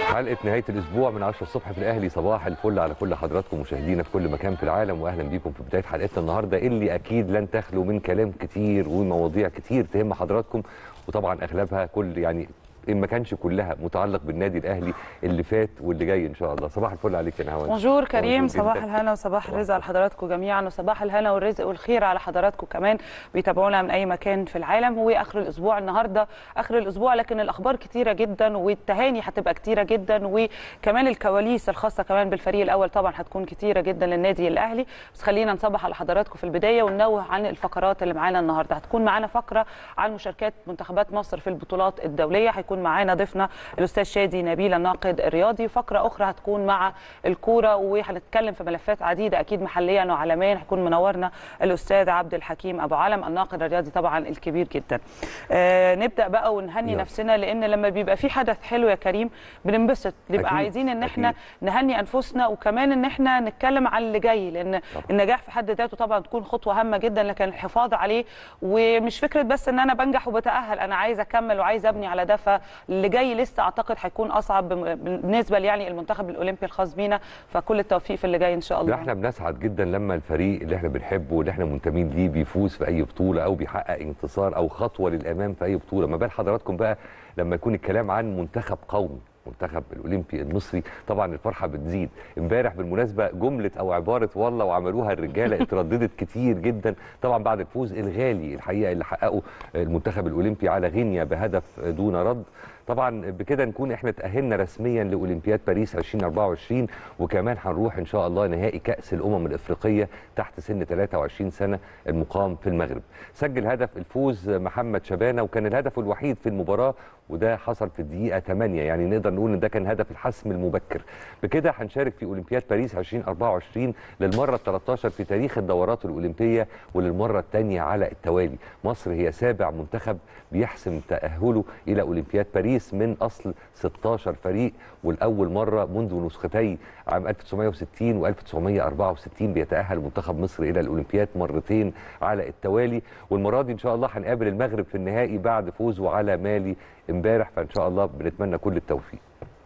حلقه نهايه الاسبوع من 10 الصبح في الاهلي صباح الفل على كل حضراتكم مشاهدينا في كل مكان في العالم واهلا بيكم في بدايه حلقتنا النهارده اللي اكيد لن تخلو من كلام كتير ومواضيع كتير تهم حضراتكم وطبعا اغلبها كل يعني ان ما كانش كلها متعلق بالنادي الاهلي اللي فات واللي جاي ان شاء الله صباح الفل عليك يا نهاوند بونجور كريم بونجور صباح جداً. الهنا وصباح الرزق على حضراتكم جميعا وصباح الهنا والرزق والخير على حضراتكم كمان بيتابعونا من اي مكان في العالم واخر الاسبوع النهارده اخر الاسبوع لكن الاخبار كتيره جدا والتهاني هتبقى كتيره جدا وكمان الكواليس الخاصه كمان بالفريق الاول طبعا هتكون كتيره جدا للنادي الاهلي بس خلينا نصبح على حضراتكم في البدايه وننوه عن الفقرات اللي معانا النهارده هتكون معانا فقره عن مشاركات منتخبات مصر في البطولات الدوليه هيكون معانا ضيفنا الاستاذ شادي نبيل الناقد الرياضي فقره اخرى هتكون مع الكوره وهنتكلم في ملفات عديده اكيد محليا وعالميا هيكون منورنا الاستاذ عبد الحكيم ابو علم الناقد الرياضي طبعا الكبير جدا آه نبدا بقى ونهني يلا. نفسنا لان لما بيبقى في حدث حلو يا كريم بننبسط نبقى أكيد، عايزين ان احنا أكيد. نهني انفسنا وكمان ان احنا نتكلم عن اللي جاي لان طبعا. النجاح في حد ذاته طبعا تكون خطوه هامه جدا لكن الحفاظ عليه ومش فكره بس ان انا بنجح وبتاهل انا عايز اكمل وعايز ابني على ده فاللي جاي لسه اعتقد هيكون اصعب بم- بالنسبه يعني المنتخب الاولمبي الخاص بينا فكل التوفيق في اللي جاي ان شاء ده الله احنا بنسعد جدا لما الفريق اللي احنا بنحبه واللي احنا منتمين ليه بيفوز في اي بطوله او بيحقق انتصار او خطوه للامام في اي بطوله ما بال حضراتكم بقى لما يكون الكلام عن منتخب قومي منتخب الاولمبي المصري طبعا الفرحه بتزيد امبارح بالمناسبه جمله او عباره والله وعملوها الرجاله اترددت كتير جدا طبعا بعد الفوز الغالي الحقيقه اللي حققه المنتخب الاولمبي على غينيا بهدف دون رد طبعا بكده نكون احنا تاهلنا رسميا لاولمبياد باريس 2024 وكمان هنروح ان شاء الله نهائي كاس الامم الافريقيه تحت سن 23 سنه المقام في المغرب سجل هدف الفوز محمد شبانه وكان الهدف الوحيد في المباراه وده حصل في الدقيقه 8 يعني نقدر نقول ان ده كان هدف الحسم المبكر بكده هنشارك في اولمبياد باريس 2024 للمره ال 13 في تاريخ الدورات الاولمبيه وللمره الثانيه على التوالي مصر هي سابع منتخب بيحسم تاهله الى اولمبياد باريس من اصل 16 فريق والاول مره منذ نسختي عام 1960 و1964 بيتاهل منتخب مصر الى الاولمبياد مرتين على التوالي والمره دي ان شاء الله هنقابل المغرب في النهائي بعد فوزه على مالي امبارح فان شاء الله بنتمنى كل التوفيق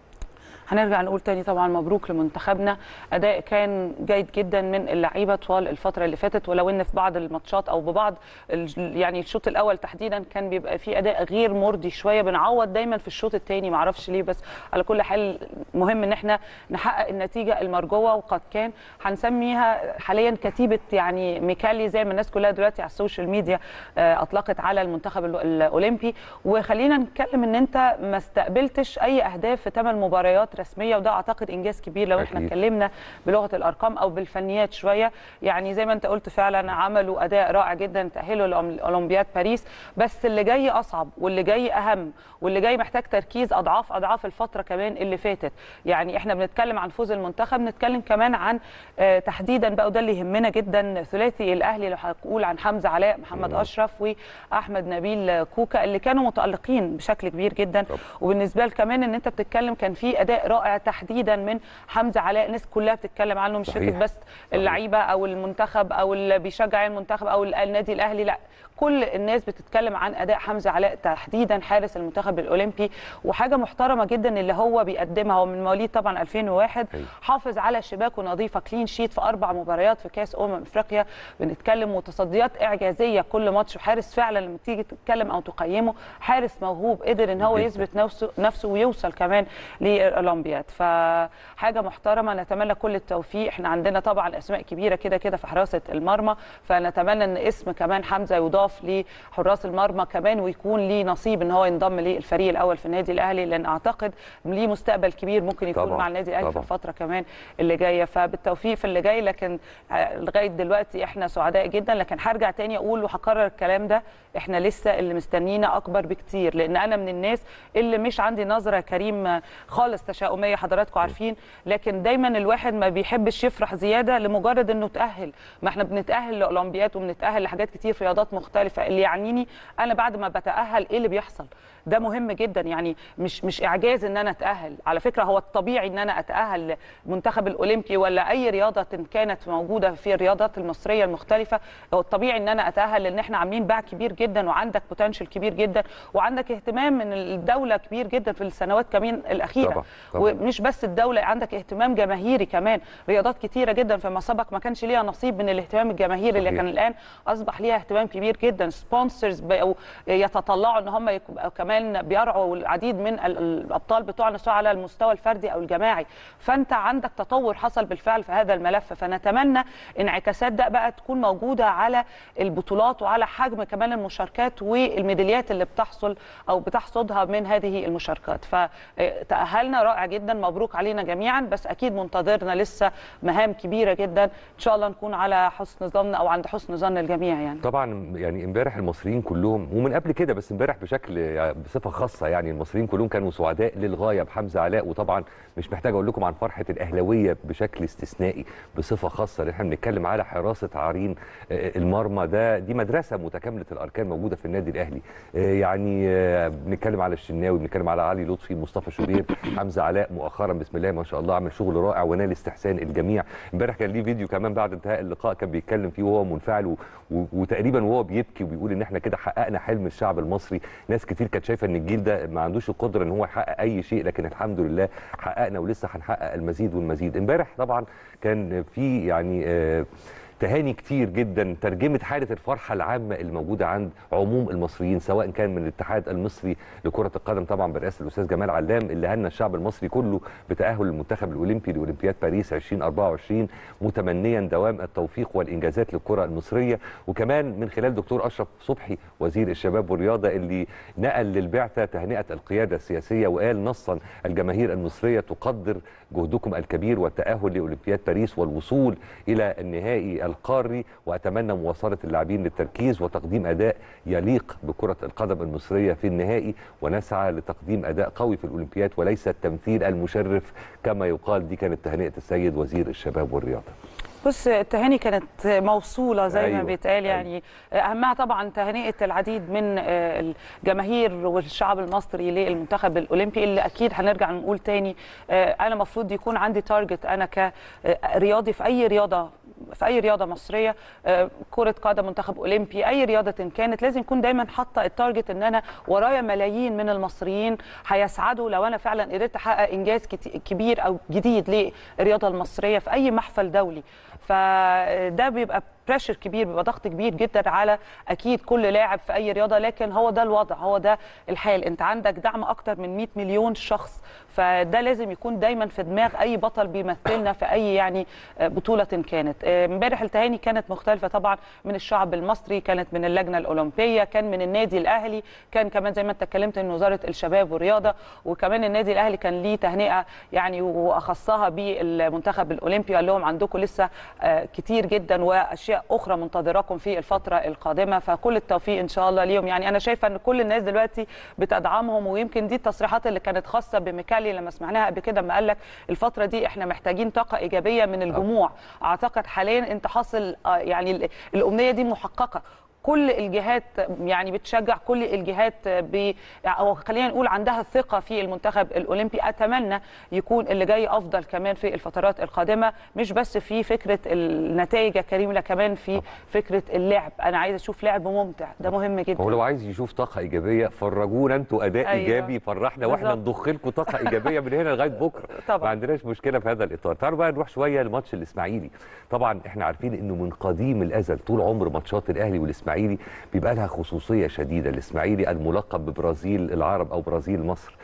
هنرجع نقول تاني طبعا مبروك لمنتخبنا اداء كان جيد جدا من اللعيبه طوال الفتره اللي فاتت ولو ان في بعض الماتشات او ببعض ال- يعني الشوط الاول تحديدا كان بيبقى فيه اداء غير مرضي شويه بنعوض دايما في الشوط الثاني معرفش ليه بس على كل حال مهم ان احنا نحقق النتيجه المرجوه وقد كان هنسميها حاليا كتيبه يعني ميكالي زي ما الناس كلها دلوقتي على السوشيال ميديا آه، اطلقت على المنتخب ال- الاولمبي وخلينا نتكلم ان انت ما استقبلتش اي اهداف في ثمان مباريات رسميه وده اعتقد انجاز كبير لو احنا أكيد. اتكلمنا بلغه الارقام او بالفنيات شويه يعني زي ما انت قلت فعلا عملوا اداء رائع جدا تاهلوا لاولمبياد باريس بس اللي جاي اصعب واللي جاي اهم واللي جاي محتاج تركيز اضعاف اضعاف الفتره كمان اللي فاتت يعني احنا بنتكلم عن فوز المنتخب بنتكلم كمان عن آه، تحديدا بقى وده اللي يهمنا جدا ثلاثي الاهلي لو هنقول عن حمزه علاء محمد اشرف واحمد نبيل كوكا اللي كانوا متالقين بشكل كبير جدا طبعا. وبالنسبه لك كمان ان انت بتتكلم كان في اداء رائع تحديدا من حمزه علاء الناس كلها بتتكلم عنه مش صحيح. فكره بس اللعيبه او المنتخب او اللي بيشجع المنتخب او النادي الاهلي لا كل الناس بتتكلم عن اداء حمزه علاء تحديدا حارس المنتخب الاولمبي وحاجه محترمه جدا اللي هو بيقدمها هو من مواليد طبعا 2001 أيوة. حافظ على شباكه نظيفه كلين شيت في اربع مباريات في كاس امم افريقيا بنتكلم وتصديات اعجازيه كل ماتش وحارس فعلا لما تيجي تتكلم او تقيمه حارس موهوب قدر ان هو جداً. يثبت نفسه نفسه ويوصل كمان للاولمبياد فحاجه محترمه نتمنى كل التوفيق احنا عندنا طبعا اسماء كبيره كده كده في حراسه المرمى فنتمنى ان اسم كمان حمزه يضاف لحراس المرمى كمان ويكون ليه نصيب ان هو ينضم للفريق الاول في النادي الاهلي لان اعتقد ليه مستقبل كبير ممكن يكون طبعاً، مع النادي الاهلي في طبعاً. الفتره كمان اللي جايه فبالتوفيق في اللي جاي لكن آه، لغايه دلوقتي احنا سعداء جدا لكن هرجع تاني اقول وهكرر الكلام ده احنا لسه اللي مستنينا اكبر بكتير لان انا من الناس اللي مش عندي نظره يا كريم آه، خالص تشاؤميه حضراتكم عارفين لكن دايما الواحد ما بيحبش يفرح زياده لمجرد انه تاهل ما احنا بنتاهل لاولمبيات وبنتاهل لحاجات كتير في رياضات مختلفه اللي يعنيني انا بعد ما بتاهل ايه اللي بيحصل ده مهم جدا يعني مش مش اعجاز ان انا اتاهل على فكره هو الطبيعي ان انا اتاهل المنتخب الاولمبي ولا اي رياضه كانت موجوده في الرياضات المصريه المختلفه هو الطبيعي ان انا اتاهل لان احنا عاملين باع كبير جدا وعندك بوتنشال كبير جدا وعندك اهتمام من الدوله كبير جدا في السنوات كمان الاخيره طبعا. طبعاً. ومش بس الدوله عندك اهتمام جماهيري كمان رياضات كتيره جدا فيما سبق ما كانش ليها نصيب من الاهتمام الجماهيري صحيح. لكن الان اصبح ليها اهتمام كبير جدا سبونسرز بقوا يتطلعوا ان هم يبقوا كمان بيرعوا العديد من ال- الابطال بتوعنا سواء على المستوى الفردي او الجماعي فانت عندك تطور حصل بالفعل في هذا الملف فنتمنى انعكاسات ده بقى تكون موجوده على البطولات وعلى حجم كمان المشاركات والميداليات اللي بتحصل او بتحصدها من هذه المشاركات فتاهلنا رائع جدا مبروك علينا جميعا بس اكيد منتظرنا لسه مهام كبيره جدا ان شاء الله نكون على حسن ظن او عند حسن ظن الجميع يعني طبعا يعني امبارح المصريين كلهم ومن قبل كده بس امبارح بشكل يعني بصفه خاصه يعني المصريين كلهم كانوا سعداء للغايه بحمزه علاء وطبعا مش محتاج اقول لكم عن فرحه الاهلاويه بشكل استثنائي بصفه خاصه لان احنا بنتكلم على حراسه عرين آه، المرمى ده دي مدرسه متكامله الاركان موجوده في النادي الاهلي آه، يعني آه، بنتكلم على الشناوي بنتكلم على علي لطفي مصطفى شوبير حمزه علاء مؤخرا بسم الله ما شاء الله عمل شغل رائع ونال استحسان الجميع امبارح كان ليه فيديو كمان بعد انتهاء اللقاء كان بيتكلم فيه وهو منفعل و... و... وتقريبا وهو بيبكي وبيقول ان احنا كده حققنا حلم الشعب المصري ناس كتير كانت شايفه ان الجيل ده ما عندوش القدره ان هو يحقق اي شيء لكن الحمد لله حققنا ولسه هنحقق المزيد والمزيد امبارح طبعا كان في يعني آه تهاني كتير جدا ترجمت حاله الفرحه العامه اللي موجوده عند عموم المصريين سواء كان من الاتحاد المصري لكره القدم طبعا برئاسه الاستاذ جمال علام اللي هنى الشعب المصري كله بتاهل المنتخب الاولمبي لاولمبياد باريس 2024 متمنيا دوام التوفيق والانجازات للكره المصريه وكمان من خلال دكتور اشرف صبحي وزير الشباب والرياضه اللي نقل للبعثه تهنئه القياده السياسيه وقال نصا الجماهير المصريه تقدر جهدكم الكبير والتاهل لاولمبياد باريس والوصول الى النهائي القاري واتمنى مواصله اللاعبين للتركيز وتقديم اداء يليق بكره القدم المصريه في النهائي ونسعى لتقديم اداء قوي في الاولمبياد وليس التمثيل المشرف كما يقال دي كانت تهنئه السيد وزير الشباب والرياضه بص التهاني كانت موصولة زي أيوة، ما بيتقال يعني أهمها طبعا تهنئة العديد من آه، الجماهير والشعب المصري للمنتخب الأولمبي اللي أكيد هنرجع نقول تاني آه، أنا مفروض يكون عندي تارجت أنا كرياضي في أي رياضة في اي رياضه مصريه آه، كره قدم منتخب اولمبي اي رياضه إن كانت لازم يكون دايما حاطه التارجت ان انا ورايا ملايين من المصريين هيسعدوا لو انا فعلا قدرت احقق انجاز كت- كبير او جديد للرياضه المصريه في اي محفل دولي فده بيبقى بريشر كبير بيبقى ضغط كبير جدا على اكيد كل لاعب في اي رياضه لكن هو ده الوضع هو ده الحال انت عندك دعم اكتر من 100 مليون شخص فده لازم يكون دايما في دماغ اي بطل بيمثلنا في اي يعني بطوله كانت امبارح التهاني كانت مختلفه طبعا من الشعب المصري كانت من اللجنه الاولمبيه كان من النادي الاهلي كان كمان زي ما انت اتكلمت من وزاره الشباب والرياضه وكمان النادي الاهلي كان ليه تهنئه يعني واخصها بالمنتخب الاولمبي قال لهم عندكم لسه آه، كتير جدا واشياء اخرى منتظراكم في الفتره القادمه فكل التوفيق ان شاء الله ليهم يعني انا شايفه ان كل الناس دلوقتي بتدعمهم ويمكن دي التصريحات اللي كانت خاصه بميكالي لما سمعناها قبل كده لما قال لك الفتره دي احنا محتاجين طاقه ايجابيه من الجموع اعتقد حاليا انت حاصل آه، يعني ال- الامنيه دي محققه كل الجهات يعني بتشجع كل الجهات ب او خلينا نقول عندها ثقه في المنتخب الاولمبي اتمنى يكون اللي جاي افضل كمان في الفترات القادمه مش بس في فكره النتائج يا كريم لا كمان في فكره اللعب انا عايزه اشوف لعب ممتع ده مهم جدا هو لو عايز يشوف طاقه ايجابيه فرجونا انتوا اداء أيوة. ايجابي فرحنا واحنا بالظبط. نضخ لكم طاقه ايجابيه من هنا لغايه بكره طبعاً. ما عندناش مشكله في هذا الاطار تعالوا بقى نروح شويه لماتش الاسماعيلي طبعا احنا عارفين انه من قديم الازل طول عمر ماتشات الاهلي والاسماعيلي بيبقى لها خصوصيه شديده الاسماعيلي الملقب ببرازيل العرب او برازيل مصر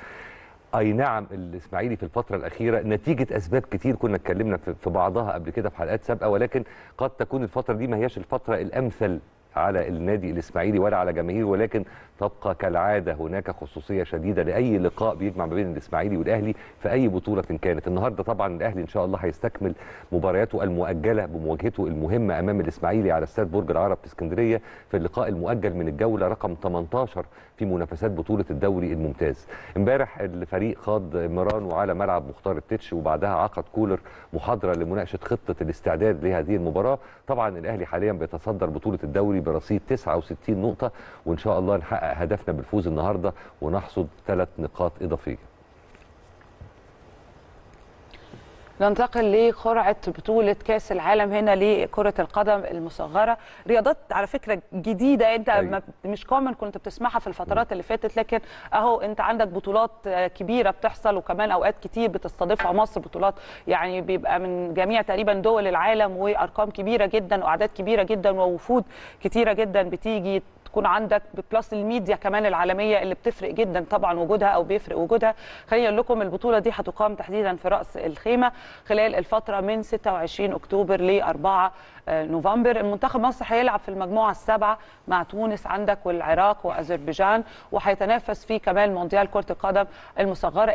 اي نعم الاسماعيلي في الفتره الاخيره نتيجه اسباب كتير كنا اتكلمنا في في بعضها قبل كده في حلقات سابقه ولكن قد تكون الفتره دي ما هياش الفتره الامثل على النادي الاسماعيلي ولا على جماهيره ولكن تبقى كالعاده هناك خصوصيه شديده لاي لقاء بيجمع ما بين الاسماعيلي والاهلي في اي بطوله كانت النهارده طبعا الاهلي ان شاء الله هيستكمل مبارياته المؤجله بمواجهته المهمه امام الاسماعيلي على استاد برج العرب في اسكندريه في اللقاء المؤجل من الجوله رقم 18 في منافسات بطوله الدوري الممتاز امبارح الفريق خاض مرانو على ملعب مختار التتش وبعدها عقد كولر محاضره لمناقشه خطه الاستعداد لهذه المباراه طبعا الاهلي حاليا بيتصدر بطوله الدوري برصيد 69 نقطه وان شاء الله نحقق هدفنا بالفوز النهارده ونحصد ثلاث نقاط اضافيه ننتقل لقرعه بطوله كاس العالم هنا لكره القدم المصغره رياضات على فكره جديده انت أيوة. ما مش كومن كنت بتسمعها في الفترات اللي فاتت لكن اهو انت عندك بطولات آه، كبيره بتحصل وكمان اوقات كتير بتستضيفها مصر بطولات يعني بيبقى من جميع تقريبا دول العالم وارقام كبيره جدا واعداد كبيره جدا ووفود كتيره جدا بتيجي تكون عندك بلس الميديا كمان العالميه اللي بتفرق جدا طبعا وجودها او بيفرق وجودها خليني اقول لكم البطوله دي هتقام تحديدا في راس الخيمه خلال الفتره من 26 اكتوبر ل 4 نوفمبر المنتخب مصر هيلعب في المجموعه السابعه مع تونس عندك والعراق واذربيجان وهيتنافس في كمان مونديال كره القدم المصغره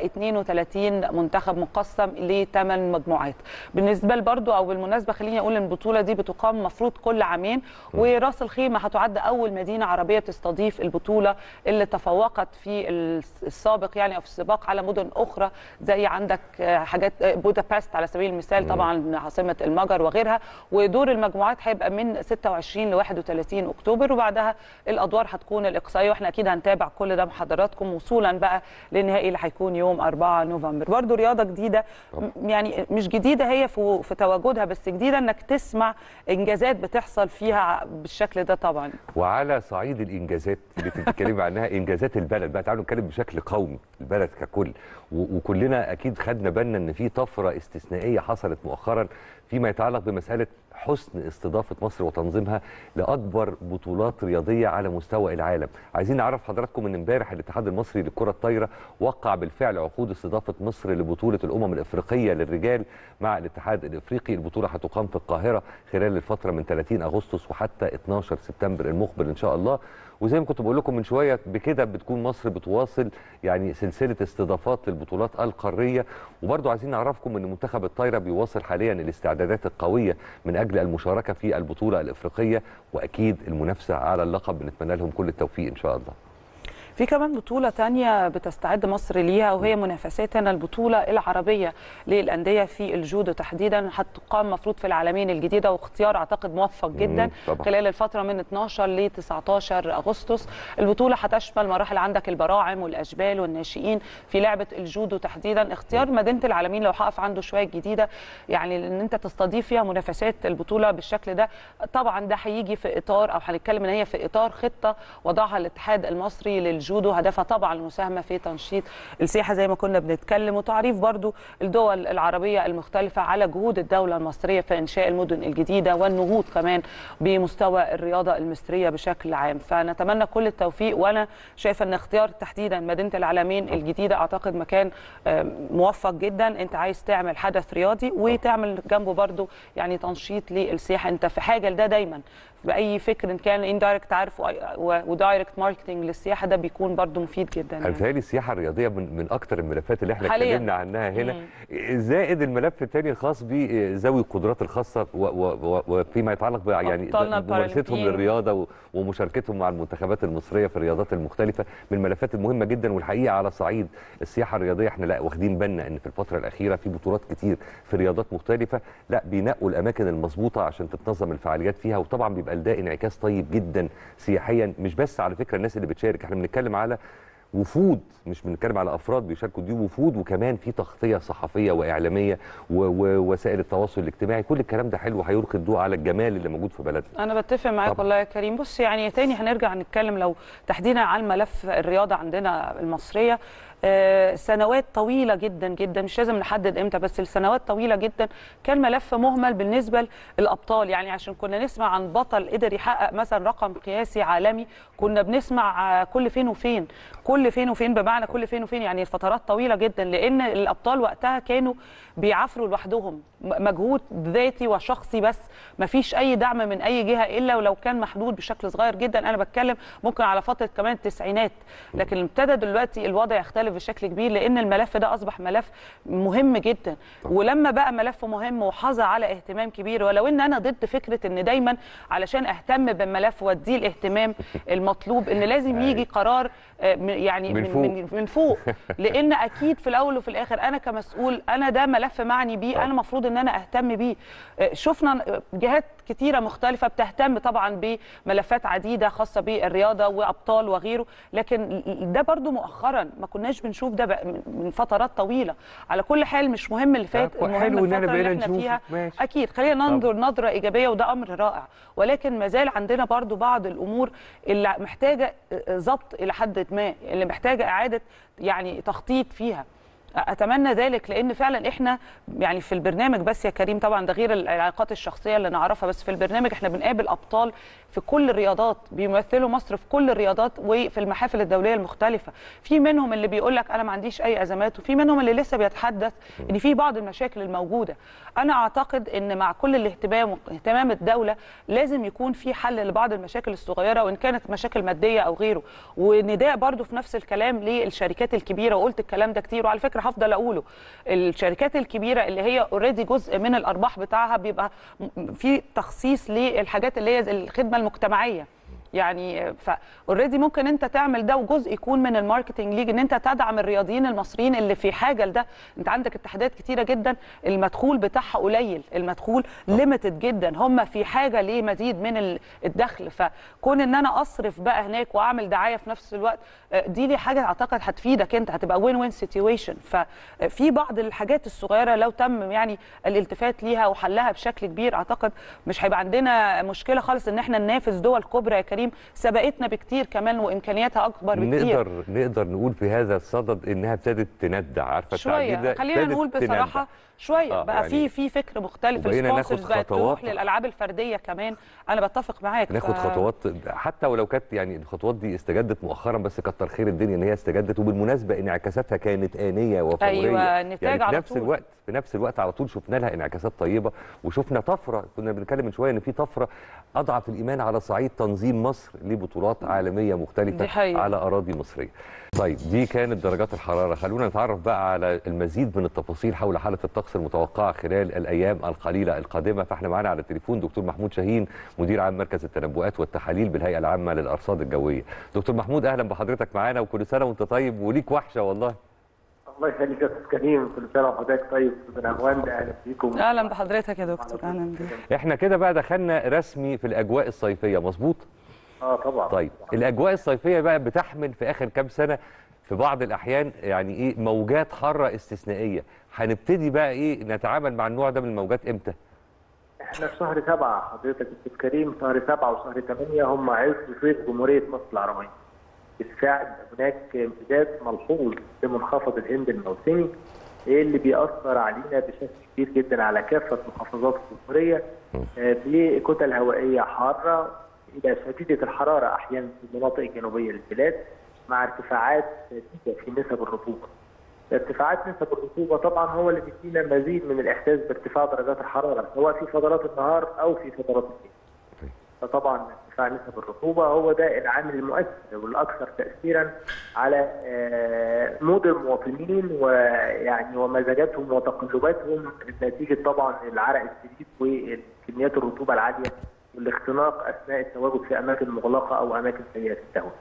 32 منتخب مقسم لثمان مجموعات بالنسبه برضو او بالمناسبه خليني اقول ان البطوله دي بتقام مفروض كل عامين وراس الخيمه هتعد اول مدينه عربيه تستضيف البطوله اللي تفوقت في السابق يعني او في السباق على مدن اخرى زي عندك آه، حاجات آه، بودابست على سبيل المثال طبعا عاصمه المجر وغيرها ودور المجموعات هيبقى من 26 ل 31 اكتوبر وبعدها الادوار هتكون الاقصائيه واحنا اكيد هنتابع كل ده مع حضراتكم وصولا بقى للنهائي اللي هيكون يوم 4 نوفمبر برضو رياضه جديده طبعا. م- يعني مش جديده هي في في تواجدها بس جديده انك تسمع انجازات بتحصل فيها بالشكل ده طبعا وعلى صعيد الانجازات اللي انت بتتكلمي عنها انجازات البلد بقى تعالوا نتكلم بشكل قومي البلد ككل و- وكلنا اكيد خدنا بالنا ان في طفره استثنائيه حصلت مؤخرا فيما يتعلق بمساله حسن استضافه مصر وتنظيمها لاكبر بطولات رياضيه على مستوى العالم عايزين نعرف حضراتكم ان امبارح الاتحاد المصري للكره الطايره وقع بالفعل عقود استضافه مصر لبطوله الامم الافريقيه للرجال مع الاتحاد الافريقي البطوله هتقام في القاهره خلال الفتره من 30 اغسطس وحتى 12 سبتمبر المقبل ان شاء الله وزي ما كنت بقول لكم من شويه بكده بتكون مصر بتواصل يعني سلسله استضافات للبطولات القاريه وبرضو عايزين نعرفكم ان منتخب الطايره بيواصل حاليا الاستعدادات القويه من اجل المشاركه في البطوله الافريقيه واكيد المنافسه على اللقب بنتمنى لهم كل التوفيق ان شاء الله في كمان بطولة تانية بتستعد مصر ليها وهي منافساتنا البطولة العربية للأندية في الجودو تحديدا هتقام مفروض في العالمين الجديدة واختيار أعتقد موفق جدا مم، طبعا. خلال الفترة من 12 ل 19 أغسطس البطولة هتشمل مراحل عندك البراعم والأشبال والناشئين في لعبة الجودو تحديدا اختيار مدينة العالمين لو هقف عنده شوية جديدة يعني ان انت تستضيف فيها منافسات البطولة بالشكل ده طبعا ده هيجي في إطار أو هنتكلم ان هي في إطار خطة وضعها الاتحاد المصري للجودو هدفها طبعا المساهمة في تنشيط السياحة زي ما كنا بنتكلم وتعريف برضو الدول العربية المختلفة على جهود الدولة المصرية في إنشاء المدن الجديدة والنهوض كمان بمستوى الرياضة المصرية بشكل عام فنتمنى كل التوفيق وأنا شايفة أن اختيار تحديدا مدينة العالمين الجديدة أعتقد مكان آم، موفق جدا أنت عايز تعمل حدث رياضي وتعمل جنبه برضو يعني تنشيط للسياحة أنت في حاجة لده دايما باي فكر إن كان اندايركت عارف ودايركت ماركتنج للسياحه ده بيكون برضو مفيد جدا انا يعني. بيتهيألي السياحه الرياضيه من, من اكتر الملفات اللي احنا حالياً. اتكلمنا عنها هنا زائد الملف الثاني الخاص بذوي القدرات الخاصه و- و- و- وفيما يتعلق ب- يعني أبطالنا ممارستهم البارالمبيين. للرياضه و- ومشاركتهم مع المنتخبات المصريه في الرياضات المختلفه من الملفات المهمه جدا والحقيقه على صعيد السياحه الرياضيه احنا لا واخدين بالنا ان في الفتره الاخيره في بطولات كتير في رياضات مختلفه لا بينقوا الاماكن المظبوطه عشان تتنظم الفعاليات فيها وطبعا بيبقى ده انعكاس طيب جدا سياحيا مش بس على فكره الناس اللي بتشارك احنا بنتكلم على وفود مش بنتكلم على افراد بيشاركوا دي وفود وكمان في تغطيه صحفيه واعلاميه و- ووسائل التواصل الاجتماعي كل الكلام ده حلو هيلقي الضوء على الجمال اللي موجود في بلدنا انا بتفق معاك طبعا. والله يا كريم بص يعني تاني هنرجع نتكلم لو تحديدا عن ملف الرياضه عندنا المصريه آه، سنوات طويله جدا جدا مش لازم نحدد امتى بس السنوات طويله جدا كان ملف مهمل بالنسبه للابطال يعني عشان كنا نسمع عن بطل قدر يحقق مثلا رقم قياسي عالمي كنا بنسمع آه، كل فين وفين كل فين وفين بمعنى كل فين وفين يعني الفترات طويله جدا لان الابطال وقتها كانوا بيعافروا لوحدهم م- مجهود ذاتي وشخصي بس ما فيش اي دعم من اي جهه الا ولو كان محدود بشكل صغير جدا انا بتكلم ممكن على فتره كمان التسعينات لكن ابتدى دلوقتي الوضع يختلف بشكل كبير لان الملف ده اصبح ملف مهم جدا ولما بقى ملف مهم وحظى على اهتمام كبير ولو ان انا ضد فكره ان دايما علشان اهتم بالملف واديه الاهتمام المطلوب ان لازم يجي قرار آه، من- يعني من من, فوق. من, من فوق لان اكيد في الاول وفي الاخر انا كمسؤول انا ده ملف معني بيه طبعا. انا المفروض ان ان انا اهتم بيه آه، شفنا جهات كتيره مختلفه بتهتم طبعا بملفات عديده خاصه بالرياضه وابطال وغيره لكن ده برضو مؤخرا ما كناش بنشوف ده بقى من- من فترات طويله على كل حال مش مهم اللي فات طب المهم حلو إننا الفتره بقينا اللي احنا نشوف. فيها ماشي. اكيد خلينا ننظر نظره ايجابيه وده امر رائع ولكن ما زال عندنا برضو بعض الامور اللي محتاجه ضبط الى حد ما اللي محتاجه اعاده يعني تخطيط فيها اتمنى ذلك لان فعلا احنا يعني في البرنامج بس يا كريم طبعا ده غير العلاقات الشخصيه اللي نعرفها بس في البرنامج احنا بنقابل ابطال في كل الرياضات بيمثلوا مصر في كل الرياضات وفي المحافل الدوليه المختلفه في منهم اللي بيقول لك انا ما عنديش اي ازمات وفي منهم اللي لسه بيتحدث ان في بعض المشاكل الموجوده انا اعتقد ان مع كل الاهتمام واهتمام الدوله لازم يكون في حل لبعض المشاكل الصغيره وان كانت مشاكل ماديه او غيره ونداء برضو في نفس الكلام للشركات الكبيره وقلت الكلام ده كتير وعلى فكره هفضل اقوله الشركات الكبيره اللي هي اوريدي جزء من الارباح بتاعها بيبقى م- في تخصيص للحاجات اللي هي زي الخدمه المجتمعيه يعني ف اوريدي ممكن انت تعمل ده وجزء يكون من الماركتنج ليج ان انت تدعم الرياضيين المصريين اللي في حاجه لده انت عندك اتحادات كتيره جدا المدخول بتاعها قليل المدخول ليميتد جدا هم في حاجه لمزيد من ال- الدخل فكون ان انا اصرف بقى هناك واعمل دعايه في نفس الوقت آه، دي لي حاجه اعتقد هتفيدك انت هتبقى وين وين سيتويشن ففي بعض الحاجات الصغيره لو تم يعني الالتفات ليها وحلها بشكل كبير اعتقد مش هيبقى عندنا مشكله خالص ان احنا ننافس دول كبرى يا كريم سبقتنا بكتير كمان وامكانياتها اكبر بكتير نقدر نقدر نقول في هذا الصدد انها ابتدت تندع عارفه التعبير شويه ده خلينا ابتدت نقول تندع. بصراحه شويه آه، بقى يعني في في فكر مختلف وبقينا ناخد السبونسرز بقت خطوات. تروح للالعاب الفرديه كمان انا بتفق معاك ناخد ف- خطوات حتى ولو كانت يعني الخطوات دي استجدت مؤخرا بس كتر خير الدنيا ان هي استجدت وبالمناسبه انعكاساتها كانت انيه وفوريه أيوة، النتاج يعني في على نفس طول. الوقت في نفس الوقت على طول شفنا لها انعكاسات طيبه وشفنا طفره كنا بنتكلم من شويه ان في طفره اضعف الايمان على صعيد تنظيم مصر لبطولات عالميه مختلفه دي حقيقة. على اراضي مصريه. طيب دي كانت درجات الحراره خلونا نتعرف بقى على المزيد من التفاصيل حول حاله الطقس المتوقعه خلال الايام القليله القادمه فاحنا معانا على التليفون دكتور محمود شاهين مدير عام مركز التنبؤات والتحاليل بالهيئه العامه للارصاد الجويه. دكتور محمود اهلا بحضرتك معانا وكل سنه وانت طيب وليك وحشه والله. الله يخليك يا استاذ كريم كل سنه وحضرتك طيب استاذ اهوان اهلا بيكم اهلا بحضرتك يا دكتور اهلا بيك احنا كده بقى دخلنا رسمي في الاجواء الصيفيه مظبوط؟ اه طبعا طيب الاجواء الصيفيه بقى بتحمل في اخر كام سنه في بعض الاحيان يعني ايه موجات حاره استثنائيه هنبتدي بقى ايه نتعامل مع النوع ده من الموجات امتى احنا في شهر سبعه حضرتك استاذ كريم شهر سبعه وشهر ثمانيه هم عز صيف جمهوريه مصر العربيه. بالفعل هناك امتداد ملحوظ لمنخفض الهند الموسمي اللي بيأثر علينا بشكل كبير جدا على كافه محافظات الجمهوريه آه، بكتل هوائيه حاره الى شديده الحراره احيانا في المناطق الجنوبيه للبلاد مع ارتفاعات شديده في نسب الرطوبه. ارتفاعات نسب الرطوبه طبعا هو اللي بيدينا مزيد من الاحساس بارتفاع درجات الحراره سواء في فترات النهار او في فترات الليل. فطبعا ارتفاع نسب الرطوبه هو ده العامل المؤثر والاكثر تاثيرا على آه، مود المواطنين ويعني ومزاجاتهم وتقلباتهم نتيجه طبعا العرق الشديد وكميات الرطوبه العاليه والاختناق اثناء التواجد في اماكن مغلقه او اماكن سيئه التهويه.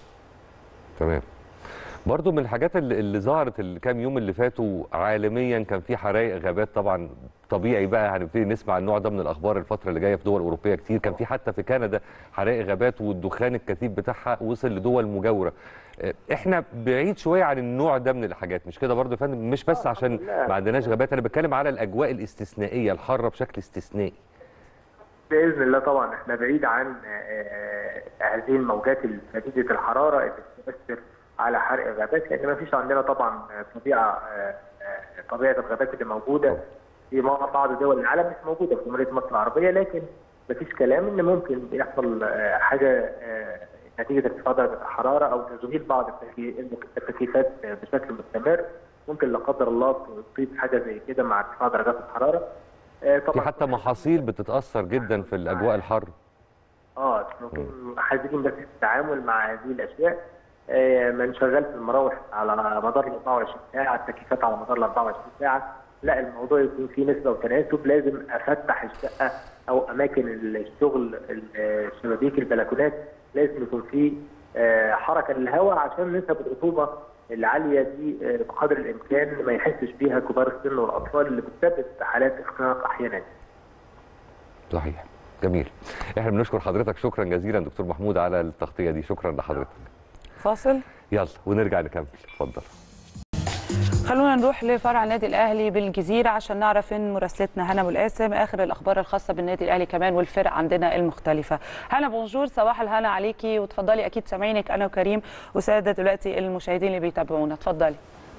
تمام برضو من الحاجات اللي, اللي ظهرت الكام يوم اللي فاتوا عالميا كان في حرائق غابات طبعا طبيعي بقى هنبتدي نسمع النوع ده من الاخبار الفتره اللي جايه في دول اوروبيه كتير كان في حتى في كندا حرائق غابات والدخان الكثيف بتاعها وصل لدول مجاوره اه، احنا بعيد شويه عن النوع ده من الحاجات مش كده برضو يا فندم مش بس عشان لا. ما عندناش غابات انا بتكلم على الاجواء الاستثنائيه الحاره بشكل استثنائي باذن الله طبعا احنا بعيد عن آه، هذه الموجات شديده الحراره اللي بتؤثر على حرق الغابات لان ما فيش عندنا طبعا طبيعه آه، آه، طبيعه الغابات اللي موجوده في بعض دول العالم مش موجوده في جمهوريه مصر العربيه لكن ما فيش كلام ان ممكن يحصل آه، حاجه آه، نتيجه ارتفاع درجه الحراره او تشغيل بعض التكي- التكييفات آه، بشكل مستمر ممكن لا قدر الله تصيب حاجه زي كده مع ارتفاع درجات الحراره آه، في حتى محاصيل بتتاثر جدا في الاجواء الحاره اه ممكن حذرين بس في التعامل مع هذه الاشياء آه ما نشغلش المراوح على مدار ال 24 ساعه التكييفات على مدار ال 24 ساعه لا الموضوع يكون فيه نسبه وتناسب لازم افتح الشقه او اماكن الشغل ال- شبابيك البلكونات لازم يكون فيه آه حركه للهواء عشان نسب الرطوبه العاليه دي آه، بقدر الامكان ما يحسش بيها كبار السن والاطفال اللي بتسبب حالات اختناق احيانا صحيح جميل احنا بنشكر حضرتك شكرا جزيلا دكتور محمود على التغطيه دي شكرا لحضرتك فاصل يلا ونرجع نكمل اتفضل خلونا نروح لفرع النادي الاهلي بالجزيره عشان نعرف ان مراسلتنا هنا ابو القاسم اخر الاخبار الخاصه بالنادي الاهلي كمان والفرق عندنا المختلفه هنا بونجور صباح الهنا عليكي وتفضلي اكيد سامعينك انا وكريم وساده دلوقتي المشاهدين اللي بيتابعونا اتفضلي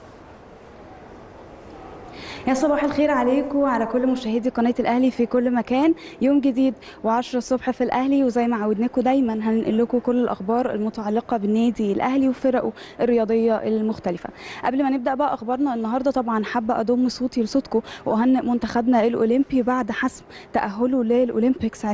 يا صباح الخير عليكم وعلى كل مشاهدي قناه الاهلي في كل مكان يوم جديد و10 الصبح في الاهلي وزي ما عودناكم دايما هننقل لكم كل الاخبار المتعلقه بالنادي الاهلي وفرقه الرياضيه المختلفه قبل ما نبدا بقى اخبارنا النهارده طبعا حابه اضم صوتي لصوتكم واهنئ منتخبنا الاولمبي بعد حسم تاهله للاولمبيكس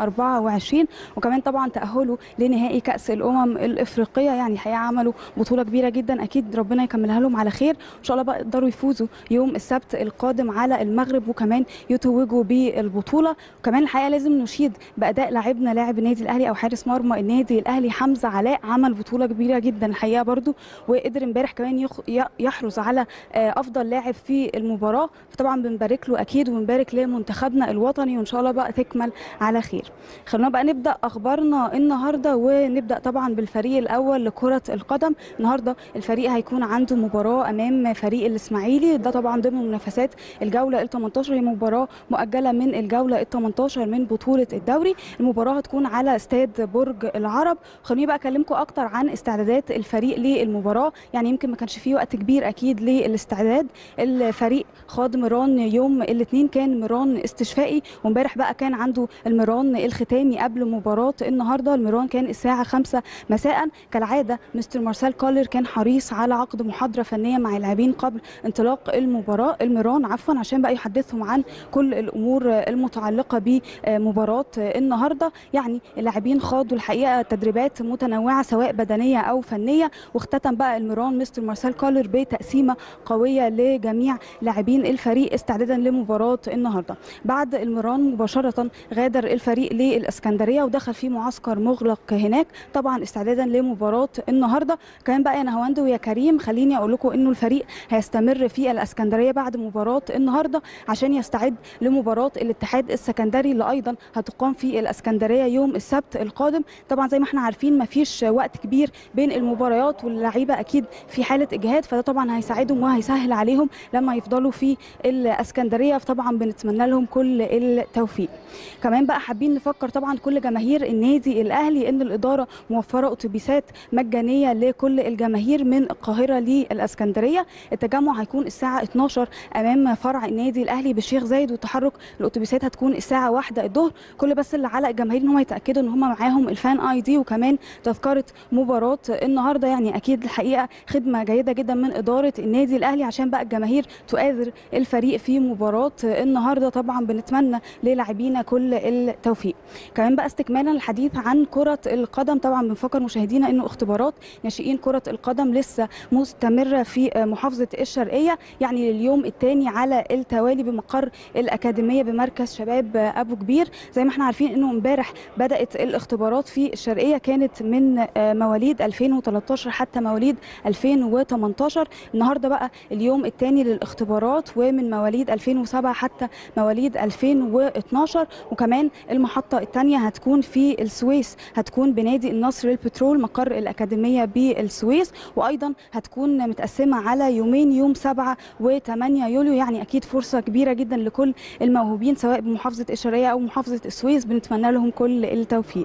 2024 وكمان طبعا تاهله لنهائي كاس الامم الافريقيه يعني الحقيقه عملوا بطوله كبيره جدا اكيد ربنا يكملها لهم على خير ان شاء الله بقى يقدروا يفوزوا يوم السبت القادم على المغرب وكمان يتوجوا بالبطوله وكمان الحقيقه لازم نشيد باداء لاعبنا لاعب النادي الاهلي او حارس مرمى النادي الاهلي حمزه علاء عمل بطوله كبيره جدا الحقيقه برضو وقدر امبارح كمان يخ... ي- يحرز على آه، افضل لاعب في المباراه فطبعا بنبارك له اكيد ونبارك لمنتخبنا الوطني وان شاء الله بقى تكمل على خير خلونا بقى نبدا اخبارنا النهارده ونبدا طبعا بالفريق الاول لكره القدم النهارده الفريق هيكون عنده مباراه امام فريق الاسماعيلي ده طبعا ضمن منافسات الجوله ال 18 هي مباراه مؤجله من الجوله ال 18 من بطوله الدوري المباراه هتكون على استاد برج العرب خلوني بقى اكلمكم اكتر عن استعدادات الفريق للمباراه يعني يمكن ما كانش فيه وقت كبير اكيد للاستعداد الفريق خاض مران يوم الاثنين كان مران استشفائي وامبارح بقى كان عنده المران الختامي قبل مباراه النهارده المران كان الساعه 5 مساء كالعاده مستر مارسيل كولر كان حريص على عقد محاضره فنيه مع اللاعبين قبل انطلاق المباراه المران عفوا عشان بقى يحدثهم عن كل الامور المتعلقه بمباراه النهارده يعني اللاعبين خاضوا الحقيقه تدريبات متنوعه سواء بدنيه او فنيه واختتم بقى المران مستر مارسيل كولر بتقسيمه قويه لجميع لاعبين الفريق استعدادا لمباراه النهارده بعد المران مباشره غادر الفريق للاسكندريه ودخل في معسكر مغلق هناك طبعا استعدادا لمباراه النهارده كمان بقى يا نهاوند ويا كريم خليني اقول لكم انه الفريق هيستمر في الاسكندريه بعد مباراه النهارده عشان يستعد لمباراه الاتحاد السكندري اللي ايضا هتقام في الاسكندريه يوم السبت القادم طبعا زي ما احنا عارفين مفيش وقت كبير بين المباريات واللعيبه اكيد في حاله اجهاد فده طبعا هيساعدهم وهيسهل عليهم لما يفضلوا في الاسكندريه فطبعا بنتمنى لهم كل التوفيق كمان بقى حابين نفكر طبعا كل جماهير النادي الاهلي ان الاداره موفره اتوبيسات مجانيه لكل الجماهير من القاهره للاسكندريه التجمع هيكون الساعه 12 امام فرع النادي الاهلي بالشيخ زايد والتحرك الاتوبيسات هتكون الساعه 1 الظهر كل بس اللي على الجماهير ان هم يتاكدوا ان هم معاهم الفان اي دي وكمان تذكره مباراه النهارده يعني اكيد الحقيقه خدمه جيده جدا من اداره النادي الاهلي عشان بقى الجماهير تؤازر الفريق في مباراه النهارده طبعا بنتمنى للاعبينا كل التوفيق كمان بقى استكمالا الحديث عن كره القدم طبعا بنفكر مشاهدينا انه اختبارات ناشئين كره القدم لسه مستمره في محافظه الشرقيه يعني لليوم الثاني على التوالي بمقر الاكاديميه بمركز شباب ابو كبير زي ما احنا عارفين انه امبارح بدات الاختبارات في الشرقيه كانت من مواليد 2013 حتى مواليد 2018 النهارده بقى اليوم الثاني للاختبارات ومن مواليد 2007 حتى مواليد 2012 وكمان المحطه الثانيه هتكون في السويس هتكون بنادي النصر للبترول مقر الاكاديميه بالسويس وايضا هتكون متقسمه على يومين يوم 7 و8 يوليو يعني اكيد فرصه كبيره جدا لكل الموهوبين سواء بمحافظه الشرقيه او محافظه السويس بنتمنى لهم كل التوفيق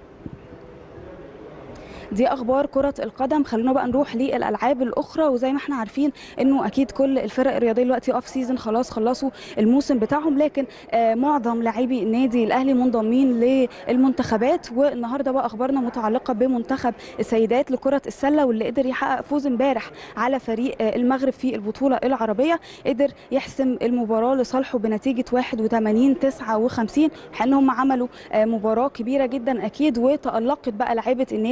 دي اخبار كره القدم خلونا بقى نروح للالعاب الاخرى وزي ما احنا عارفين انه اكيد كل الفرق الرياضيه دلوقتي اوف سيزون خلاص خلصوا الموسم بتاعهم لكن آه معظم لاعبي النادي الاهلي منضمين للمنتخبات والنهارده بقى اخبارنا متعلقه بمنتخب السيدات لكره السله واللي قدر يحقق فوز امبارح على فريق آه المغرب في البطوله العربيه قدر يحسم المباراه لصالحه بنتيجه 81 59 حين هم عملوا آه مباراه كبيره جدا اكيد وتالقت بقى لاعيبه النادي الاهلي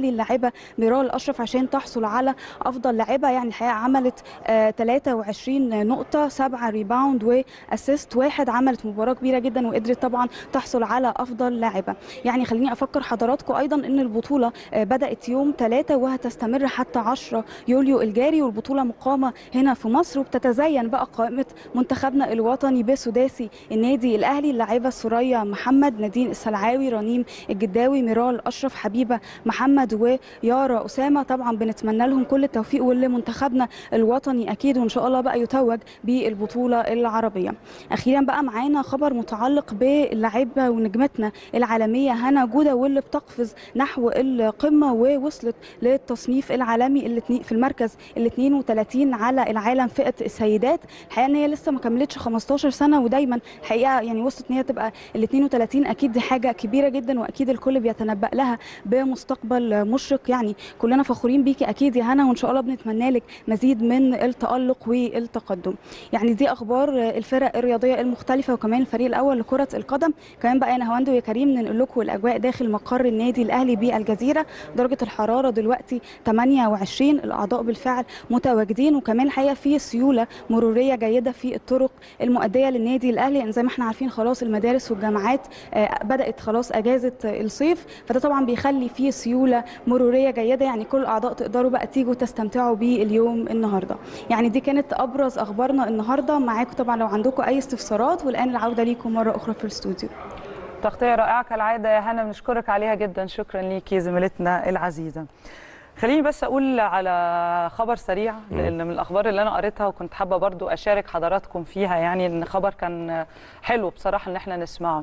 اللاعبه ميرال اشرف عشان تحصل على افضل لاعبه يعني الحقيقه عملت آه 23 نقطه 7 ريباوند واسيست واحد عملت مباراه كبيره جدا وقدرت طبعا تحصل على افضل لاعبه يعني خليني افكر حضراتكم ايضا ان البطوله آه بدات يوم 3 وهتستمر حتى 10 يوليو الجاري والبطوله مقامه هنا في مصر وبتتزين بقى قائمه منتخبنا الوطني بسداسي النادي الاهلي اللاعبه سوريا محمد نادين السلعاوي رنيم الجداوي ميرال اشرف حبيبه محمد ويارا اسامه طبعا بنتمنى لهم كل التوفيق ولمنتخبنا الوطني اكيد وان شاء الله بقى يتوج بالبطوله العربيه اخيرا بقى معانا خبر متعلق باللاعبه ونجمتنا العالميه هنا جوده واللي بتقفز نحو القمه ووصلت للتصنيف العالمي الاتنين- في المركز ال 32 على العالم فئه السيدات الحقيقه ان هي لسه ما كملتش 15 سنه ودايما الحقيقه يعني وصلت ان هي تبقى ال 32 اكيد دي حاجه كبيره جدا واكيد الكل بيتنبأ لها بمستقبل مشرق يعني كلنا فخورين بيكي اكيد يا هنا وان شاء الله بنتمنى لك مزيد من التألق والتقدم يعني دي اخبار الفرق الرياضيه المختلفه وكمان الفريق الاول لكره القدم كمان بقى يا نهاوند ويا كريم ننقل لكم الاجواء داخل مقر النادي الاهلي بالجزيره درجه الحراره دلوقتي 28 الاعضاء بالفعل متواجدين وكمان الحقيقه في سيوله مروريه جيده في الطرق المؤديه للنادي الاهلي يعني زي ما احنا عارفين خلاص المدارس والجامعات آه، بدات خلاص اجازه الصيف فده طبعا بيخلي فيه سيوله مروريه جيده يعني كل الاعضاء تقدروا بقى تيجوا تستمتعوا باليوم النهارده يعني دي كانت ابرز اخبارنا النهارده معاكم طبعا لو عندكم اي استفسارات والان العوده ليكم مره اخرى في الاستوديو تغطية رائعة كالعادة يا هنا بنشكرك عليها جدا شكرا ليكي زميلتنا العزيزة خليني بس أقول على خبر سريع لأن من الأخبار اللي أنا قريتها وكنت حابة برضو أشارك حضراتكم فيها يعني إن خبر كان حلو بصراحة إن احنا نسمعه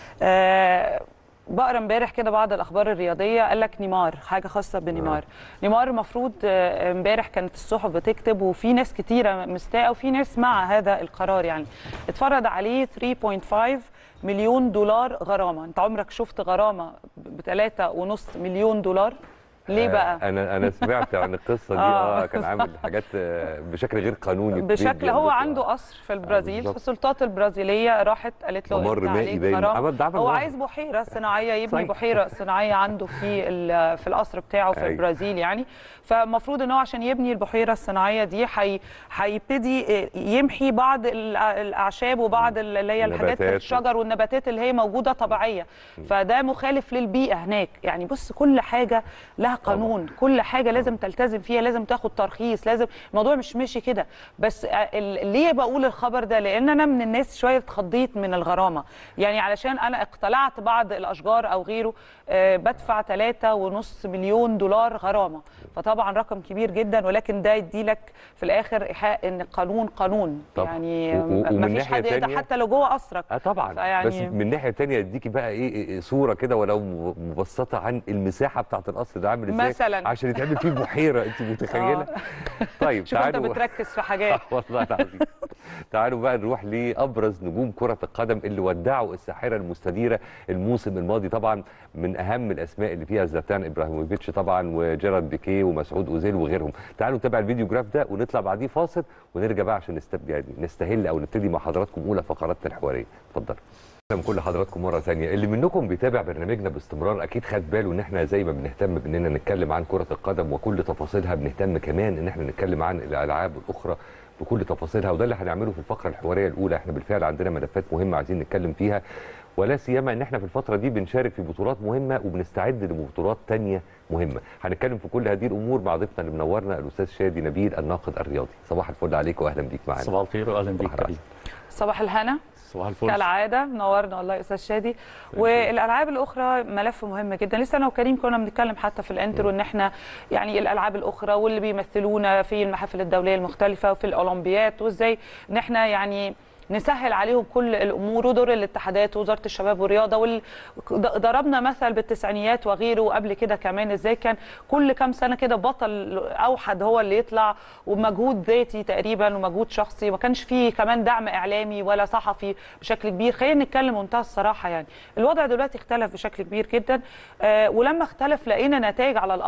آه، بقرا امبارح كده بعض الاخبار الرياضيه قال لك نيمار حاجه خاصه بنيمار نيمار المفروض آه، امبارح كانت الصحف بتكتب وفي ناس كتيره مستاءه وفي ناس مع هذا القرار يعني اتفرض عليه 3.5 مليون دولار غرامه انت عمرك شفت غرامه ب 3.5 مليون دولار ليه بقى آه، انا انا سمعت عن القصه دي آه. اه كان عامل حاجات آه، بشكل غير قانوني في بيت بشكل هو جنبه. عنده قصر في البرازيل بالظبط. فالسلطات البرازيليه راحت قالت له ممر انت مائي عليك باين. غرامة. عمل- ده عمل هو نهر. عايز بحيره صناعيه يبني صحيح. بحيره صناعيه عنده في ال- في القصر بتاعه في أيوة. البرازيل يعني فالمفروض ان هو عشان يبني البحيره الصناعيه دي حي- هيبتدي يمحي بعض ال- الاعشاب وبعض ال- اللي هي الحاجات نباتات. الشجر والنباتات اللي هي موجوده طبيعيه فده مخالف للبيئه هناك يعني بص كل حاجه لها قانون كل حاجه لازم تلتزم فيها لازم تاخد ترخيص لازم الموضوع مش ماشي كده بس ال- ليه بقول الخبر ده لان انا من الناس شويه اتخضيت من الغرامه يعني علشان انا اقتلعت بعض الاشجار او غيره آه، بدفع 3.5 مليون دولار غرامه فطبعا رقم كبير جدا ولكن ده يدي لك في الاخر ايحاء ان القانون قانون طبعا. يعني و- و- ومن ما فيش ناحية حد يقدر تانية- حتى لو جوه قصرك اه طبعا فيعني- بس من ناحيه تانية يديكي بقى ايه إيه صوره كده ولو م- مبسطه عن المساحه بتاعت القصر ده عامل ازاي مثلاً. عشان يتعمل فيه بحيره انت متخيله طيب شوف انت تعالوا بتركز في حاجات والله العظيم تعالوا بقى نروح لابرز نجوم كره القدم اللي ودعوا الساحره المستديره الموسم الماضي طبعا من اهم الاسماء اللي فيها زلاتان ابراهيموفيتش طبعا وجيرارد بيكيه ومسعود اوزيل وغيرهم تعالوا نتابع الفيديو جراف ده ونطلع بعديه فاصل ونرجع بقى عشان نستب يعني نستهل او نبتدي مع حضراتكم اولى فقراتنا الحواريه اتفضل اهلا كل حضراتكم مره ثانيه اللي منكم بيتابع برنامجنا باستمرار اكيد خد باله ان احنا زي ما بنهتم باننا نتكلم عن كره القدم وكل تفاصيلها بنهتم كمان ان احنا نتكلم عن الالعاب الاخرى بكل تفاصيلها وده اللي هنعمله في الفقره الحواريه الاولى احنا بالفعل عندنا ملفات مهمه عايزين نتكلم فيها ولا سيما ان احنا في الفتره دي بنشارك في بطولات مهمه وبنستعد لبطولات تانية مهمه هنتكلم في كل هذه الامور مع ضيفنا اللي منورنا الاستاذ شادي نبيل الناقد الرياضي صباح الفل عليك واهلا بيك معانا صباح الخير واهلا بيك صباح كريم صباح الهنا صباح الفل كالعاده منورنا والله يا استاذ شادي والالعاب الاخرى ملف مهم جدا لسه انا وكريم كنا بنتكلم حتى في الانترو ان احنا يعني الالعاب الاخرى واللي بيمثلونا في المحافل الدوليه المختلفه وفي الاولمبيات وازاي ان احنا يعني نسهل عليهم كل الامور ودور الاتحادات ووزاره الشباب والرياضه وال... ضربنا مثل بالتسعينيات وغيره وقبل كده كمان ازاي كان كل كام سنه كده بطل اوحد هو اللي يطلع ومجهود ذاتي تقريبا ومجهود شخصي ما كانش فيه كمان دعم اعلامي ولا صحفي بشكل كبير خلينا نتكلم منتهى الصراحه يعني الوضع دلوقتي اختلف بشكل كبير جدا آه ولما اختلف لقينا نتائج على الارض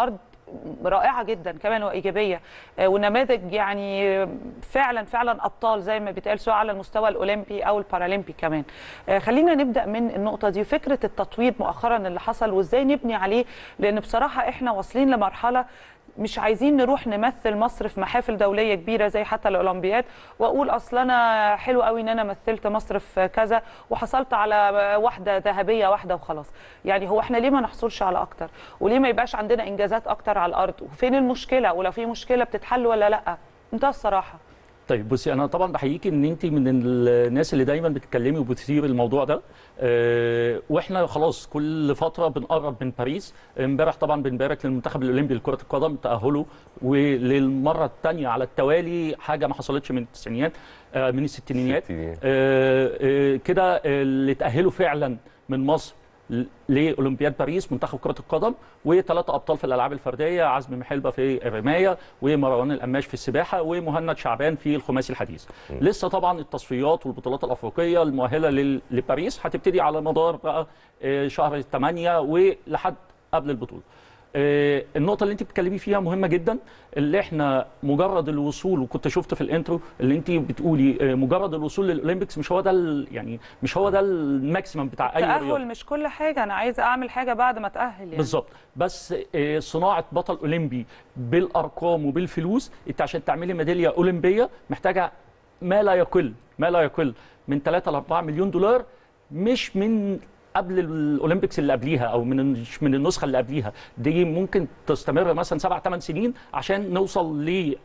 رائعه جدا كمان وايجابيه آه، ونماذج يعني فعلا فعلا ابطال زي ما بيتقال سواء على المستوى الاولمبي او البارالمبي كمان آه، خلينا نبدا من النقطه دي فكره التطوير مؤخرا اللي حصل وازاي نبني عليه لان بصراحه احنا واصلين لمرحله مش عايزين نروح نمثل مصر في محافل دوليه كبيره زي حتى الاولمبياد واقول اصل انا حلو قوي ان انا مثلت مصر في كذا وحصلت على واحده ذهبيه واحده وخلاص يعني هو احنا ليه ما نحصلش على اكتر وليه ما يبقاش عندنا انجازات اكتر على الارض وفين المشكله ولو في مشكله بتتحل ولا لا منتهى الصراحه طيب بصي انا طبعا بحييكي ان انت من الناس اللي دايما بتتكلمي وبتثير الموضوع ده أه واحنا خلاص كل فتره بنقرب من باريس امبارح طبعا بنبارك للمنتخب الاولمبي لكره القدم تاهله وللمره الثانيه على التوالي حاجه ما حصلتش من التسعينيات آه من الستينيات الستينيات. آه آه كده اللي تاهلوا فعلا من مصر لاولمبياد باريس منتخب كره القدم وثلاثه ابطال في الالعاب الفرديه عزمي محلبه في الرمايه ومروان القماش في السباحه ومهند شعبان في الخماسي الحديث لسه طبعا التصفيات والبطولات الافريقيه المؤهله لل- لباريس هتبتدي على مدار بقى آه، شهر 8 ولحد قبل البطوله آه، النقطة اللي أنت بتتكلمي فيها مهمة جدا اللي احنا مجرد الوصول وكنت شفت في الانترو اللي أنت بتقولي آه، مجرد الوصول للأولمبيكس مش هو ده ال- يعني مش هو ده الماكسيمم بتاع أي رياضة تاهل مش كل حاجه انا عايزه اعمل حاجه بعد ما اتاهل يعني بالظبط بس آه، صناعه بطل اولمبي بالارقام وبالفلوس انت عشان تعملي ميداليه اولمبيه محتاجه ما لا يقل ما لا يقل من 3 ل 4 مليون دولار مش من قبل الاولمبيكس اللي قبليها او من مش من النسخه اللي قبليها دي ممكن تستمر مثلا سبع ثمان سنين عشان نوصل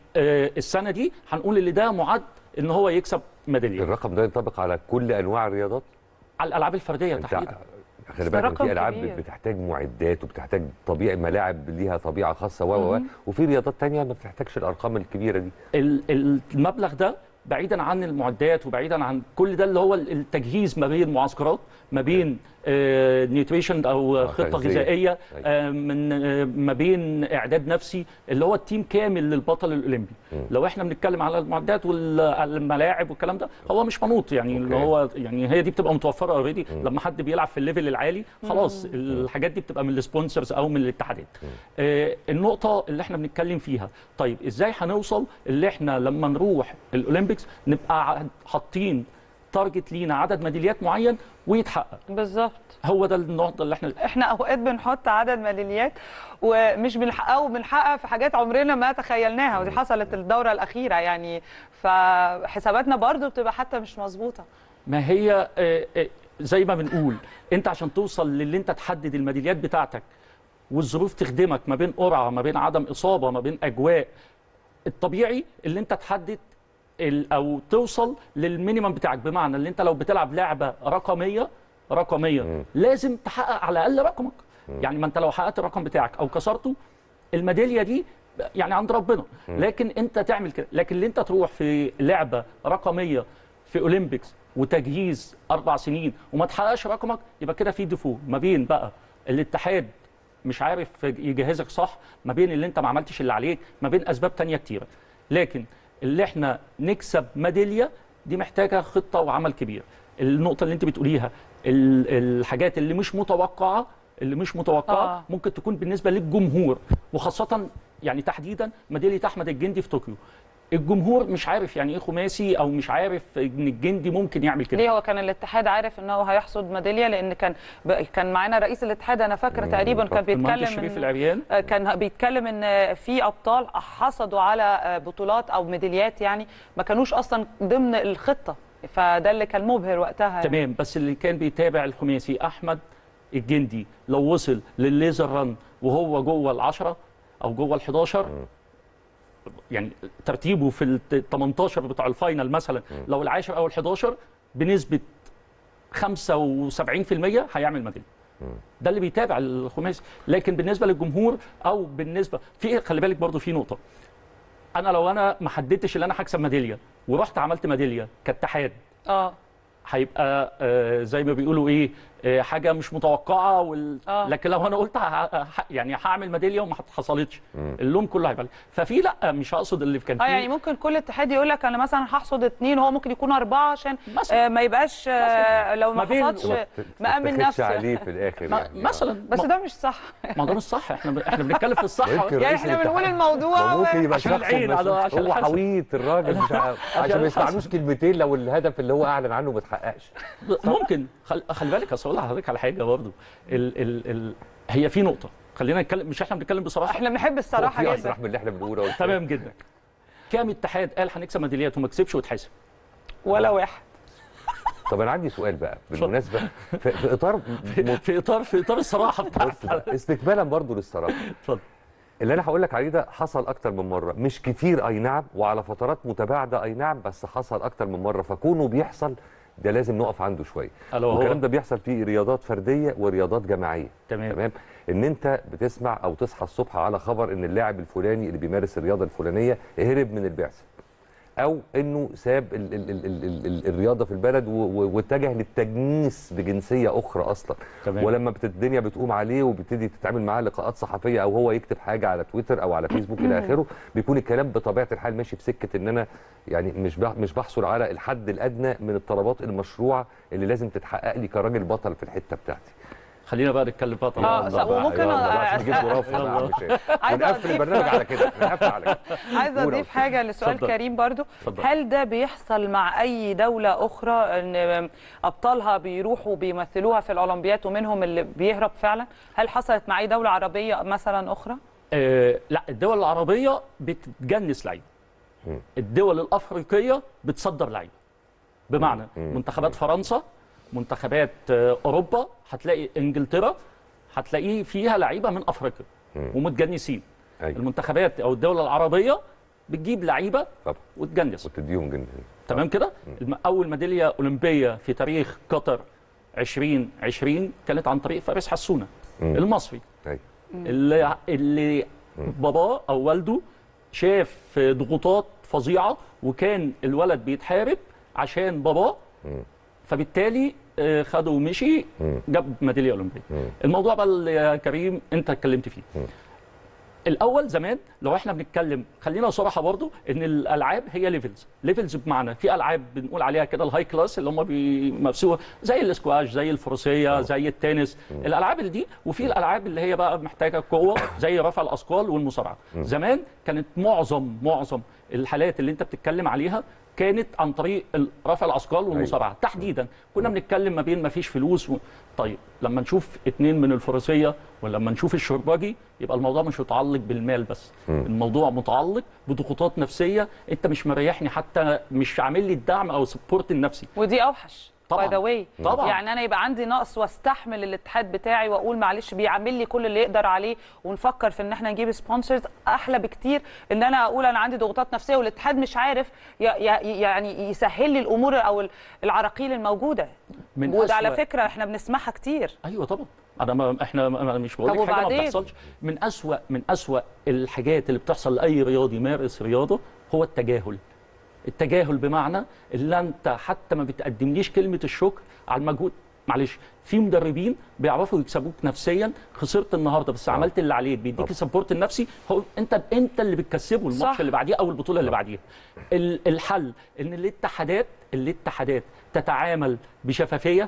للسنه دي هنقول اللي ده معد ان هو يكسب ميداليه الرقم ده ينطبق على كل انواع الرياضات على الالعاب الفرديه انت تحديدا خلي بالك إن رقم في العاب كبير. بتحتاج معدات وبتحتاج طبيعي ملاعب ليها طبيعه خاصه و و وفي رياضات تانية ما بتحتاجش الارقام الكبيره دي ال- ال- المبلغ ده بعيدا عن المعدات وبعيدا عن كل ده اللي هو التجهيز ما بين معسكرات ما بين نيوتريشن او آه، خطه تغذية. غذائيه أيوة. آه، من آه، ما بين اعداد نفسي اللي هو التيم كامل للبطل الاولمبي لو احنا بنتكلم على المعدات والملاعب والكلام ده هو مش منوط يعني اللي أوكي. هو يعني هي دي بتبقى متوفره اوريدي لما حد بيلعب في الليفل العالي خلاص الحاجات دي بتبقى من السبونسرز او من الاتحادات آه، النقطه اللي احنا بنتكلم فيها طيب ازاي هنوصل اللي احنا لما نروح الاولمبيكس نبقى ع- حاطين تارجت لينا عدد ميداليات معين ويتحقق بالظبط هو ده النقطه اللي احنا احنا اوقات بنحط عدد ميداليات ومش بنحققه وبنحقق في حاجات عمرنا ما تخيلناها ودي حصلت الدوره الاخيره يعني فحساباتنا برضو بتبقى حتى مش مظبوطه ما هي آه، آه، زي ما بنقول انت عشان توصل للي انت تحدد الميداليات بتاعتك والظروف تخدمك ما بين قرعه ما بين عدم اصابه ما بين اجواء الطبيعي اللي انت تحدد ال- او توصل للمينيمم بتاعك بمعنى اللي انت لو بتلعب لعبه رقميه رقميه لازم تحقق على الاقل رقمك يعني ما انت لو حققت الرقم بتاعك او كسرته الميداليه دي يعني عند ربنا لكن انت تعمل كده لكن اللي انت تروح في لعبه رقميه في اولمبيكس وتجهيز اربع سنين وما تحققش رقمك يبقى كده في ديفو ما بين بقى الاتحاد مش عارف يجهزك صح ما بين اللي انت ما عملتش اللي عليك ما بين اسباب تانية كتيره لكن اللي احنا نكسب ميداليه دي محتاجه خطه وعمل كبير النقطه اللي انت بتقوليها ال- الحاجات اللي مش متوقعه اللي مش متوقعه آه. آه. ممكن تكون بالنسبه للجمهور وخاصه يعني تحديدا ميداليه احمد الجندي في طوكيو الجمهور مش عارف يعني ايه خماسي او مش عارف ان الجندي ممكن يعمل كده ليه هو كان الاتحاد عارف ان هو هيحصد ميداليه لان كان ب- كان معانا رئيس الاتحاد انا فاكره تقريبا كان المهندس بيتكلم شريف إن- العريان آه، كان بيتكلم ان في ابطال حصدوا على آه، بطولات او ميداليات يعني ما كانوش اصلا ضمن الخطه فده اللي كان مبهر وقتها يعني. تمام بس اللي كان بيتابع الخماسي احمد الجندي لو وصل للليزر ران وهو جوه العشرة او جوه ال11 يعني ترتيبه في ال 18 بتوع الفاينل مثلا لو العاشر او ال11 بنسبه 75% هيعمل ميداليه ده اللي بيتابع الخماسي لكن بالنسبه للجمهور او بالنسبه في خلي بالك برضو في نقطه انا لو انا ما حددتش ان انا هكسب ميداليه ورحت عملت ميداليه كاتحاد اه هيبقى آه، زي ما بيقولوا ايه آه، حاجه مش متوقعه وال... آه. لكن لو انا قلت ه... ه... يعني هعمل ميداليه وما حصلتش اللوم كله هيبقى عليه. ففي لا مش هقصد اللي كان اه فيه يعني ممكن كل اتحاد يقول لك انا مثلا هحصد اثنين وهو ممكن يكون اربعه عشان مثلاً. آه ما يبقاش آه لو ما ما بين- حصدش وما مأمن تتاخدش نفسه عليه في الاخر ما... يعني مثلا بس ما... ده مش صح ما ده مش صح احنا ب... احنا بنتكلم في الصح يمكن يعني رئيس احنا بنقول الاتحاد. الموضوع ما ممكن يبقى عشان شخص العين، بس على- عشان هو الحسن. حويط الراجل مش عارف عشان ما يسمعنوش كلمتين لو الهدف اللي هو اعلن عنه ما اتحققش ممكن خل... خلي بالك اصل اقول لحضرتك على حاجه برضه ال... ال... ال... هي في نقطه خلينا نتكلم مش احنا بنتكلم بصراحه احنا بنحب الصراحه في جدا اسرح من اللي احنا بنقوله أهو. تمام جدا كام اتحاد قال هنكسب ميداليات وما كسبش واتحاسب ولا واحد طب انا عندي سؤال بقى بالمناسبه في, في اطار م- في اطار في اطار الصراحه بص بتاعتك بقى، استكمالا برضو للصراحه اتفضل اللي انا هقول لك عليه ده حصل اكتر من مره مش كتير اي نعم وعلى فترات متباعده اي نعم بس حصل اكتر من مره فكونه بيحصل ده لازم نقف عنده شويه ألا وهو؟ والكلام ده بيحصل في رياضات فرديه ورياضات جماعيه تمام. تمام ان انت بتسمع او تصحى الصبح على خبر ان اللاعب الفلاني اللي بيمارس الرياضه الفلانيه هرب من البعثه او انه ساب ال ال ال ال ال ال الرياضه في البلد و- و- واتجه للتجنيس بجنسيه اخرى اصلا تمام. ولما بت- الدنيا بتقوم عليه وبتبتدي تتعامل معاه لقاءات صحفيه او هو يكتب حاجه على تويتر او على فيسبوك الى اخره بيكون الكلام بطبيعه الحال ماشي في سكه ان انا يعني مش بح- مش بحصل على الحد الادنى من الطلبات المشروعه اللي لازم تتحقق لي كراجل بطل في الحته بتاعتي خلينا بقى نتكلم بقى آه، طبعا صح، وممكن يلا بقى عشان أسأل- نجيب ظرافه بقى يا عم شيخ. عايزة ونقفل أضيف- البرنامج على كده نقفل على كده عايزه قول يا اضيف أستاذ. حاجه لسؤال اتفضل. كريم برضو اتفضل. هل ده بيحصل مع اي دوله اخرى ان ابطالها بيروحوا بيمثلوها في الاولمبياد ومنهم اللي بيهرب فعلا هل حصلت مع اي دوله عربيه مثلا اخرى آه لا الدول العربيه بتتجنس لعيبه الدول الافريقيه بتصدر لعيبه بمعنى منتخبات فرنسا منتخبات آه، اوروبا هتلاقي انجلترا هتلاقيه فيها لعيبه من افريقيا ومتجنسين أيوة. المنتخبات او الدول العربيه بتجيب لعيبه طبعا وتجنس وتديهم جنيه تمام كده الم- اول ميداليه اولمبيه في تاريخ قطر 2020 كانت عن طريق فارس حسونه المصري ايوه اللي اللي باباه او والده شاف ضغوطات فظيعه وكان الولد بيتحارب عشان باباه فبالتالي آه، خده ومشي جاب ميداليه اولمبيه الموضوع بقى اللي يا كريم انت اتكلمت فيه الاول زمان لو احنا بنتكلم خلينا صراحه برضو ان الالعاب هي ليفلز ليفلز بمعنى في العاب بنقول عليها كده الهاي كلاس اللي هم بيمارسوها زي الاسكواش زي الفروسيه زي التنس الالعاب اللي دي وفي الالعاب اللي هي بقى محتاجه قوه زي رفع الاثقال والمصارعه زمان كانت معظم معظم الحالات اللي انت بتتكلم عليها كانت عن طريق ال- رفع الاثقال والمصارعه تحديدا كنا بنتكلم ما بين ما فيش فلوس و... طيب لما نشوف اتنين من الفروسيه ولما نشوف الشرباجي يبقى الموضوع مش متعلق بالمال بس الموضوع متعلق بضغوطات نفسيه انت مش مريحني حتى مش عامل لي الدعم او السبورت النفسي ودي اوحش طبعاً. باي ذا واي طبعاً. يعني انا يبقى عندي نقص واستحمل الاتحاد بتاعي واقول معلش بيعمل لي كل اللي يقدر عليه ونفكر في ان احنا نجيب سبونسرز احلى بكتير ان انا اقول انا عندي ضغوطات نفسيه والاتحاد مش عارف ي- ي- يعني يسهل لي الامور او العراقيل الموجوده من وده على أسوأ- فكره احنا بنسمعها كتير ايوه طبعا انا ما احنا ما أنا مش بقول طب لك حاجه ما وبعدين؟ بتحصلش من اسوا من اسوا الحاجات اللي بتحصل لاي رياضي يمارس رياضه هو التجاهل التجاهل بمعنى اللي انت حتى ما بتقدمليش كلمه الشكر على المجهود معلش في مدربين بيعرفوا يكسبوك نفسيا خسرت النهارده بس عملت اللي عليك بيديك السبورت النفسي هو انت انت اللي بتكسبه الماتش صح. اللي بعديه او البطوله اللي بعديها ال- الحل ان الاتحادات الاتحادات تتعامل بشفافيه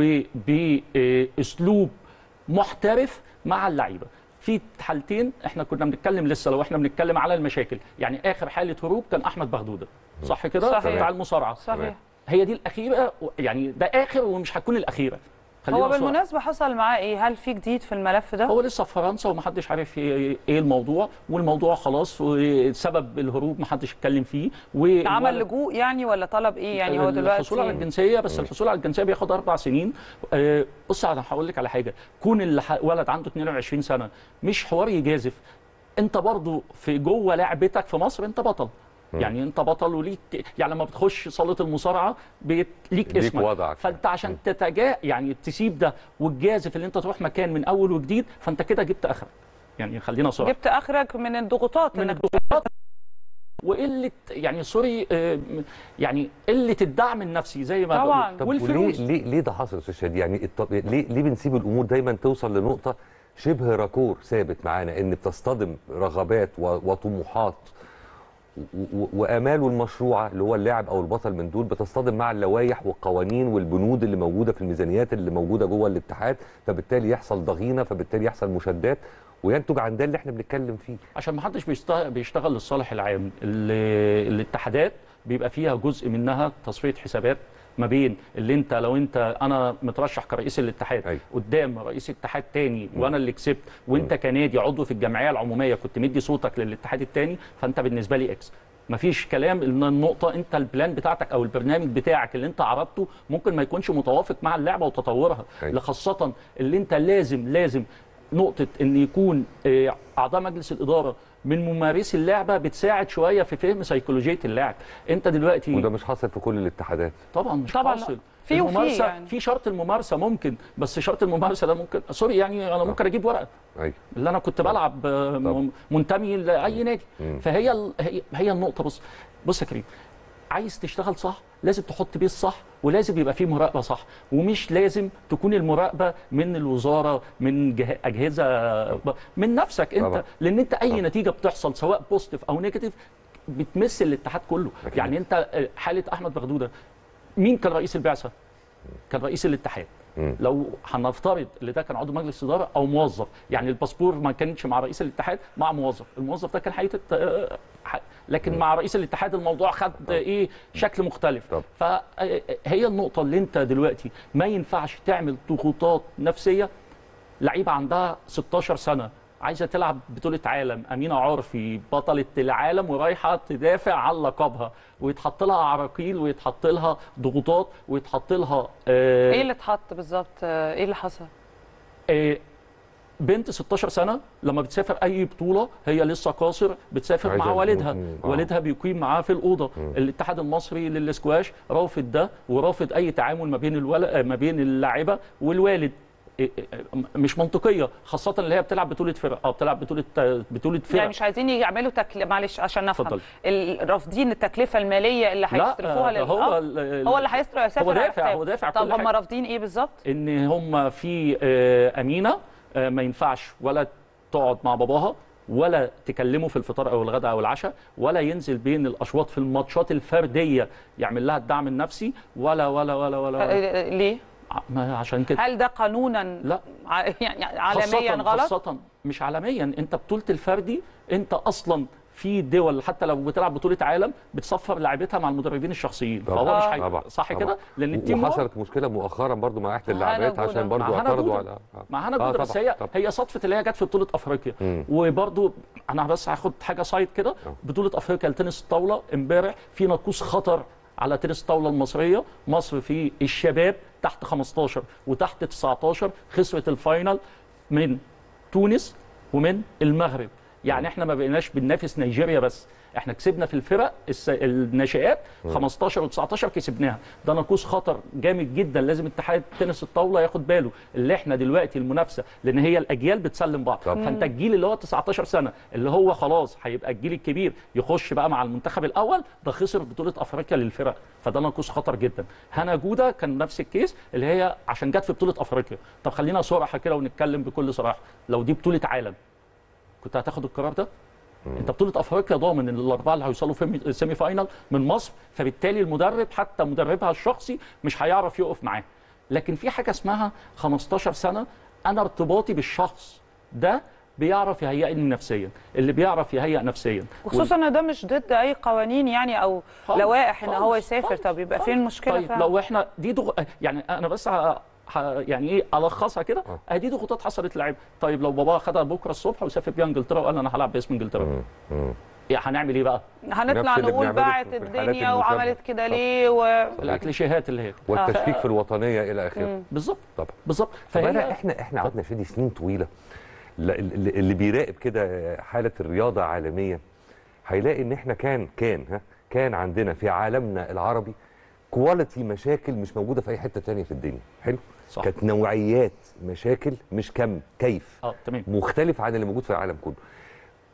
وباسلوب محترف مع اللعيبه في حالتين احنا كنا بنتكلم لسه لو احنا بنتكلم على المشاكل يعني اخر حاله هروب كان احمد بغدوده صح كده صحيح. بتاع المصارعه صحيح هي دي الاخيره يعني ده اخر ومش هتكون الاخيره خلينا هو صراحة. بالمناسبه حصل معاه ايه هل في جديد في الملف ده هو لسه في فرنسا ومحدش عارف ايه إيه الموضوع والموضوع خلاص وسبب الهروب محدش اتكلم فيه و عمل لجوء يعني ولا طلب ايه يعني هو دلوقتي الحصول على الجنسيه بس الحصول على الجنسيه بياخد اربع سنين آه، بص انا هقول لك على حاجه كون اللي ح- ولد عنده 22 سنه مش حوار يجازف انت برضو في جوه لعبتك في مصر انت بطل يعني انت بطل وليك يعني لما بتخش صاله المصارعه بيت ليك ليك اسمك وضعك. فانت عشان تتجا يعني تسيب ده وتجازف اللي انت تروح مكان من اول وجديد فانت كده جبت اخرك يعني خلينا صراحه جبت اخرك من الضغوطات من انك الضغوطات وقله يعني سوري آه، م- يعني قله الدعم النفسي زي ما طبعاً. بقول. طب وليه والفلوس ليه ليه ده حصل يا استاذ شادي يعني الطب... ليه ليه بنسيب الامور دايما توصل لنقطه شبه راكور ثابت معانا ان بتصطدم رغبات و... وطموحات و... و... واماله المشروعه اللي هو اللاعب او البطل من دول بتصطدم مع اللوائح والقوانين والبنود اللي موجوده في الميزانيات اللي موجوده جوه الاتحاد فبالتالي يحصل ضغينه فبالتالي يحصل مشادات وينتج عن ده اللي احنا بنتكلم فيه عشان ما حدش بيشتغل, بيشتغل للصالح العام ال- الاتحادات بيبقى فيها جزء منها تصفيه حسابات ما بين اللي انت لو انت انا مترشح كرئيس الاتحاد أيوة. قدام رئيس اتحاد تاني وانا اللي كسبت وانت كنادي عضو في الجمعيه العموميه كنت مدي صوتك للاتحاد التاني فانت بالنسبه لي اكس مفيش كلام ان النقطه انت البلان بتاعتك او البرنامج بتاعك اللي انت عرضته ممكن ما يكونش متوافق مع اللعبه وتطورها أيوة. خاصه اللي انت لازم لازم نقطه ان يكون آه، اعضاء مجلس الاداره من ممارسي اللعبه بتساعد شويه في فهم سيكولوجيه اللاعب انت دلوقتي وده مش حاصل في كل الاتحادات طبعا مش طبعاً لا. حاصل في وفي الممارسة- يعني. في شرط الممارسه ممكن بس شرط الممارسه ده ممكن سوري يعني انا ممكن اجيب ورقه ايوه اللي انا كنت بلعب آه، طب. م- منتمي لاي نادي مم. فهي ال- هي, هي النقطه بص بص يا كريم عايز تشتغل صح لازم تحط بيه الصح ولازم يبقى فيه مراقبه صح ومش لازم تكون المراقبه من الوزاره من جه- اجهزه ب- من نفسك انت طبعا. لان انت اي طبعا. نتيجه بتحصل سواء بوزيتيف او نيجاتيف بتمس الاتحاد كله أكيد. يعني انت آه، حاله احمد بغدوده مين كان رئيس البعثه كان رئيس الاتحاد مم. لو هنفترض اللي ده كان عضو مجلس اداره او موظف يعني الباسبور ما كانش مع رئيس الاتحاد مع موظف الموظف ده كان هيتت آه، ح- لكن مع رئيس الاتحاد الموضوع خد ايه شكل مختلف طب. فهي النقطه اللي انت دلوقتي ما ينفعش تعمل ضغوطات نفسيه لعيبه عندها 16 سنه عايزه تلعب بطوله عالم امينه عرفي بطله العالم ورايحه تدافع عن لقبها ويتحط لها عراقيل ويتحط لها ضغوطات ويتحط لها آه ايه اللي اتحط بالظبط آه، ايه اللي حصل آه، بنت 16 سنه لما بتسافر اي بطوله هي لسه قاصر بتسافر عايزة مع والدها مم. آه. والدها بيقيم معاها في الاوضه الاتحاد المصري للاسكواش رافض ده ورافض اي تعامل ما بين الول... ما بين اللاعبه والوالد آه، آه، مش منطقيه خاصه اللي هي بتلعب بطوله فرق او بتلعب بطوله بطوله فرق يعني مش عايزين يعملوا تكل... معلش عشان نفهم اتفضل. ال- رافضين التكلفه الماليه اللي لا هيصرفوها ده لل- هو آه، ال- هو اللي هيصرف يسافر هو على دافع حساب. هو دافع طب كل هم حاجة. رافضين ايه بالظبط ان هم في آه، امينه آه، ما ينفعش ولا تقعد مع باباها ولا تكلمه في الفطار او الغداء او العشاء ولا ينزل بين الاشواط في الماتشات الفرديه يعمل لها الدعم النفسي ولا ولا ولا ولا, ولا. آه، ليه ع- ما عشان كده هل ده قانونا لا ع- يعني عالميا خاصة غلط خاصة مش عالميا انت بطولة الفردي انت اصلا في دول حتى لو بتلعب بطولة عالم بتصفر لاعبتها مع المدربين الشخصيين طبعا. فهو مش آه. حي... طبعا صح طبعا. كده لان التيم وورك وحصلت مشكله مؤخرا برضو مع احدى مع اللاعبات هنا عشان جودة. برضو مع هنا اعترضوا جودة. على آه. مع هنا آه جودة بس طبعاً، هي طبعاً. هي صدفه اللي هي جت في بطوله افريقيا مم. وبرضو انا بس هاخد حاجه سايد كده بطوله افريقيا لتنس الطاوله امبارح في نقوص خطر على تنس الطاوله المصريه مصر في الشباب تحت 15 وتحت 19 خسرت الفاينل من تونس ومن المغرب يعني احنا ما بقيناش بننافس نيجيريا بس احنا كسبنا في الفرق الس... الناشئات 15 و19 كسبناها ده نقوص خطر جامد جدا لازم اتحاد تنس الطاوله ياخد باله اللي احنا دلوقتي المنافسه لان هي الاجيال بتسلم بعض طبعا. فانت الجيل اللي هو 19 سنه اللي هو خلاص هيبقى الجيل الكبير يخش بقى مع المنتخب الاول ده خسر بطوله افريقيا للفرق فده نقوص خطر جدا هنا جوده كان نفس الكيس اللي هي عشان جت في بطوله افريقيا طب خلينا صراحه كده ونتكلم بكل صراحه لو دي بطوله عالم كنت هتاخد القرار ده انت بطوله افريقيا ضامن ان الاربعه اللي هيوصلوا في سيمي فاينال من مصر فبالتالي المدرب حتى مدربها الشخصي مش هيعرف يقف معاه لكن في حاجه اسمها 15 سنه انا ارتباطي بالشخص ده بيعرف يهيئني نفسيا اللي بيعرف يهيئ نفسيا وخصوصا ان ده مش ضد اي قوانين يعني او خالص، لوائح ان هو خالص، يسافر خالص، طب يبقى خالص. فين المشكله طيب فعلا لو احنا دي دغ... يعني انا بس ه... ه... يعني ايه الخصها كده آه. اه دي ضغوطات حصلت لعيب طيب لو بابا خدها بكره الصبح وسافر بيها انجلترا وقال انا هلعب باسم انجلترا مم. مم. يعني هنعمل ايه بقى هنطلع نفس اللي نقول بنعمله باعت في الحالات الدنيا المشابهة. وعملت كده طب. ليه و... الاكليشيهات اللي هي والتشكيك في الوطنيه الى اخره بالظبط طبعا بالظبط طب انا فهي احنا احنا قعدنا شادي سنين طويله لا- اللي اللي بيراقب كده حاله الرياضه عالميا هيلاقي ان احنا كان كان ها كان عندنا في عالمنا العربي كواليتي مشاكل مش موجوده في اي حته تانية في الدنيا حلو صح. كانت نوعيات مشاكل مش كم كيف اه تمام مختلف عن اللي موجود في العالم كله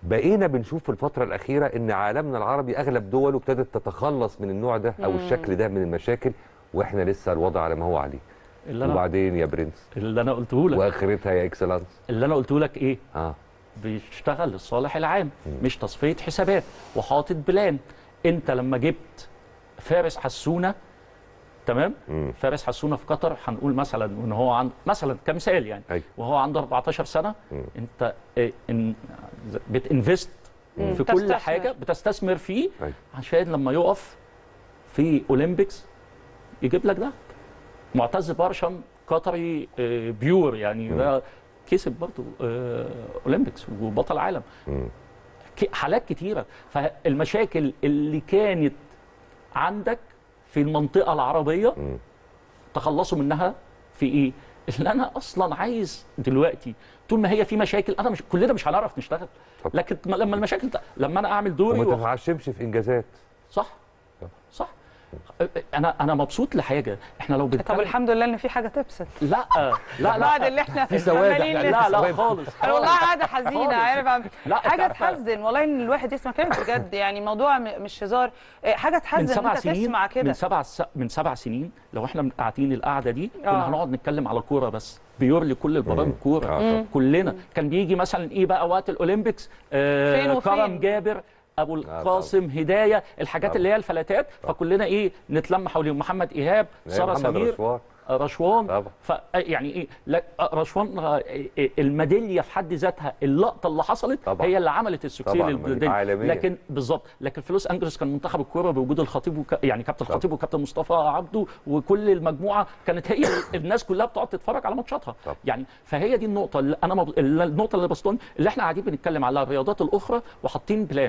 بقينا بنشوف في الفتره الاخيره ان عالمنا العربي اغلب دوله ابتدت تتخلص من النوع ده او الشكل ده من المشاكل واحنا لسه الوضع على ما هو عليه اللي انا وبعدين يا برنس اللي انا قلته لك واخرتها يا اكسلانس اللي انا قلته لك ايه اه بيشتغل للصالح العام مش تصفيه حسابات وحاطط بلان انت لما جبت فارس حسونه تمام مم. فارس حسونه في قطر هنقول مثلا ان هو عنده مثلا كمثال يعني أيوة. وهو عنده 14 سنه مم. انت آه، إن بتنفست مم. في كل بتستثمر. حاجه بتستثمر فيه أيوة. عشان لما يقف في اولمبيكس يجيب لك ده معتز بارشم قطري آه، بيور يعني ده كسب برضه آه، اولمبيكس وبطل عالم مم. ك- حالات كتيره فالمشاكل اللي كانت عندك في المنطقه العربيه مم. تخلصوا منها في ايه اللي انا اصلا عايز دلوقتي طول ما هي في مشاكل انا مش كلنا مش هنعرف نشتغل طب. لكن م- لما المشاكل ت- لما انا اعمل دوري وما و... تتعشمش في انجازات صح صح انا انا مبسوط لحاجه احنا لو طب بنتكلم الحمد لله ان في حاجه تبسط لا لا لا بعد اللي احنا في سواد عمالين إحنا نس- لا لا سواد. خالص انا والله قاعده حزينه خالص. عارف عم- لا، حاجه أنت- تحزن والله ان الواحد يسمع كلام بجد يعني موضوع م- مش هزار إيه، حاجه من تحزن ان سبع انت سنين تسمع من كده سبع س... من سبع سنين لو احنا قاعدين القعده دي آه. كنا هنقعد نتكلم على كوره بس بيورلي كل البرامج مم. كوره آه، طبعا. كلنا كان بيجي مثلا ايه بقى وقت الاولمبيكس آه فين وفين؟ كرم جابر ابو القاسم هدايه الحاجات طبعا. اللي هي الفلاتات فكلنا ايه نتلم حوالين محمد ايهاب ساره محمد سمير رشوان. آه، رشوان طبعا. ف يعني ايه لا آه، رشوان آه، إيه، الميداليه في حد ذاتها اللقطه اللي حصلت طبعا. هي اللي عملت السكسي طبعا، للدنيا عالمية. لكن بالظبط لكن في لوس انجلوس كان منتخب الكوره بوجود الخطيب وك... يعني كابتن الخطيب وكابتن مصطفى عبده وكل المجموعه كانت هي الناس كلها بتقعد تتفرج على ماتشاتها طبعا. يعني فهي دي النقطه اللي انا مب... اللي- النقطه اللي بسطون اللي احنا قاعدين بنتكلم على الرياضات الاخرى وحاطين بلان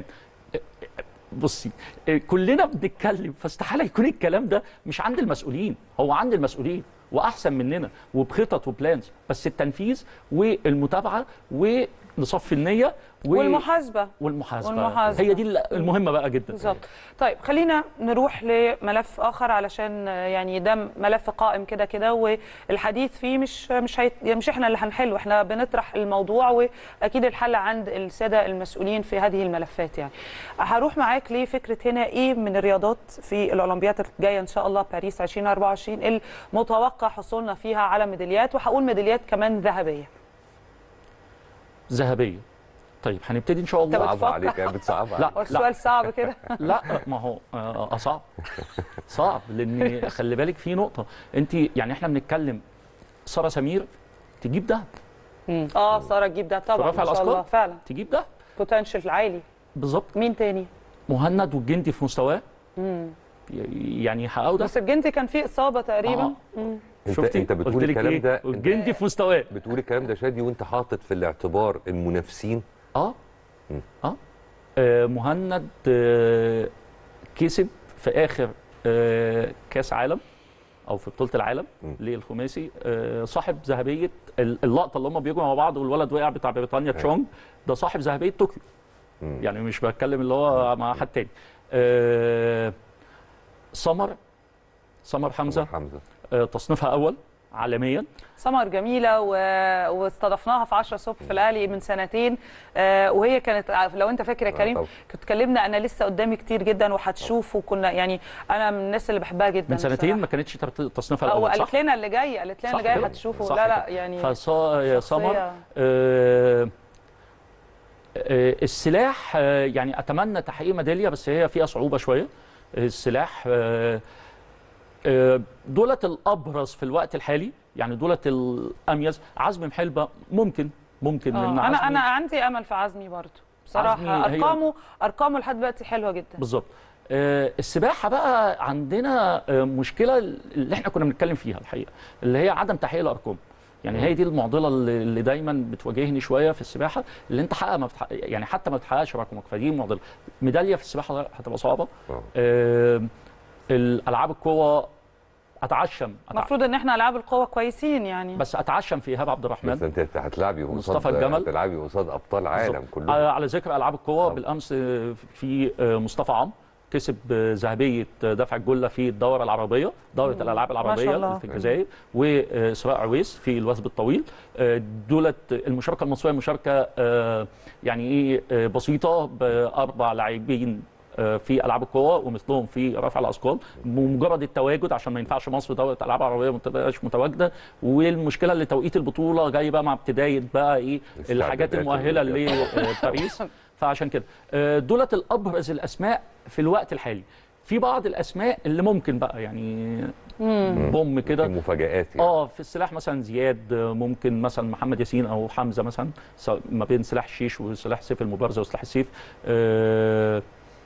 بصي كلنا بنتكلم فاستحاله يكون الكلام ده مش عند المسؤولين هو عند المسؤولين واحسن مننا وبخطط وبلانز بس التنفيذ والمتابعه ونصفي النيه و... والمحاسبه والمحاسبه والمحاسبة. هي دي المهمه بقى جدا بالظبط طيب خلينا نروح لملف اخر علشان آه، يعني ده ملف قائم كده كده والحديث فيه مش مش هيت... يعني مش احنا اللي هنحله احنا بنطرح الموضوع واكيد الحل عند الساده المسؤولين في هذه الملفات يعني هروح معاك لفكره هنا ايه من الرياضات في الاولمبياد الجايه ان شاء الله باريس 2024 المتوقع حصولنا فيها على ميداليات وهقول ميداليات كمان ذهبيه ذهبيه طيب هنبتدي ان شاء الله طب صعب بتفكر؟ عليك يعني بتصعب لا. عليك هو السؤال صعب كده لا ما هو آه صعب صعب لان خلي بالك في نقطه انت يعني احنا بنتكلم ساره سمير تجيب دهب مم. اه ساره تجيب ده طبعا رفع ان شاء الأثقال؟ الله فعلا تجيب دهب بوتنشال عالي بالظبط مين تاني مهند والجندي في مستواه يعني يحققوا ده بس الجندي كان فيه اصابه تقريبا آه. مم. انت شفتي؟ انت بتقول قلت لك الكلام إيه؟ ده انت والجندي في مستواه بتقول الكلام ده شادي وانت حاطط في الاعتبار المنافسين اه مم. اه آه، مهند آه، كسب في اخر آه، كاس عالم او في بطوله العالم مم. للخماسي آه، صاحب ذهبيه ال- اللقطه اللي هم بيجوا مع بعض والولد وقع بتاع بريطانيا أيوة. تشونج ده صاحب ذهبيه طوكيو مم. يعني مش بتكلم اللي هو مع حد تاني آه، سمر سمر حمزه حمزه آه، تصنيفها اول عالميا سمر جميله و... واستضفناها في 10 الصبح في الاهلي من سنتين آه وهي كانت عارف- لو انت فاكر يا آه كريم طبعا. كنت اتكلمنا انا لسه قدامي كتير جدا وهتشوف وكنا يعني انا من الناس اللي بحبها جدا من سنتين ما بصراحة. كانتش ترت- تصنيفها او الاول صح؟ قالت لنا اللي جاي قالت لنا صح اللي جاي كده؟ هتشوفوا صح لا لا كده. يعني فصا سمر شخصية. آه، آه، السلاح آه، يعني اتمنى تحقيق ميداليه بس هي فيها صعوبه شويه السلاح آه، آه، دولت الابرز في الوقت الحالي يعني دولت الاميز عزمي محلبه ممكن ممكن آه لان انا عزمي انا عندي امل في عزمي برضه بصراحه عزمي هي- ارقامه ارقامه لحد دلوقتي حلوه جدا بالظبط آه، السباحه بقى عندنا آه، مشكله اللي احنا كنا بنتكلم فيها الحقيقه اللي هي عدم تحقيق الارقام يعني هي دي المعضله اللي اللي دايما بتواجهني شويه في السباحه اللي انت حقق ما بتحقق يعني حتى ما بتحققش رقمك فدي معضله ميداليه في السباحه هتبقى صعبه آه. آه، الالعاب القوه اتعشم أتع... المفروض ان احنا العاب القوه كويسين يعني بس اتعشم في ايهاب عبد بس الرحمن انت هتلعبي قصاد مصطفى الجمل. هتلعبي قصاد ابطال عالم بالظبط. كلهم آه، على ذكر العاب القوه طبعا. بالامس آه، في آه، مصطفى عمرو كسب آه، ذهبيه دفع الجله في الدوره العربيه دوره الالعاب العربيه الله. في الجزائر واسراء عويس في الوثب الطويل آه، دولت المشاركه المصريه مشاركه آه، يعني ايه آه، بسيطه باربع لاعبين آه، في العاب القوى ومثلهم في رفع الاثقال بمجرد التواجد عشان ما ينفعش مصر دوره العاب عربيه ما تبقاش متواجده والمشكله اللي توقيت البطوله جاي بقى مع ابتدايه بقى ايه الحاجات الاستعدادات المؤهله والحاجات. لباريس فعشان كده آه، دولت الابرز الاسماء في الوقت الحالي في بعض الاسماء اللي ممكن بقى يعني بوم في كده مفاجآت يعني اه في السلاح مثلا زياد آه، ممكن مثلا محمد ياسين او حمزه مثلا سواء ما بين سلاح الشيش وسلاح سيف المبارزه وسلاح السيف آه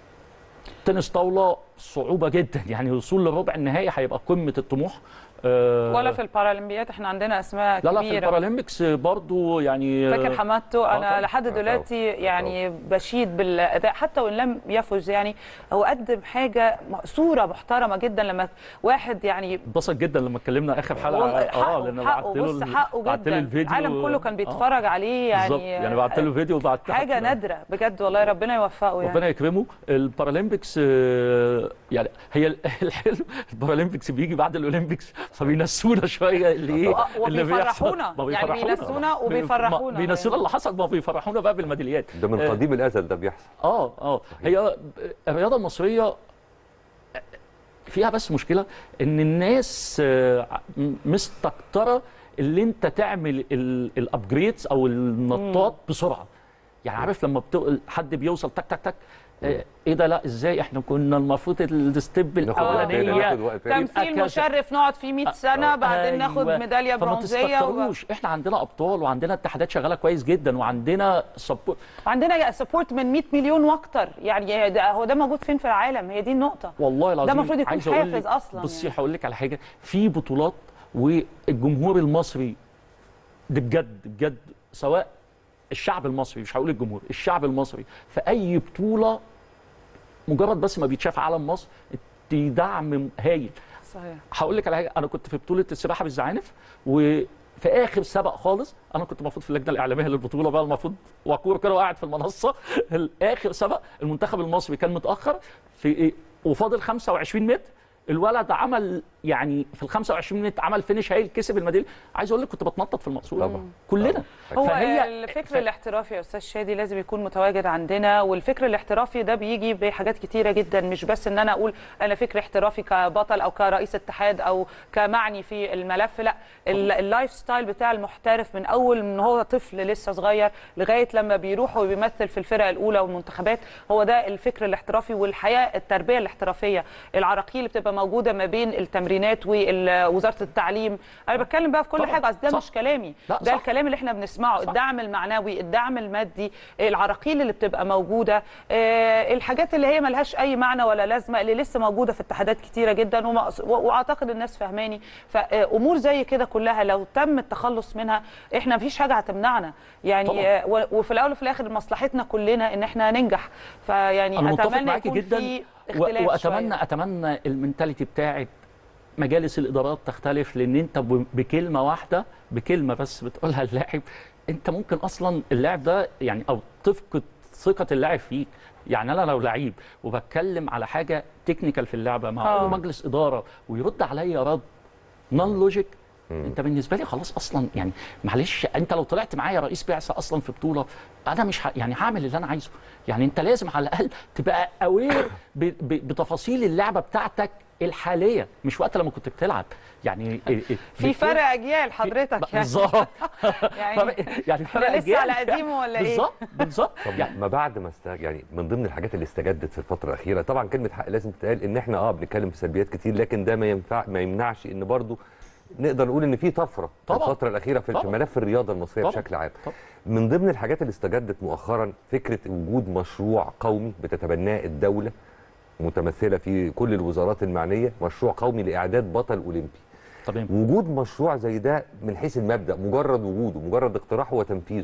تنس طاوله صعوبه جدا يعني الوصول لربع النهائي هيبقى قمه الطموح آه ولا في البارالمبيات احنا عندنا اسماء لا لا في كبيره البارالمبيكس برضو يعني فاكر حمادته آه انا طبعاً. لحد آه دلوقتي يعني بشيد بالاداء حتى وان لم يفز يعني هو قدم حاجه صوره محترمه جدا لما واحد يعني اتبسط جدا لما اتكلمنا اخر حلقه والله اه حقه لان حقه بعت له بص ال- حقه بعت له جدا الفيديو العالم كله كان آه. بيتفرج عليه بالظبط يعني يعني بعت له فيديو وبعت حاجه نادره بجد والله ربنا يوفقه يعني ربنا يكرمه البارالمبيكس آه، يعني هي ال- الحلو البارالمبيكس بيجي بعد الاولمبيكس فبينسونا شويه اللي ايه و- اللي بيحصل. وبيفرحونا. ما يعني بيفرحونا. بينسونا ما- وبيفرحونا. بينسونا اللي حصل ما بيفرحونا بقى بالميداليات ده من آه، قديم الازل ده بيحصل اه اه هي الرياضه المصريه فيها بس مشكله ان الناس آه، م- مستكتره اللي انت تعمل الابجريدز او النطاط بسرعه يعني عارف لما بت... حد بيوصل تك تك تك آه، ايه ده لا ازاي احنا كنا المفروض الستيب ناخد وقتنا، الاولانيه ناخد وقت تاني. تمثيل كذا. مشرف نقعد فيه 100 سنه بعدين ناخد أيوة. ميداليه فما برونزيه وب- تستكتروش احنا عندنا ابطال وعندنا اتحادات شغاله كويس جدا وعندنا سبورت وعندنا سبورت من 100 مليون واكتر يعني ده هو ده موجود فين في العالم هي دي النقطه والله العظيم المفروض يكون عايز أقول حافز لك- أصلاً بصي يعني. هقول لك على حاجه في بطولات والجمهور المصري ده بجد بجد سواء الشعب المصري مش هقول الجمهور الشعب المصري في اي بطوله مجرد بس ما بيتشاف علم مصر دي دعم هايل صحيح هقول لك على حاجه انا كنت في بطوله السباحه بالزعانف وفي اخر سبق خالص انا كنت المفروض في اللجنه الاعلاميه للبطوله بقى المفروض وكور كده وقاعد في المنصه اخر سبق المنتخب المصري كان متاخر في إيه؟ وفاضل 25 متر الولد عمل يعني في ال 25 متر عمل فينش هايل كسب الميداليه عايز اقول لك كنت بتنطط في المقصوره طبعا كلنا هو فهي- الفكر ف- الاحترافي يا استاذ شادي لازم يكون متواجد عندنا والفكر الاحترافي ده بيجي بحاجات كتيره جدا مش بس ان انا اقول انا فكر احترافي كبطل او كرئيس اتحاد او كمعني في الملف لا ال- اللايف ستايل بتاع المحترف من اول من هو طفل لسه صغير لغايه لما بيروح وبيمثل في الفرق الاولى والمنتخبات هو ده الفكر الاحترافي والحياه التربيه الاحترافيه العراقيل اللي بتبقى موجوده ما بين التمرينات ووزاره التعليم انا بتكلم بقى في كل طبعاً. حاجه أصل ده صح. مش كلامي لا، ده صح. الكلام اللي احنا بنسمعه صح. الدعم المعنوي الدعم المادي العراقيل اللي بتبقى موجوده آه، الحاجات اللي هي ملهاش اي معنى ولا لازمه اللي لسه موجوده في اتحادات كتيره جدا وما- و- واعتقد الناس فهماني فامور زي كده كلها لو تم التخلص منها احنا مفيش حاجه هتمنعنا يعني طبعاً. آه، و- وفي الاول وفي الاخر مصلحتنا كلنا ان احنا ننجح فيعني انا متفق اتمنى معاكي يكون جدا في و- اختلاف واتمنى شوية. اتمنى المنتاليتي بتاعت مجالس الادارات تختلف لان انت ب- بكلمه واحده بكلمه بس بتقولها اللاعب انت ممكن اصلا اللاعب ده يعني او تفقد ثقه اللاعب فيك يعني انا لو لعيب وبتكلم على حاجه تكنيكال في اللعبه مع آه. عضو مجلس اداره ويرد عليا رد نون لوجيك انت بالنسبه لي خلاص اصلا يعني معلش انت لو طلعت معايا رئيس بعثه اصلا في بطوله انا مش ه... يعني هعمل اللي انا عايزه يعني انت لازم على الاقل تبقى اوير ب... ب... بتفاصيل اللعبه بتاعتك الحاليه مش وقت لما كنت بتلعب يعني إيه- إيه- في بتكون- فرق اجيال حضرتك يعني بالظبط يعني فرق- يعني فرق احنا لسه أجيال. على قديمه ولا ايه؟ بالظبط بالظبط طب يعني ما بعد ما است... يعني من ضمن الحاجات اللي استجدت في الفتره الاخيره طبعا كلمه حق لازم تتقال ان احنا اه بنتكلم في سلبيات كتير لكن ده ما ينفع ما يمنعش ان برضو نقدر نقول ان في طفره في طبعاً. الفتره الاخيره في في طبعاً. ملف الرياضه المصريه طبعاً. بشكل عام طبعاً. من ضمن الحاجات اللي استجدت مؤخرا فكره وجود مشروع قومي بتتبناه الدوله متمثله في كل الوزارات المعنيه مشروع قومي لاعداد بطل اولمبي تمام وجود مشروع زي ده من حيث المبدا مجرد وجوده مجرد اقتراحه وتنفيذه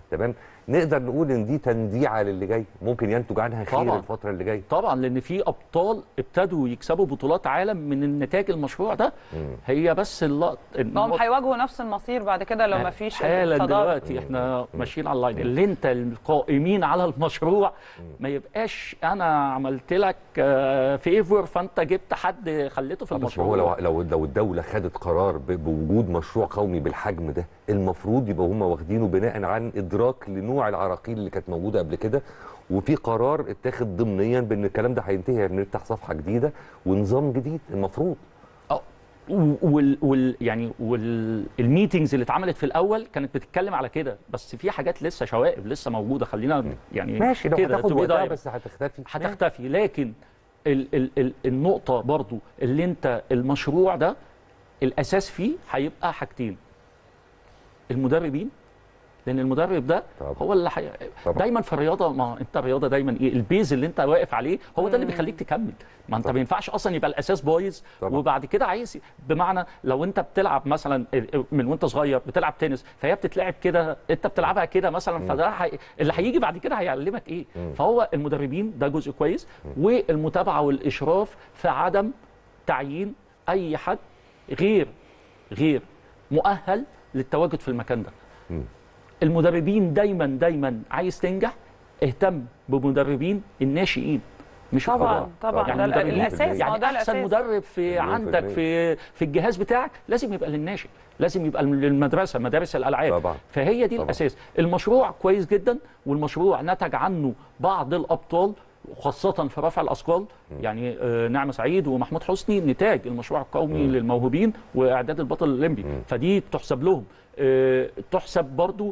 تمام نقدر نقول ان دي تنديعه للي جاي ممكن ينتج عنها خير طبعاً. الفتره اللي جايه طبعا لان في ابطال ابتدوا يكسبوا بطولات عالم من النتاج المشروع ده هي بس اللقط ما هم هيواجهوا نفس المصير بعد كده لو ما فيش حالا تضارب. دلوقتي احنا ماشيين على اللاين اللي انت القائمين على المشروع ما يبقاش انا عملت لك فيفور فانت جبت حد خليته في بس ما هو لو المشروع لو لو الدوله خدت قرار ب- بوجود مشروع قومي بالحجم ده المفروض يبقى هم واخدينه بناء عن ادراك لنوع العراقيل اللي كانت موجوده قبل كده وفي قرار اتاخد ضمنيا بان الكلام ده هينتهي نفتح صفحه جديده ونظام جديد المفروض اه و- وال, وال يعني والميتنجز اللي اتعملت في الاول كانت بتتكلم على كده بس في حاجات لسه شوائب لسه موجوده خلينا يعني ماشي لو كده هتاخد to be وقتها direct. بس هتختفي هتختفي لكن ال ال ال النقطة برضو اللي انت المشروع ده الأساس فيه هيبقى حاجتين المدربين لأن المدرب ده طبعا. هو اللي حي... طبعا. دايما في الرياضة ما انت الرياضة دايما ايه البيز اللي انت واقف عليه هو ده اللي بيخليك تكمل ما انت طبعا. ما ينفعش اصلا يبقى الأساس بايظ طبعا. وبعد كده عايز بمعنى لو انت بتلعب مثلا من وانت صغير بتلعب تنس فهي بتتلعب كده انت بتلعبها كده مثلا فده حي... اللي هيجي بعد كده هيعلمك ايه فهو المدربين ده جزء كويس والمتابعه والاشراف في عدم تعيين اي حد غير غير مؤهل للتواجد في المكان ده مم. المدربين دايما دايما عايز تنجح اهتم بمدربين الناشئين مش طبعا الكبار. طبعا يعني ده مدربين- الاساس ما هو يعني ده احسن الاساس مدرب في مليون في عندك المية. في في الجهاز بتاعك لازم يبقى للناشئ لازم يبقى للمدرسه مدارس الالعاب طبعا. فهي دي طبعا. الاساس المشروع كويس جدا والمشروع نتج عنه بعض الابطال خاصة في رفع الأثقال يعني آه، نعمة سعيد ومحمود حسني نتاج المشروع القومي للموهوبين وإعداد البطل الأولمبي فدي تحسب لهم آه، تحسب برضو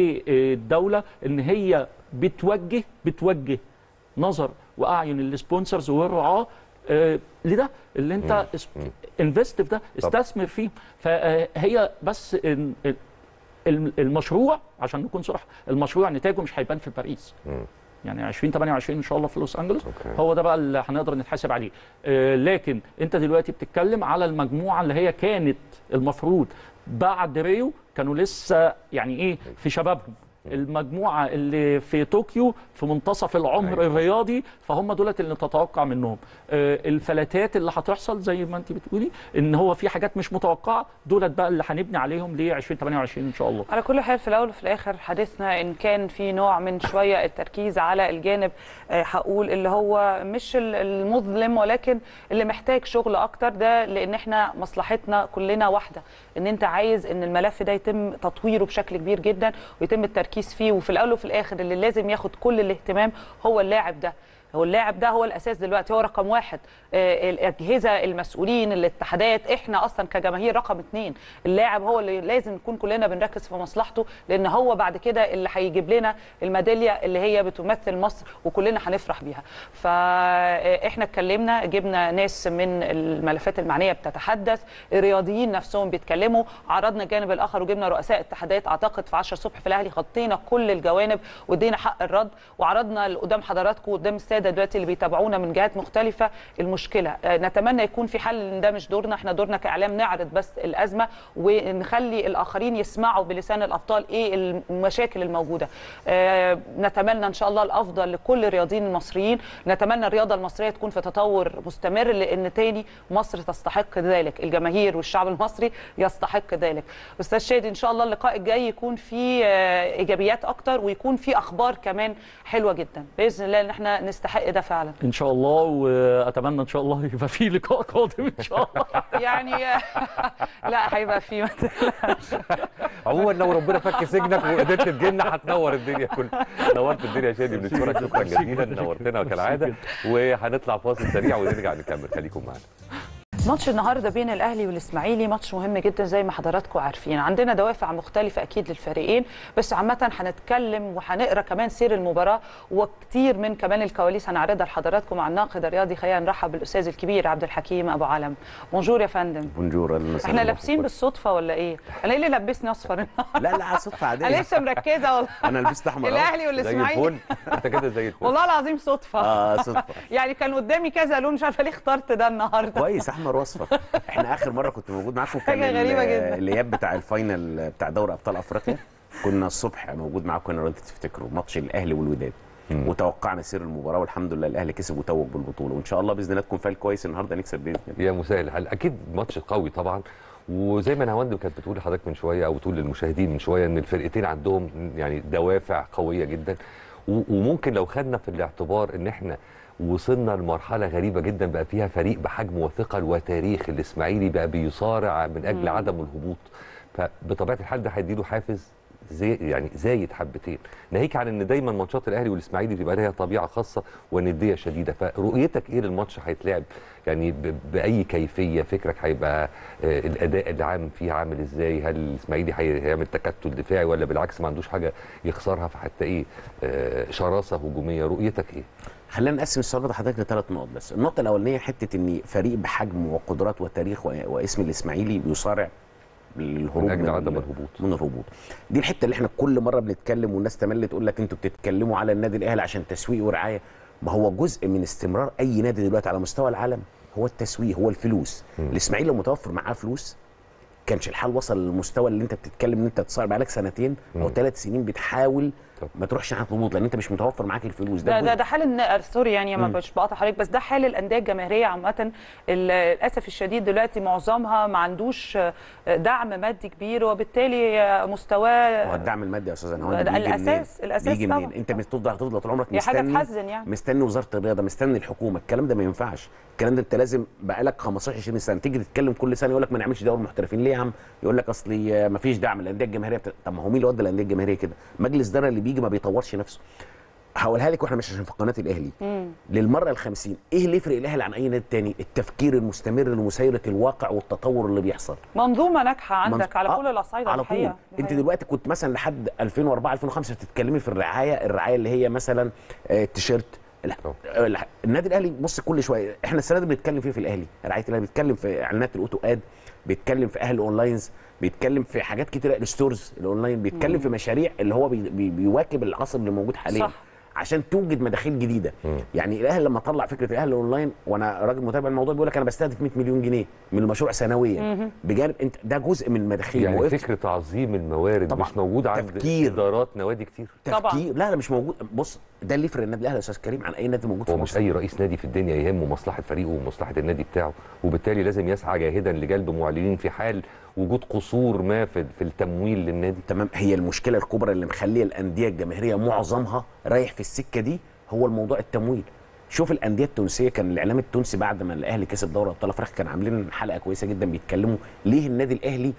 للدولة إن هي بتوجه بتوجه نظر واعين السبونسرز والرعاه آه، لده اللي انت انفست في ده استثمر فيه فهي بس إن- ال- الم- المشروع عشان نكون صراحه المشروع نتاجه مش هيبان في باريس مم. يعني 2028 ان شاء الله في لوس انجلوس أوكي. هو ده بقى اللي هنقدر نتحاسب عليه آه، لكن انت دلوقتي بتتكلم على المجموعه اللي هي كانت المفروض بعد ريو كانوا لسه يعني ايه في شبابهم المجموعه اللي في طوكيو في منتصف العمر أيوة. الرياضي فهم دولت اللي تتوقع منهم آه، الفلاتات اللي هتحصل زي ما انت بتقولي ان هو في حاجات مش متوقعه دولت بقى اللي هنبني عليهم ل 2028 ان شاء الله على كل حال في الاول وفي الاخر حديثنا ان كان في نوع من شويه التركيز على الجانب آه، هقول اللي هو مش ال- المظلم ولكن اللي محتاج شغل اكتر ده لان احنا مصلحتنا كلنا واحده ان انت عايز ان الملف ده يتم تطويره بشكل كبير جدا ويتم التركيز فيه وفي الاول وفي الاخر اللي لازم ياخد كل الاهتمام هو اللاعب ده هو اللاعب ده هو الاساس دلوقتي هو رقم واحد آه، الاجهزه المسؤولين الاتحادات احنا اصلا كجماهير رقم اثنين اللاعب هو اللي لازم نكون كلنا بنركز في مصلحته لان هو بعد كده اللي هيجيب لنا الميداليه اللي هي بتمثل مصر وكلنا هنفرح بيها فاحنا اتكلمنا جبنا ناس من الملفات المعنيه بتتحدث الرياضيين نفسهم بيتكلموا عرضنا الجانب الاخر وجبنا رؤساء اتحادات اعتقد في 10 الصبح في الاهلي غطينا كل الجوانب وادينا حق الرد وعرضنا قدام حضراتكم قدام الساده دلوقتي اللي بيتابعونا من جهات مختلفه المشكله آه، نتمنى يكون في حل ان ده مش دورنا احنا دورنا كاعلام نعرض بس الازمه ونخلي الاخرين يسمعوا بلسان الابطال ايه المشاكل الموجوده آه، نتمنى ان شاء الله الافضل لكل الرياضيين المصريين نتمنى الرياضه المصريه تكون في تطور مستمر لان تاني مصر تستحق ذلك الجماهير والشعب المصري يستحق ذلك استاذ شادي ان شاء الله اللقاء الجاي يكون فيه آه، ايجابيات اكتر ويكون فيه اخبار كمان حلوه جدا باذن الله ان احنا نستحق ده فعلا ان شاء الله واتمنى ان شاء الله يبقى في لقاء قادم ان شاء الله يعني لا هيبقى فيه ما تقلقش. عموما لو ربنا فك سجنك وقدرت تجينا هتنور الدنيا كلها نورت الدنيا يا شادي بنشكرك شكرا جزيلا نورتنا كالعاده وهنطلع فاصل سريع ونرجع نكمل خليكم معانا ماتش النهارده بين الاهلي والاسماعيلي ماتش مهم جدا زي ما حضراتكم عارفين عندنا دوافع مختلفه اكيد للفريقين بس عامه هنتكلم وهنقرا كمان سير المباراه وكتير من كمان الكواليس هنعرضها لحضراتكم عن الناقد الرياضي خلينا نرحب بالاستاذ الكبير عبد الحكيم ابو علم بونجور يا فندم بونجور اهلا وسهلا احنا لابسين بالصدفه ولا ايه انا ايه اللي لبسني اصفر النهارده لا لا صدفه انا عاديه لسه مركزه والله انا لبست احمر أهو. الاهلي زي والاسماعيلي الفل انت كده زي الفل والله العظيم صدفه اه صدفه يعني كان قدامي كذا لون مش عارفه ليه اخترت ده النهارده كويس احمر واصفر احنا اخر مره كنت موجود معاكم كان حاجة غريبة ال- جدا. الاياب بتاع الفاينل بتاع دوري ابطال افريقيا كنا الصبح موجود معاكم انا لو انت تفتكروا ماتش الاهلي والوداد وتوقعنا سير المباراه والحمد لله الاهلي كسب وتوج بالبطوله وان شاء الله باذن الله تكون فايل كويس النهارده نكسب باذن الله يا مسهل الحال اكيد ماتش قوي طبعا وزي ما نهاوند كانت بتقول لحضرتك من شويه او بتقول للمشاهدين من شويه ان الفرقتين عندهم يعني دوافع قويه جدا و- وممكن لو خدنا في الاعتبار ان احنا وصلنا لمرحله غريبه جدا بقى فيها فريق بحجم وثقل وتاريخ الاسماعيلي بقى بيصارع من اجل عدم الهبوط فبطبيعه الحال ده هيديله حافز زي يعني زايد حبتين ناهيك عن ان دايما ماتشات الاهلي والاسماعيلي بيبقى لها طبيعه خاصه ونديه شديده فرؤيتك ايه للماتش هيتلعب يعني ب- باي كيفيه فكرك هيبقى آه، الاداء العام فيه عامل ازاي هل الاسماعيلي هي- هيعمل تكتل دفاعي ولا بالعكس ما عندوش حاجه يخسرها فحتى ايه آه، شراسه هجوميه رؤيتك ايه خلينا نقسم السؤال ده حضرتك لثلاث نقط بس النقطه الاولانيه حته ان فريق بحجم وقدرات وتاريخ و- واسم الاسماعيلي بيصارع للهروب من أجل من عدم ال- الهبوط. من الهبوط دي الحته اللي احنا كل مره بنتكلم والناس تملي تقول لك انتوا بتتكلموا على النادي الاهلي عشان تسويق ورعايه ما هو جزء من استمرار اي نادي دلوقتي على مستوى العالم هو التسويق هو الفلوس الاسماعيلي لو متوفر معاه فلوس كانش الحال وصل للمستوى اللي انت بتتكلم ان انت تصارع بقالك سنتين او ثلاث سنين بتحاول طب. ما تروحش ناحيه الهبوط لان انت مش متوفر معاك الفلوس ده ده, جزء. ده حال الن- سوري يعني ما مش بقاطع حضرتك بس ده حال الانديه الجماهيريه عامه ال- للاسف الشديد دلوقتي معظمها ما عندوش آه، دعم مادي كبير وبالتالي آه، مستواه هو الدعم المادي يا استاذ انا هو ده بيجي منين؟ الأساس- الأساس بيجي منين طبعاً. انت بتفضل هتفضل طول عمرك هي حاجة مستني تحزن يعني. مستني وزاره الرياضه مستني الحكومه الكلام ده ما ينفعش الكلام ده انت لازم بقالك 15 20 سنه تيجي تتكلم كل سنه يقول لك ما نعملش دوري محترفين ليه يا عم يقول لك اصلي ما فيش دعم الانديه الجماهيريه بت... طب ما هو مين اللي ودى الانديه الجماهيريه كده مجلس اداره اللي بيجي ما بيطورش نفسه هقولها لك واحنا مش عشان في قناه الاهلي للمره الخمسين ايه اللي يفرق الاهلي عن اي نادي تاني التفكير المستمر لمسايره الواقع والتطور اللي بيحصل منظومه ناجحه عندك منظ- على آه، كل الاصعده على الحقيقه طول دي انت حقيقة. دلوقتي كنت مثلا لحد 2004 2005 بتتكلمي في الرعايه الرعايه اللي هي مثلا آه، التيشيرت ال- طبعا. آه، الح- النادي الاهلي بص كل شويه احنا السنه دي بنتكلم فيه في الاهلي رعايه الاهلي بيتكلم في اعلانات الاوتو اد بيتكلم في اهل الاونلاينز بيتكلم في حاجات كتيره الستورز الاونلاين بيتكلم في مشاريع اللي هو بي بي بيواكب العصر اللي موجود حاليا صح. عشان توجد مداخيل جديده يعني الاهلي لما طلع فكره الاهلي اونلاين وانا راجل متابع الموضوع بيقول لك انا بستهدف 100 مليون جنيه من المشروع سنويا بجانب انت ده جزء من المداخيل يعني وقفت فكره تعظيم الموارد طبعاً. مش موجود عند تفكير. ادارات نوادي كتير طبعاً. تفكير لا لا مش موجود بص ده اللي يفرق النادي الاهلي يا استاذ كريم عن اي نادي موجود في هو مش مصر اي رئيس نادي في الدنيا يهمه مصلحه فريقه ومصلحه النادي بتاعه وبالتالي لازم يسعى جاهدا لجلب معلنين في حال وجود قصور ما في في التمويل للنادي تمام هي المشكله الكبرى اللي مخليه الانديه الجماهيريه معظمها رايح في السكه دي هو الموضوع التمويل شوف الانديه التونسيه كان الاعلام التونسي بعد ما الاهلي كسب دوري ابطال افريقيا كان عاملين حلقه كويسه جدا بيتكلموا ليه النادي الاهلي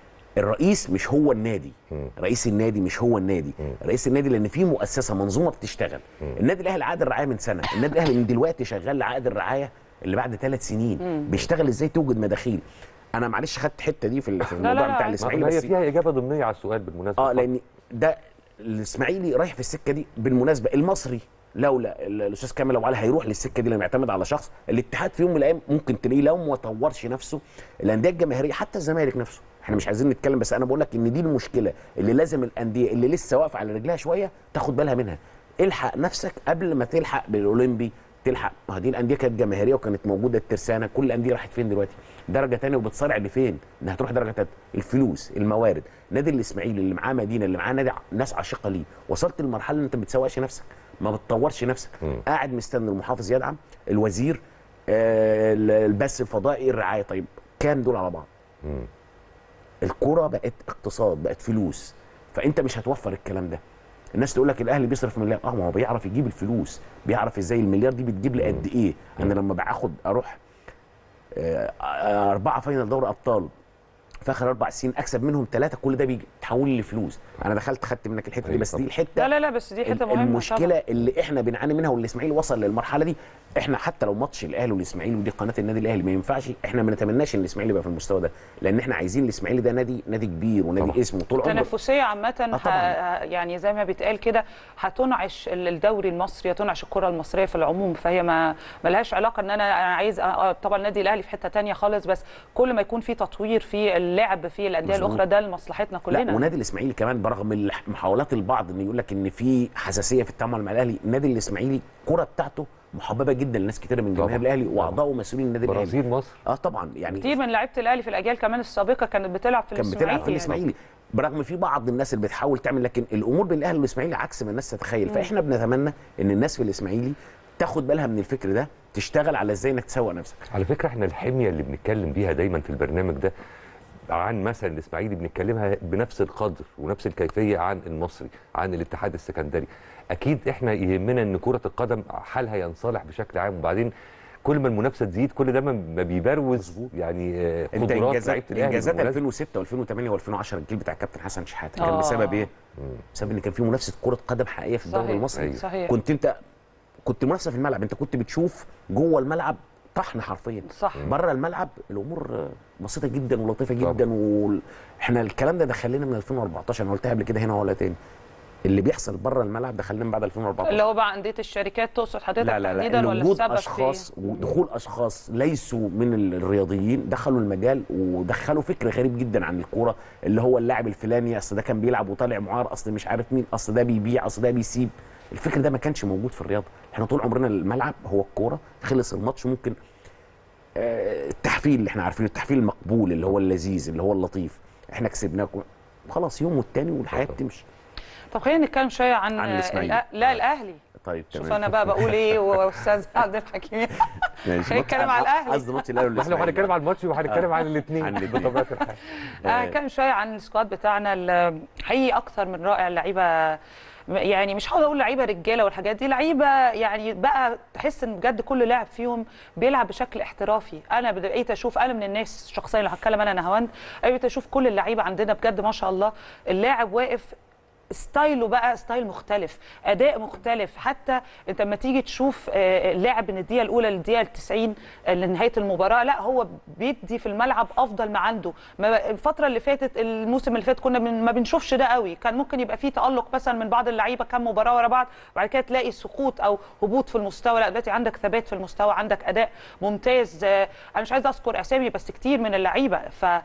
الرئيس مش هو النادي رئيس النادي مش هو النادي رئيس النادي لان في مؤسسه منظومه بتشتغل النادي الاهلي عقد الرعايه من سنه النادي الاهلي من دلوقتي شغال لعقد الرعايه اللي بعد ثلاث سنين بيشتغل ازاي توجد مداخيل انا معلش خدت الحته دي في ال- في لا، الموضوع لا، بتاع عادي. الاسماعيلي ما هي بس فيها اجابه ضمنيه على السؤال بالمناسبه اه اتفضل. لان ده الاسماعيلي رايح في السكه دي بالمناسبه المصري لولا ال- الاستاذ كامل ابو علي هيروح للسكه دي لما يعتمد على شخص الاتحاد في يوم من الايام ممكن تلاقيه لو ما طورش نفسه الانديه الجماهيريه حتى الزمالك نفسه احنا مش عايزين نتكلم بس انا بقول لك ان دي المشكله اللي لازم الانديه اللي لسه واقفه على رجلها شويه تاخد بالها منها الحق نفسك قبل ما تلحق بالاولمبي تلحق ما هي دي الانديه كانت جماهيريه وكانت موجوده الترسانه كل الانديه راحت فين دلوقتي درجه ثانيه وبتصارع لفين انها تروح درجه ثالثه الفلوس الموارد نادي الاسماعيلي اللي معاه مدينه اللي معاه نادي ع- ناس عاشقه ليه وصلت لمرحله ان انت ما بتسوقش نفسك ما بتطورش نفسك قاعد مستني المحافظ يدعم الوزير آه ال- البث الفضائي الرعايه طيب كام دول على بعض الكرة بقت اقتصاد بقت فلوس فانت مش هتوفر الكلام ده الناس تقول لك الاهلي بيصرف مليار اه ما هو بيعرف يجيب الفلوس بيعرف ازاي المليار دي بتجيب لي قد ايه انا لما باخد اروح آه، آه، اربعه فاينل دوري ابطال في اخر اربع سنين اكسب منهم ثلاثه كل ده بيتحول لي فلوس انا دخلت خدت منك الحته دي أيوة بس دي طبعا. الحته لا لا لا بس دي حته مهمه المشكله طبعاً. اللي احنا بنعاني منها والاسماعيلي وصل للمرحله دي احنا حتى لو ماتش الاهلي والاسماعيلي ودي قناه النادي الاهلي ما ينفعش احنا ما نتمناش ان الاسماعيلي يبقى في المستوى ده لان احنا عايزين الاسماعيلي ده نادي نادي كبير ونادي طبعا. اسمه طول عمره التنافسيه عامة طبعاً. ه- يعني زي ما بيتقال كده هتنعش ال- الدوري المصري هتنعش الكرة المصرية في العموم فهي ما ملهاش علاقة ان انا أنا عايز أ- أ- طبعا النادي الاهلي في حتة تانية خالص بس كل ما يكون في تطوير في ال- اللعب في الانديه مظبوط. الاخرى ده لمصلحتنا كلنا لا ونادي الاسماعيلي كمان برغم الح- محاولات البعض ان يقول لك ان في حساسيه في التعامل مع الاهلي النادي الاسماعيلي الكره بتاعته محببه جدا لناس كتيره من جماهير طبعاً. الاهلي طبعاً. واعضاء ومسؤولين النادي الاهلي برازيل مصر اه طبعا يعني كتير من لعيبه الاهلي في الاجيال كمان السابقه كانت بتلعب في كان الاسماعيلي بتلعب في يعني. الاسماعيلي برغم في بعض الناس اللي بتحاول تعمل لكن الامور بين الاهلي والاسماعيلي عكس ما الناس تتخيل فاحنا بنتمنى ان الناس في الاسماعيلي تاخد بالها من الفكر ده تشتغل على ازاي انك تسوق نفسك على فكره احنا الحميه اللي بنتكلم بيها دايما في البرنامج ده عن مثلا الاسماعيلي بنتكلمها بنفس القدر ونفس الكيفيه عن المصري عن الاتحاد السكندري اكيد احنا يهمنا ان كره القدم حالها ينصلح بشكل عام وبعدين كل ما المنافسه تزيد كل ده ما ما بيبروز يعني آه، انت قدرات انجازات لعيبه الاهلي انجازات بالمناسبة. 2006 و2008 و2010 الجيل بتاع كابتن حسن شحاته كان آه. بسبب ايه؟ بسبب ان كان في منافسه كره قدم حقيقيه في الدوري صحيح، المصري أيوة. صحيح. كنت انت كنت منافسه في الملعب انت كنت بتشوف جوه الملعب طحن حرفيا صح بره الملعب الامور آه، بسيطه جدا ولطيفه طبعا. جدا و... احنا الكلام ده دخلنا من 2014 انا قلتها قبل كده هنا ولا تاني اللي بيحصل بره الملعب دخلنا من بعد 2014 اللي هو بقى انديه الشركات تقصد حضرتك لا لا لا تحديدا ولا وجود السبب اشخاص في ودخول اشخاص ليسوا من ال- الرياضيين دخلوا المجال ودخلوا فكر غريب جدا عن الكوره اللي هو اللاعب الفلاني اصل ده كان بيلعب وطالع معار اصل مش عارف مين اصل ده بيبيع اصل ده بيسيب الفكر ده ما كانش موجود في الرياضه احنا طول عمرنا الملعب هو الكوره خلص الماتش ممكن آه، التحفيل اللي احنا عارفينه التحفيل المقبول اللي هو اللذيذ اللي هو اللطيف احنا كسبناكم خلاص يوم والتاني والحياه بتمشي طب خلينا نتكلم شويه عن, عن الإسماعيلي. الأ- لا الاهلي طيب شوف انا بقى بقول ايه واستاذ عبد الحكيم ماشي. خلينا نتكلم على الاهلي قصدي ماتش الاهلي ما احنا لو والإسماعيلي. هنتكلم عن الماتش وهنتكلم عن الاثنين عن الاتنين. بطبيعه الحال آه كان شويه عن السكواد بتاعنا ال- حقيقي اكتر من رائع اللعيبه يعني مش هقول اقول لعيبه رجاله والحاجات دي لعيبه يعني بقى تحس ان بجد كل لاعب فيهم بيلعب بشكل احترافي انا بقيت اشوف انا من الناس شخصيا لو هتكلم انا نهاوند بقيت اشوف كل اللعيبه عندنا بجد ما شاء الله اللاعب واقف ستايله بقى ستايل مختلف اداء مختلف حتى انت لما تيجي تشوف آه، اللاعب من الدقيقه الاولى للدقيقه 90 آه، لنهايه المباراه لا هو بيدي في الملعب افضل ما عنده ما الفتره اللي فاتت الموسم اللي فات كنا من ما بنشوفش ده قوي كان ممكن يبقى فيه تالق مثلا من بعض اللعيبه كام مباراه ورا بعض وبعد كده تلاقي سقوط او هبوط في المستوى لا دلوقتي عندك ثبات في المستوى عندك اداء ممتاز آه، انا مش عايزه اذكر اسامي بس كتير من اللعيبه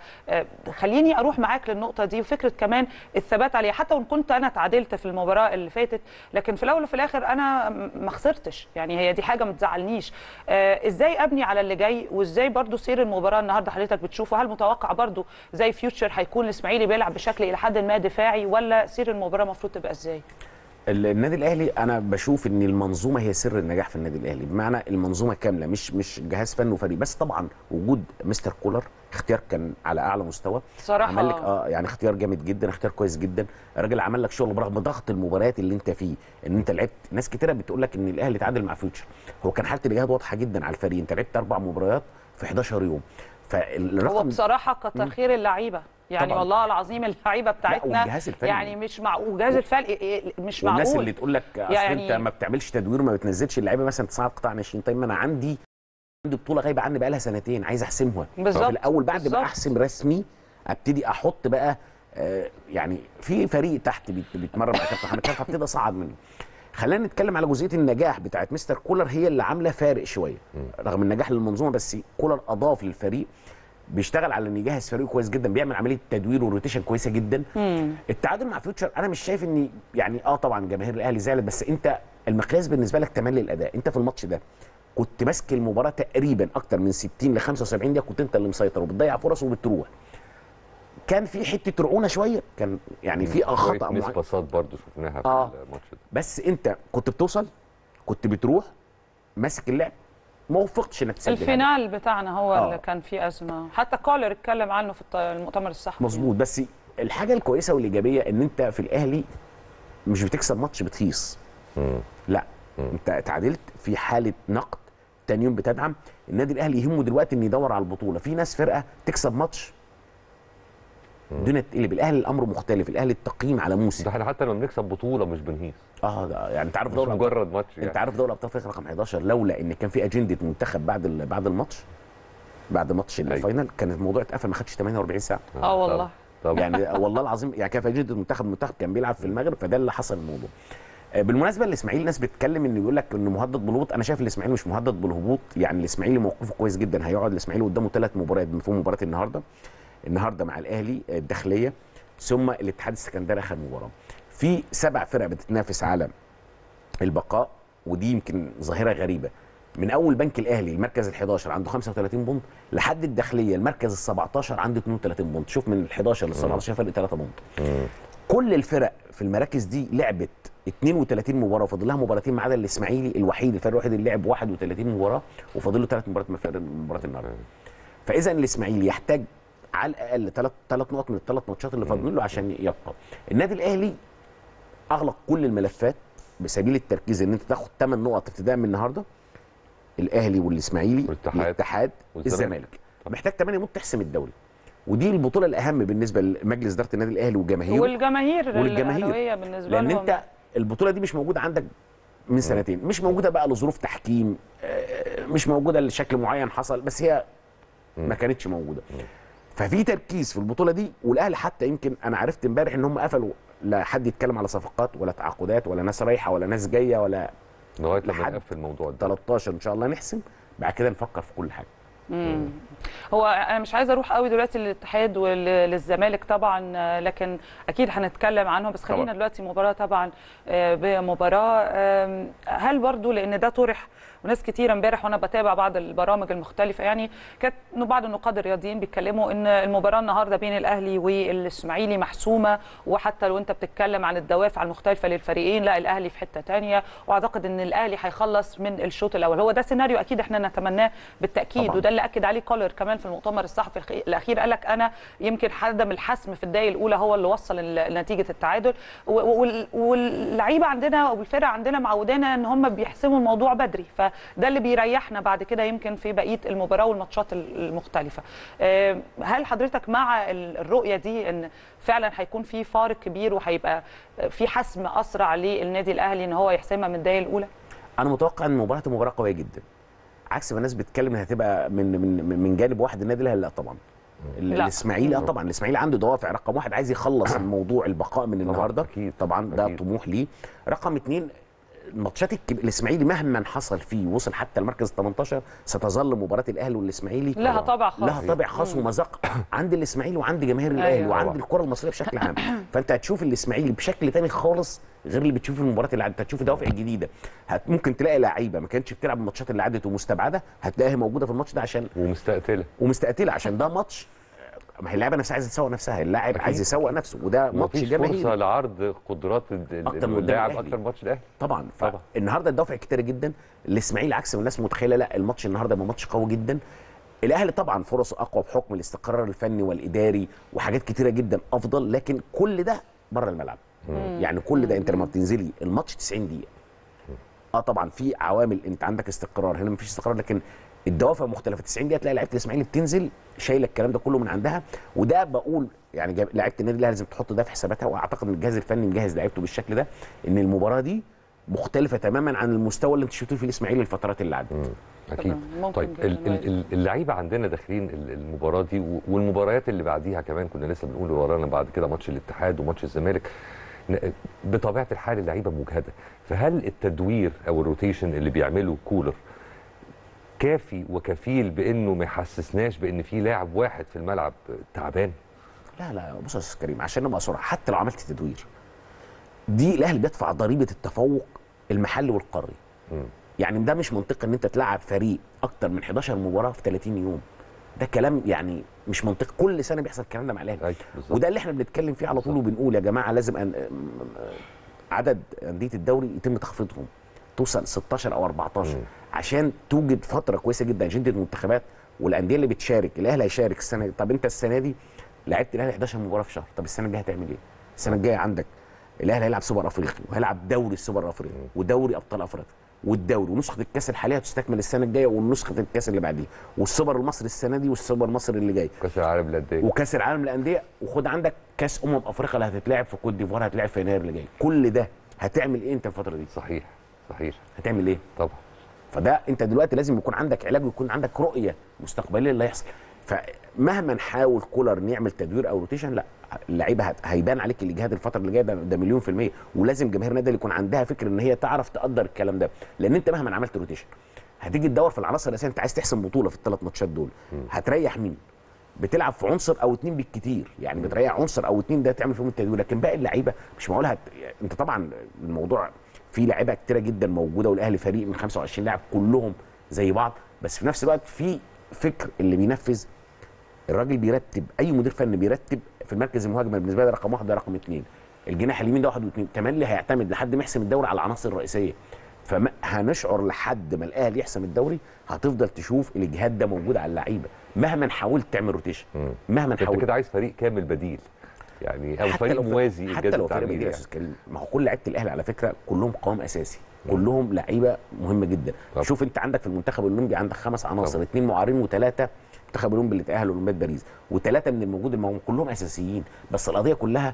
فخليني اروح معاك للنقطه دي وفكره كمان الثبات عليها حتى وان كنت انا تعادلت في المباراه اللي فاتت لكن في الاول وفي الاخر انا م- ما خسرتش يعني هي دي حاجه ما تزعلنيش آه، ازاي ابني على اللي جاي وازاي برضو سير المباراه النهارده حضرتك بتشوفه هل متوقع برضو زي فيوتشر هيكون الاسماعيلي بيلعب بشكل الى حد ما دفاعي ولا سير المباراه المفروض تبقى ازاي ال- النادي الاهلي انا بشوف ان المنظومه هي سر النجاح في النادي الاهلي بمعنى المنظومه كامله مش مش جهاز فني وفريق بس طبعا وجود مستر كولر اختيار كان على اعلى مستوى صراحة عمل لك اه يعني اختيار جامد جدا اختيار كويس جدا الراجل عمل لك شغل برغم ضغط المباريات اللي انت فيه ان انت لعبت ناس كتيره بتقول لك ان الاهلي تعادل مع فيوتشر هو كان حاله الاجهاد واضحه جدا على الفريق انت لعبت اربع مباريات في 11 يوم هو فالرقم بصراحه كتر خير اللعيبه يعني طبعاً. والله العظيم اللعيبه بتاعتنا والجهاز الفني. يعني مش مع والجهاز الفني مش والناس معقول اللي تقول لك اصل يعني- انت ما بتعملش تدوير وما بتنزلش اللعيبه مثلا تصعد قطاع ناشئين طيب ما انا عندي عندي بطوله غايبه عني بقى لها سنتين عايز احسمها بالظبط، في الاول بعد بالظبط. ما احسم رسمي ابتدي احط بقى آه يعني في فريق تحت بيت- بيتمرن مع كابتن محمد شرف ابتدي اصعد منه خلينا نتكلم على جزئيه النجاح بتاعت مستر كولر هي اللي عامله فارق شويه رغم النجاح للمنظومه بس كولر اضاف للفريق بيشتغل على ان يجهز فريقه كويس جدا بيعمل عمليه تدوير وروتيشن كويسه جدا التعادل مع فيوتشر انا مش شايف ان يعني اه طبعا جماهير الاهلي زعلت بس انت المقياس بالنسبه لك تملي الاداء انت في الماتش ده كنت ماسك المباراه تقريبا اكتر من 60 ل 75 دقيقه كنت انت اللي مسيطر وبتضيع فرص وبتروح كان في حته رعونه شويه كان يعني في خطا شوية مس معين باصات برضه شفناها في آه. الماتش ده بس انت كنت بتوصل كنت بتروح ماسك اللعب ما وفقتش انك تسجل هدف. الفينال بتاعنا هو آه. اللي كان فيه ازمه حتى كولر اتكلم عنه في الط- المؤتمر الصحفي مظبوط بس الحاجه الكويسه والايجابيه ان انت في الاهلي مش بتكسب ماتش بتهيص لا انت اتعادلت في حاله نقد تاني يوم بتدعم النادي الاهلي يهمه دلوقتي ان يدور على البطوله في ناس فرقه تكسب ماتش الدنيا تقلب الاهلي الامر مختلف الاهلي التقييم على موسم ده احنا حتى لما بنكسب بطوله مش بنهيص اه ده يعني انت عارف مش دوري الأبطال- مجرد ماتش انت يعني عارف دوري ابطال افريقيا رقم 11 لولا ان كان في اجنده منتخب بعد ال- بعد الماتش بعد ماتش أيوة. الفاينل كان الموضوع اتقفل ما خدش 48 ساعه اه والله طب يعني والله العظيم يعني كان في اجنده المنتخب المنتخب كان بيلعب في المغرب فده اللي حصل الموضوع آه، بالمناسبه الاسماعيلي ناس بتتكلم ان بيقول لك انه مهدد بالهبوط انا شايف الاسماعيلي مش مهدد بالهبوط يعني الاسماعيلي موقفه كويس جدا هيقعد الاسماعيلي قدامه ثلاث مباريات بمفهوم مباراه النهارده النهارده مع الاهلي الداخليه ثم الاتحاد السكندري اخر مباراه في سبع فرق بتتنافس على البقاء ودي يمكن ظاهره غريبه من اول بنك الاهلي المركز ال11 عنده 35 بونت لحد الداخليه المركز ال17 عنده 32 بونت شوف من ال11 لل17 فرق 3 بونت كل الفرق في المراكز دي لعبت 32 مباراه وفاضل لها مباراتين ما عدا الاسماعيلي الوحيد الفرق الوحيد اللي لعب 31 مباراه وفاضل له ثلاث مباريات من مباراه النهارده فاذا الاسماعيلي يحتاج على الاقل ثلاث ثلاث نقط من الثلاث ماتشات اللي فاضلين له عشان يبقى النادي الاهلي اغلق كل الملفات بسبيل التركيز ان انت تاخد 8 نقط ابتداء من النهارده الاهلي والاسماعيلي والاتحاد. الاتحاد والزمالك. الزمالك محتاج 8 نقط تحسم الدوري ودي البطوله الاهم بالنسبه لمجلس اداره النادي الاهلي وجماهيره والجماهير والجماهير. الأهلاوية بالنسبه لان لهم انت البطوله دي مش موجوده عندك من سنتين مش موجوده بقى لظروف تحكيم آه، مش موجوده لشكل معين حصل بس هي ما كانتش موجوده ففي تركيز في البطوله دي والاهلي حتى يمكن انا عرفت امبارح ان هم قفلوا لا حد يتكلم على صفقات ولا تعاقدات ولا ناس رايحه ولا ناس جايه ولا لغايه لما لحد نقفل الموضوع ده 13 ان شاء الله نحسم بعد كده نفكر في كل حاجه هو انا مش عايزه اروح قوي دلوقتي للاتحاد وللزمالك طبعا آه، لكن اكيد هنتكلم عنهم بس خلينا طبعاً. دلوقتي مباراه طبعا آه، بمباراه آم، هل برضو لان ده طرح وناس كتير امبارح وانا بتابع بعض البرامج المختلفه يعني كانت إنه بعض النقاد الرياضيين بيتكلموا ان المباراه النهارده بين الاهلي والاسماعيلي محسومه وحتى لو انت بتتكلم عن الدوافع المختلفه للفريقين لا الاهلي في حته تانية واعتقد ان الاهلي هيخلص من الشوط الاول هو ده سيناريو اكيد احنا نتمناه بالتاكيد طبعاً. وده اللي اكد عليه كولر كمان في المؤتمر الصحفي الخ- الاخير قال لك انا يمكن عدم الحسم في الدقائق الاولى هو اللي وصل ال- لنتيجه التعادل و- وال- واللعيبه عندنا والفرق عندنا معودانا ان هم بيحسموا الموضوع بدري فده اللي بيريحنا بعد كده يمكن في بقيه المباراه والماتشات ال- المختلفه آه، هل حضرتك مع ال- الرؤيه دي ان فعلا هيكون في فارق كبير وهيبقى في حسم اسرع للنادي الاهلي ان هو يحسمها من الدقائق الاولى انا متوقع ان المباراه تبقى مباراه قويه جدا عكس ما الناس بتتكلم انها هتبقى من من من جانب واحد النادي الاهلي لا طبعا ال- لا. الاسماعيلي اه طبعا الاسماعيلي عنده دوافع رقم واحد عايز يخلص الموضوع البقاء من النهارده أكيد. طبعا ده أكيد. طموح ليه رقم اثنين الماتشات الكب... الاسماعيلي مهما حصل فيه وصل حتى المركز 18 ستظل مباراه الاهلي والاسماعيلي لها طابع خاص لها طابع خاص ومذاق عند الاسماعيلي وعند جماهير أيوة. الاهلي وعند طبعا. الكره المصريه بشكل عام فانت هتشوف الاسماعيلي بشكل تاني خالص غير اللي بتشوفه في المباريات اللي عدت هتشوف دوافع جديده هت ممكن تلاقي لعيبه ما كانتش بتلعب الماتشات اللي عدت ومستبعده هتلاقيها موجوده في الماتش ده عشان ومستقتله ومستقتله عشان ده ماتش ما هي اللعيبه نفسها عايزه تسوق نفسها اللاعب أكيد. عايز يسوق نفسه وده ماتش مفيش جماهيري فرصه لعرض قدرات ال- أكتر من اللاعب الأهلي. اكتر من ماتش الاهلي طبعا طبعا. فالنهارده الدوافع كتيره جدا الاسماعيلي عكس ما الناس متخيله لا الماتش النهارده يبقى ماتش قوي جدا الاهلي طبعا فرصه اقوى بحكم الاستقرار الفني والاداري وحاجات كتيره جدا افضل لكن كل ده بره الملعب يعني كل ده انت لما بتنزلي الماتش 90 دقيقه اه طبعا في عوامل انت عندك استقرار هنا مفيش استقرار لكن الدوافع مختلفه 90 دقيقه تلاقي لعيبه الاسماعيلي بتنزل شايله الكلام ده كله من عندها وده بقول يعني جاب- لعيبه النادي الاهلي لازم تحط ده في حساباتها واعتقد ان الجهاز الفني مجهز لعيبته بالشكل ده ان المباراه دي مختلفه تماما عن المستوى اللي انت شفتوه في الاسماعيلي الفترات اللي عدت اكيد ممكن طيب جداً ال- ال- ال- اللعيبه عندنا داخلين ال- المباراه دي و- والمباريات اللي بعديها كمان كنا لسه بنقول ورانا بعد كده ماتش الاتحاد وماتش الزمالك ن- بطبيعه الحال اللعيبه مجهده فهل التدوير او الروتيشن اللي بيعمله كولر كافي وكفيل بانه ما يحسسناش بان في لاعب واحد في الملعب تعبان لا لا بص يا استاذ كريم عشان نبقى صراحه حتى لو عملت تدوير دي الاهلي بيدفع ضريبه التفوق المحلي والقاري مم. يعني ده مش منطقي ان انت تلعب فريق اكتر من 11 مباراه في 30 يوم ده كلام يعني مش منطقي كل سنه بيحصل الكلام ده مع الاهلي أيوة، بالظبط. وده اللي احنا بنتكلم فيه على طول بالظبط. وبنقول يا جماعه لازم أن عدد انديه الدوري يتم تخفيضهم توصل 16 او 14 مم. عشان توجد فتره كويسه جدا اجنده المنتخبات والانديه اللي بتشارك الاهلي هيشارك السنه دي طب انت السنه دي لعبت الاهلي 11 مباراه في شهر طب السنه الجايه هتعمل ايه؟ السنه الجايه عندك الاهلي هيلعب سوبر افريقي وهيلعب دوري السوبر الافريقي ودوري ابطال افريقيا والدوري ونسخه الكاس الحاليه هتستكمل السنه الجايه ونسخه الكاس اللي بعديه والسوبر المصري السنه دي والسوبر المصري اللي جاي كاس العالم للانديه وكاس العالم للانديه وخد عندك كاس امم افريقيا اللي هتتلعب في كوت ديفوار هتتلعب في يناير اللي جاي كل ده هتعمل ايه انت الفتره دي صحيح صحيح هتعمل ايه طبعا فده انت دلوقتي لازم يكون عندك علاج ويكون عندك رؤيه مستقبليه اللي هيحصل فمهما نحاول كولر نعمل تدوير او روتيشن لا اللعيبه هت- هيبان عليك الاجهاد الفتره اللي جايه ده, ده مليون في الميه ولازم جماهير النادي يكون عندها فكر ان هي تعرف تقدر الكلام ده لان انت مهما عملت روتيشن هتيجي تدور في العناصر الاساسيه انت عايز تحسم بطوله في الثلاث ماتشات دول هتريح مين؟ بتلعب في عنصر او اتنين بالكتير يعني بتريح عنصر او اتنين ده تعمل فيهم التدوير لكن باقي اللعيبه مش معقول هت... انت طبعا الموضوع فيه لعيبه كتيره جدا موجوده والاهلي فريق من 25 لاعب كلهم زي بعض بس في نفس الوقت في فكر اللي بينفذ الراجل بيرتب اي مدير فني بيرتب في المركز المهاجم بالنسبه لي رقم واحد ده رقم اثنين الجناح اليمين ده واحد واثنين كمان اللي هيعتمد لحد ما يحسم الدوري على العناصر الرئيسيه فهنشعر لحد ما الاهلي يحسم الدوري هتفضل تشوف الاجهاد ده موجود على اللعيبه مهما حاولت تعمل روتيشن مهما انت حاولت كده عايز فريق كامل بديل يعني او حتى فريق لو في- موازي حتى إنجاز لو فريق التعبير بديل يا يعني. استاذ كريم ما هو كل لعيبه الاهلي على فكره كلهم قوام اساسي كلهم لعيبه مهمه جدا طبعا. شوف انت عندك في المنتخب الاولمبي عندك خمس عناصر طبعا. اثنين معارين وثلاثه المنتخب الاولمبي اللي تاهل اولمبياد باريس وثلاثه من الموجود الموجود كلهم اساسيين بس القضيه كلها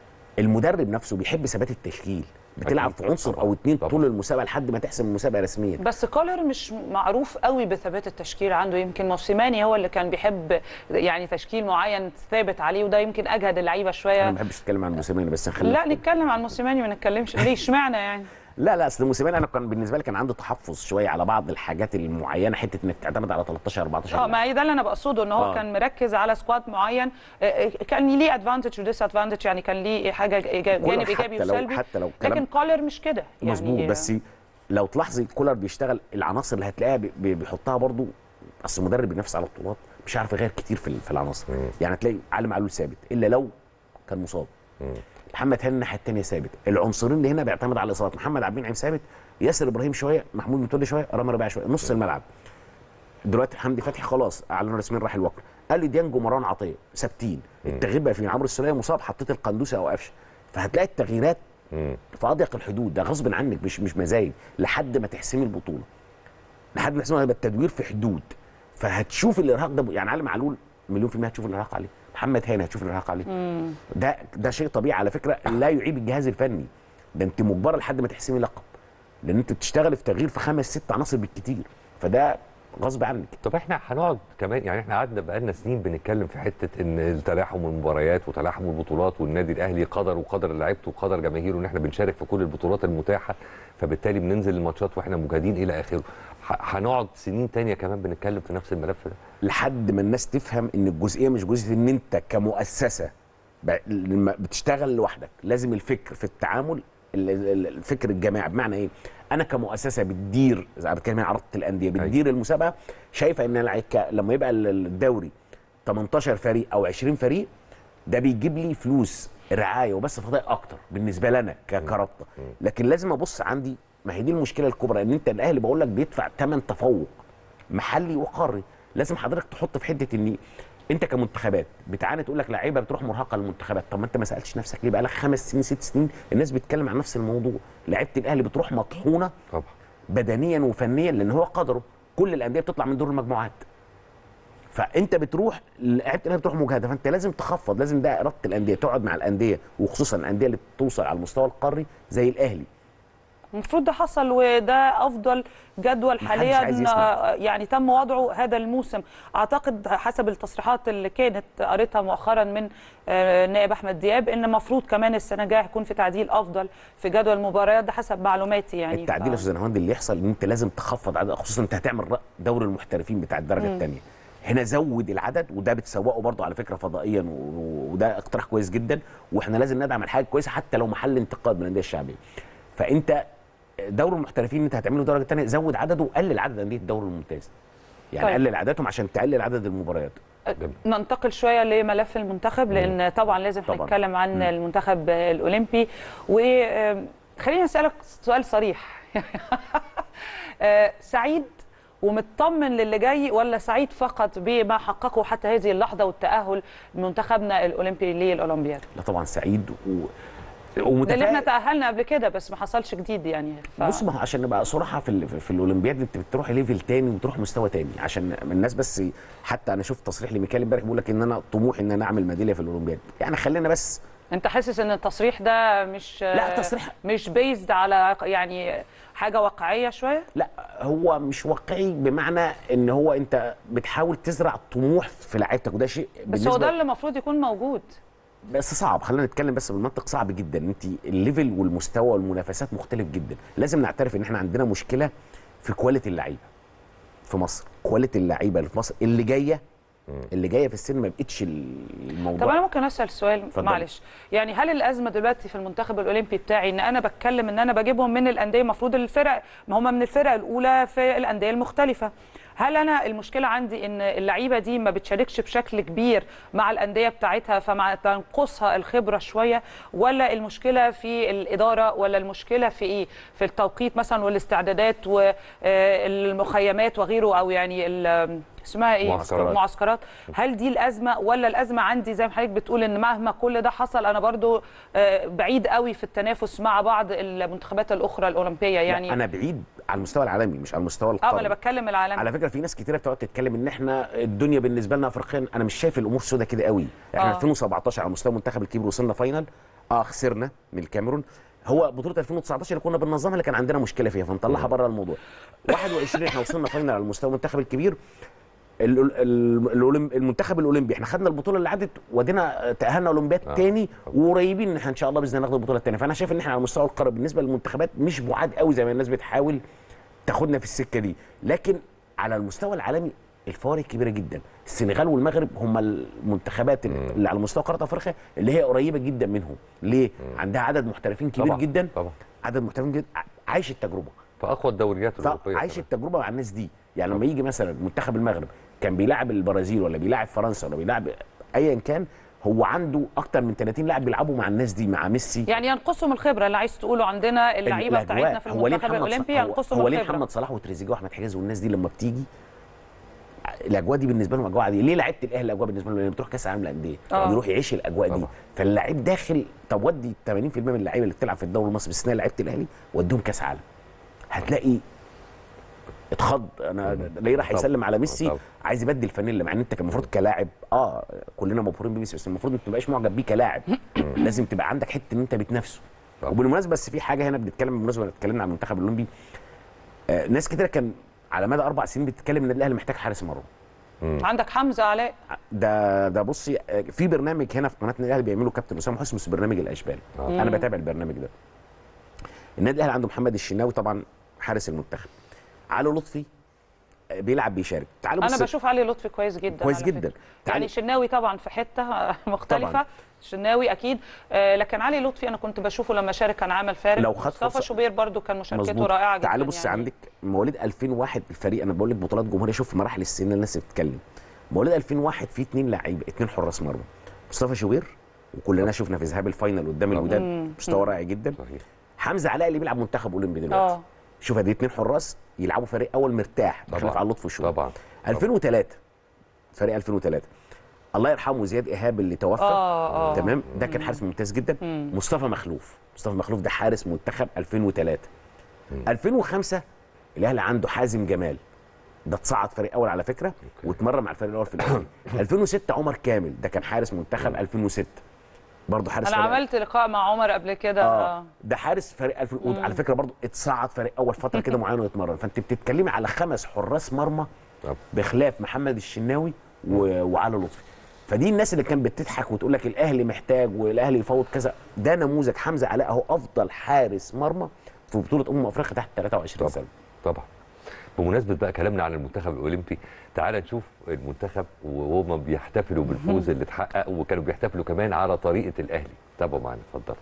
المدرب نفسه بيحب ثبات التشكيل بتلعب أكيد. في عنصر طبعا. او اتنين طبعا. طول المسابقه لحد ما تحسم المسابقه رسميا بس كولر مش معروف قوي بثبات التشكيل عنده يمكن موسيماني هو اللي كان بيحب يعني تشكيل معين ثابت عليه وده يمكن اجهد اللعيبه انا شويه ما بحبش اتكلم عن موسيماني بس نخلي لا نتكلم عن موسيماني ما نتكلمش ليه اشمعنى يعني لا لا اصل موسيماني انا كان بالنسبه لي كان عندي تحفظ شويه على بعض الحاجات المعينه حته انك تعتمد على 13 14 اه لاعب. ما هي ده اللي انا بقصده ان هو آه. كان مركز على سكواد معين آه، آه، كان ليه ادفانتج وديس ادفانتج يعني كان ليه حاجه إيجا- كولر جانب ايجابي حتى لو- وسلبي حتى لو كلام- لكن كولر مش كده يعني مظبوط بس لو تلاحظي كولر بيشتغل العناصر اللي هتلاقيها بي- بي- بيحطها برضو اصل المدرب بينافس على البطولات مش عارف يغير كتير في ال- في العناصر مم. يعني هتلاقي علي معلول ثابت الا لو كان مصاب مم. محمد هاني الناحيه الثانيه ثابت العنصرين اللي هنا بيعتمد على الاصابات محمد عبد المنعم ثابت ياسر ابراهيم شويه محمود متولي شويه رامي ربيعه شويه نص الملعب دلوقتي حمدي فتحي خلاص اعلنوا رسميا راح الوكر قال لي ديانج ومروان عطيه ثابتين التغيير بقى في عمرو السوليه مصاب حطيت القندوسي او قفشه فهتلاقي التغييرات مم. في اضيق الحدود ده غصب عنك مش مش مزايد لحد ما تحسمي البطوله لحد ما تحسمي هيبقى التدوير في حدود فهتشوف الارهاق ده يعني علي معلول مليون في المية هتشوف الارهاق عليه محمد هاني هتشوف الارهاق عليه ده ده شيء طبيعي على فكره لا يعيب الجهاز الفني ده انت مجبره لحد ما تحسمي لقب لان انت بتشتغلي في تغيير في خمس ست عناصر بالكتير فده غصب عنك طب احنا هنقعد كمان يعني احنا قعدنا بقالنا سنين بنتكلم في حته ان التلاحم المباريات وتلاحم البطولات والنادي الاهلي قدر وقدر لعيبته وقدر جماهيره ان احنا بنشارك في كل البطولات المتاحه فبالتالي بننزل الماتشات واحنا مجهدين الى اخره ح- هنقعد سنين تانية كمان بنتكلم في نفس الملف ده لحد ما الناس تفهم ان الجزئيه مش جزئيه ان انت كمؤسسه ب- لما بتشتغل لوحدك لازم الفكر في التعامل ال- ال- الفكر الجماعي بمعنى ايه انا كمؤسسه بتدير زي ما بتكلم عن عرض الانديه بتدير المسابقه شايفه ان الع- ك- لما يبقى ال- الدوري 18 فريق او 20 فريق ده بيجيب لي فلوس رعايه وبس فضاء اكتر بالنسبه لنا ك- كرابطه لكن لازم ابص عندي ما هي دي المشكله الكبرى ان انت الاهلي بقول لك بيدفع ثمن تفوق محلي وقاري لازم حضرتك تحط في حته ان انت كمنتخبات بتعاني تقول لك لعيبه بتروح مرهقه للمنتخبات طب ما انت ما سالتش نفسك ليه بقى لك خمس سنين ست سنين الناس بتتكلم عن نفس الموضوع لعيبه الاهلي بتروح مطحونه طبعا بدنيا وفنيا لان هو قدره كل الانديه بتطلع من دور المجموعات فانت بتروح لعيبه الاهلي بتروح مجهده فانت لازم تخفض لازم ده اراده الانديه تقعد مع الانديه وخصوصا الانديه اللي توصل على المستوى القاري زي الاهلي المفروض ده حصل وده افضل جدول محدش حاليا عايز يسمع. آه، يعني تم وضعه هذا الموسم اعتقد حسب التصريحات اللي كانت قريتها مؤخرا من آه، النائب احمد دياب ان المفروض كمان السنه الجايه هيكون في تعديل افضل في جدول المباريات ده حسب معلوماتي يعني التعديل يا استاذ نهاوند اللي يحصل ان انت لازم تخفض عدد خصوصا انت هتعمل ر- دوري المحترفين بتاع الدرجه الثانيه هنا زود العدد وده بتسوقه برضه على فكره فضائيا و- و- وده اقتراح كويس جدا واحنا لازم ندعم الحاجه كويسه حتى لو محل انتقاد من الانديه الشعبيه فانت دوري المحترفين اللي انت هتعمله الدرجه الثانيه زود عدده وقلل عدد انديه الدوري الممتاز يعني طيب. قلل عددهم عشان تقلل عدد المباريات ننتقل شويه لملف المنتخب لان طبعا لازم طبعاً. نتكلم عن المنتخب الاولمبي وخليني اسالك سؤال صريح آه، سعيد ومطمن للي جاي ولا سعيد فقط بما حققه حتى هذه اللحظه والتاهل منتخبنا الاولمبي للاولمبياد لا طبعا سعيد و... ده اللي احنا ومتفائل تاهلنا قبل كده بس ما حصلش جديد يعني ف... بص ما هو عشان نبقى صراحه في ال- في الاولمبياد انت بتروح ليفل تاني وتروح مستوى تاني عشان الناس بس حتى انا شفت تصريح لميكالي امبارح بيقول لك ان انا طموحي ان انا اعمل ميداليه في الاولمبياد يعني خلينا بس انت حاسس ان التصريح ده مش لا، تصريح- مش بيزد على يعني حاجه واقعيه شويه لا هو مش واقعي بمعنى ان هو انت بتحاول تزرع طموح في لعيبتك وده شيء بس هو ده اللي المفروض يكون موجود بس صعب خلينا نتكلم بس بالمنطق صعب جدا انت الليفل والمستوى والمنافسات مختلف جدا لازم نعترف ان احنا عندنا مشكله في كواليتي اللعيبه في مصر كواليتي اللعيبه اللي في مصر اللي جايه اللي جايه في السن ما بقتش الموضوع طب انا ممكن اسال سؤال اتفضل. معلش يعني هل الازمه دلوقتي في المنتخب الاولمبي بتاعي ان انا بتكلم ان انا بجيبهم من الانديه المفروض الفرق ما هم من الفرق الاولى في الانديه المختلفه هل انا المشكله عندي ان اللعيبه دي ما بتشاركش بشكل كبير مع الانديه بتاعتها فمع تنقصها الخبره شويه ولا المشكله في الاداره ولا المشكله في ايه في التوقيت مثلا والاستعدادات والمخيمات وغيره او يعني ال- اسمها ايه معسكرات. المعسكرات هل دي الازمه ولا الازمه عندي زي ما حضرتك بتقول ان مهما كل ده حصل انا برضو آه، بعيد قوي في التنافس مع بعض المنتخبات الاخرى الاولمبيه يعني يعني انا بعيد على المستوى العالمي مش على المستوى اه ما القاري انا بتكلم العالمي على فكره في ناس كتيره بتقعد تتكلم ان احنا الدنيا بالنسبه لنا افريقيا انا مش شايف الامور سودة كده قوي احنا آه. 2017 على مستوى المنتخب الكبير وصلنا فاينل اه خسرنا من الكاميرون هو بطوله 2019 اللي كنا بننظمها اللي كان عندنا مشكله فيها فنطلعها بره الموضوع 21 احنا وصلنا فاينل على مستوى المنتخب الكبير ال- ال- ال- الأولم- المنتخب الاولمبي احنا خدنا البطوله اللي عدت ودينا تاهلنا اولمبياد آه. تاني وقريبين ان احنا ان شاء الله باذن الله ناخد البطوله الثانيه فانا شايف ان احنا على مستوى القاره بالنسبه للمنتخبات مش بعاد قوي زي ما الناس بتحاول تاخدنا في السكه دي لكن على المستوى العالمي الفوارق كبيره جدا السنغال والمغرب هم المنتخبات اللي على مستوى قاره افريقيا اللي هي قريبه جدا منهم ليه عندها عدد محترفين كبير طبعاً، جدا طبعا عدد محترفين جدا عايش التجربه في اقوى الدوريات الاوروبيه عايش كمان. التجربه مع الناس دي يعني لما يجي مثلا منتخب المغرب كان بيلاعب البرازيل ولا بيلاعب فرنسا ولا بيلاعب ايا كان هو عنده اكتر من 30 لاعب بيلعبوا مع الناس دي مع ميسي يعني ينقصهم الخبره اللي عايز تقوله عندنا اللعيبه الأجواء. بتاعتنا في هو ليه المنتخب محمد الاولمبي صلاح- هو- ينقصهم هو ليه الخبره محمد صلاح وتريزيجيه واحمد حجازي والناس دي لما بتيجي الاجواء دي بالنسبه لهم اجواء عاديه ليه لعيبه الاهلي الاجواء بالنسبه لهم لما بتروح كاس العالم للانديه آه. بيروح يعيش الاجواء دي طبعا. فاللعيب داخل طب ودي 80% من اللعيبه اللي بتلعب في الدوري المصري باستثناء لعيبه الاهلي وديهم كاس عالم هتلاقي اتخض انا ليه راح طبعا. يسلم على ميسي طبعا. عايز يبدل فانيلا مع ان انت كان المفروض كلاعب اه كلنا مبهورين بميسي بس المفروض ما تبقاش معجب بيه كلاعب لازم تبقى عندك حته ان انت بتنافسه طبعا. وبالمناسبه بس في حاجه هنا بنتكلم بالمناسبه اتكلمنا عن المنتخب الاولمبي آه ناس كتير كان على مدى اربع سنين بتتكلم ان النادي الاهلي محتاج حارس مرمى عندك حمزه علاء ده ده بصي آه، في برنامج هنا في قناه النادي الاهلي بيعمله كابتن اسامه حسني اسمه برنامج الاشبال آه. انا بتابع البرنامج ده النادي الاهلي عنده محمد الشناوي طبعا حارس المنتخب علي لطفي آه، بيلعب بيشارك تعالوا انا بص بشوف علي لطفي كويس جدا كويس على جدا. فكرة. تعالي- يعني شناوي طبعا في حته مختلفه طبعاً. شناوي اكيد آه لكن علي لطفي انا كنت بشوفه لما شارك كان عمل فارق لو خد مصطفى فرصة- شوبير برضو كان مشاركته مظبوط. رائعه جدا تعالى بص يعني. عندك مواليد 2001 الفريق انا بقول لك بطولات جمهوريه شوف في مراحل السن الناس بتتكلم مواليد 2001 في اثنين لعيبه اثنين حراس مرمى مصطفى شوبير وكلنا شفنا في ذهاب الفاينل قدام طبعاً. الوداد مستوى رائع جدا صحيح حمزه علاء اللي بيلعب منتخب اولمبي دلوقتي اه شوف ادي اثنين حراس يلعبوا فريق اول مرتاح بخلاف على لطفي وشوبير طبعا 2003 فريق 2003 الله يرحمه زياد ايهاب اللي توفى اه اه تمام ده كان حارس ممتاز جدا مصطفى مخلوف مصطفى مخلوف ده حارس منتخب 2003 2005 الاهلي عنده حازم جمال ده اتصعد فريق اول على فكره واتمرن مع الفريق الاول في الاهلي 2006 عمر كامل ده كان حارس منتخب 2006 برضه حارس انا فريق عملت لقاء مع عمر قبل كده اه ده حارس فريق 2000 على فكره برضه اتصعد فريق اول فتره كده معينه ويتمرن فانت بتتكلمي على خمس حراس مرمى طب. بخلاف محمد الشناوي و... وعلي لطفي فدي الناس اللي كانت بتضحك وتقول لك الاهلي محتاج والاهلي يفوض كذا ده نموذج حمزه علاء اهو افضل حارس مرمى في بطوله امم افريقيا تحت 23 سنه طبعا بمناسبه بقى كلامنا عن المنتخب الاولمبي تعال نشوف المنتخب وهم بيحتفلوا بالفوز اللي اتحقق وكانوا بيحتفلوا كمان على طريقه الاهلي تابعوا معانا اتفضلوا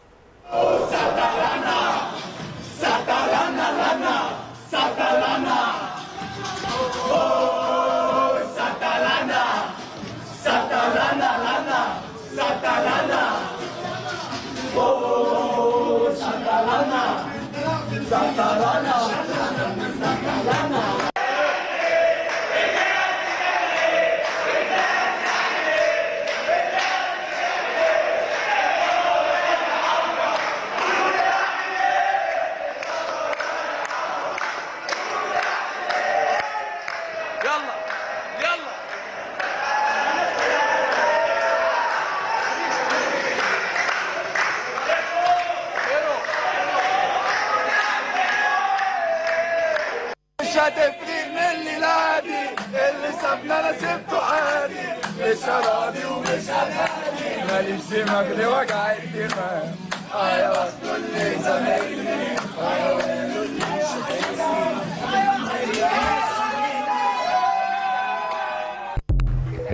يلا يلا مش هتفرق من الليلة دي اللي سابنا انا سبته عادي مش هراضي ومش هنادي ماليش دماغ لوجع الدماغ ايوه كل زمايلي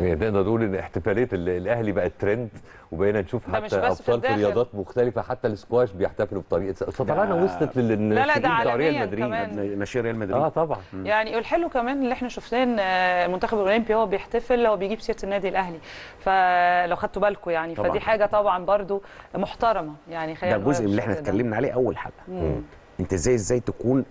يعني نقدر نقول ان احتفاليه ال- الاهلي بقت ترند وبقينا نشوف ده مش حتى بس في ابطال في الداخل. رياضات مختلفه حتى السكواش بيحتفلوا بطريقه الشطرنه ده- وصلت لل لا، ده بتوع ريال عالمياً مدريد كمان. ناشئ ريال مدريد اه طبعا يعني الحلو كمان اللي احنا شفناه ان آه، المنتخب الاولمبي هو بيحتفل هو بيجيب سيره النادي الاهلي فلو خدتوا بالكم يعني طبعاً. فدي حاجه طبعا برضو محترمه يعني ده خلينا نقولها الجزء اللي احنا بالشكل ده. اتكلمنا عليه اول حلقه مم. انت ازاي ازاي تكون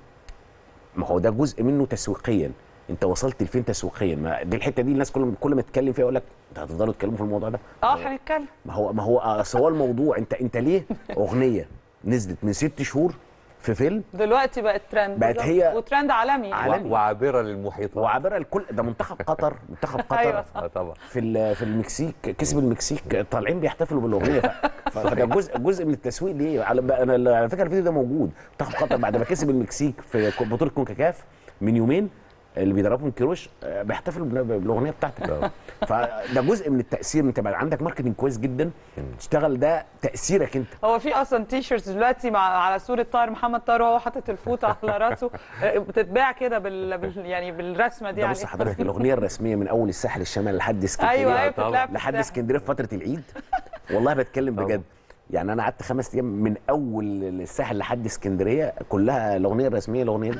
ما هو ده جزء منه تسويقيا انت وصلت لفين تسويقيا ما دي الحته دي الناس كل كل ما تتكلم فيها يقول لك انت هتفضلوا تتكلموا في الموضوع ده اه هنتكلم ما هو ما هو اصل هو الموضوع انت انت ليه اغنيه نزلت من ست شهور في فيلم دلوقتي بقت ترند بقت بالظبط. هي وترند عالمي عالمي. وع- وعابره للمحيطات وعباره الكل ده منتخب قطر منتخب قطر أيوة صح. اه طبعا في ال- في المكسيك كسب المكسيك طالعين بيحتفلوا بالاغنيه ف- فده جزء جزء من التسويق ليه على انا على فكره الفيديو ده موجود منتخب قطر بعد ما كسب المكسيك في كو- بطوله كونكاكاف من يومين اللي بيدربهم كيروش آه، بيحتفلوا بال- بالاغنيه بتاعتك فده جزء من التاثير انت بقى عندك ماركتنج كويس جدا تشتغل ده تاثيرك انت هو في اصلا تي شيرتس دلوقتي مع على صوره طاهر محمد طاهر وهو حاطط الفوطه على راسه آه، بتتباع كده بال... بال... يعني بالرسمه دي ده بص عليه. حضرتك الاغنيه الرسميه من اول الساحل الشمالي لحد اسكندريه ايوه ايوه طبعاً. بتتلعب في لحد الساحل. اسكندريه في فتره العيد والله بتكلم طبعا. بجد يعني انا قعدت خمس ايام من اول الساحل لحد اسكندريه كلها الاغنيه الرسميه الاغنيه دي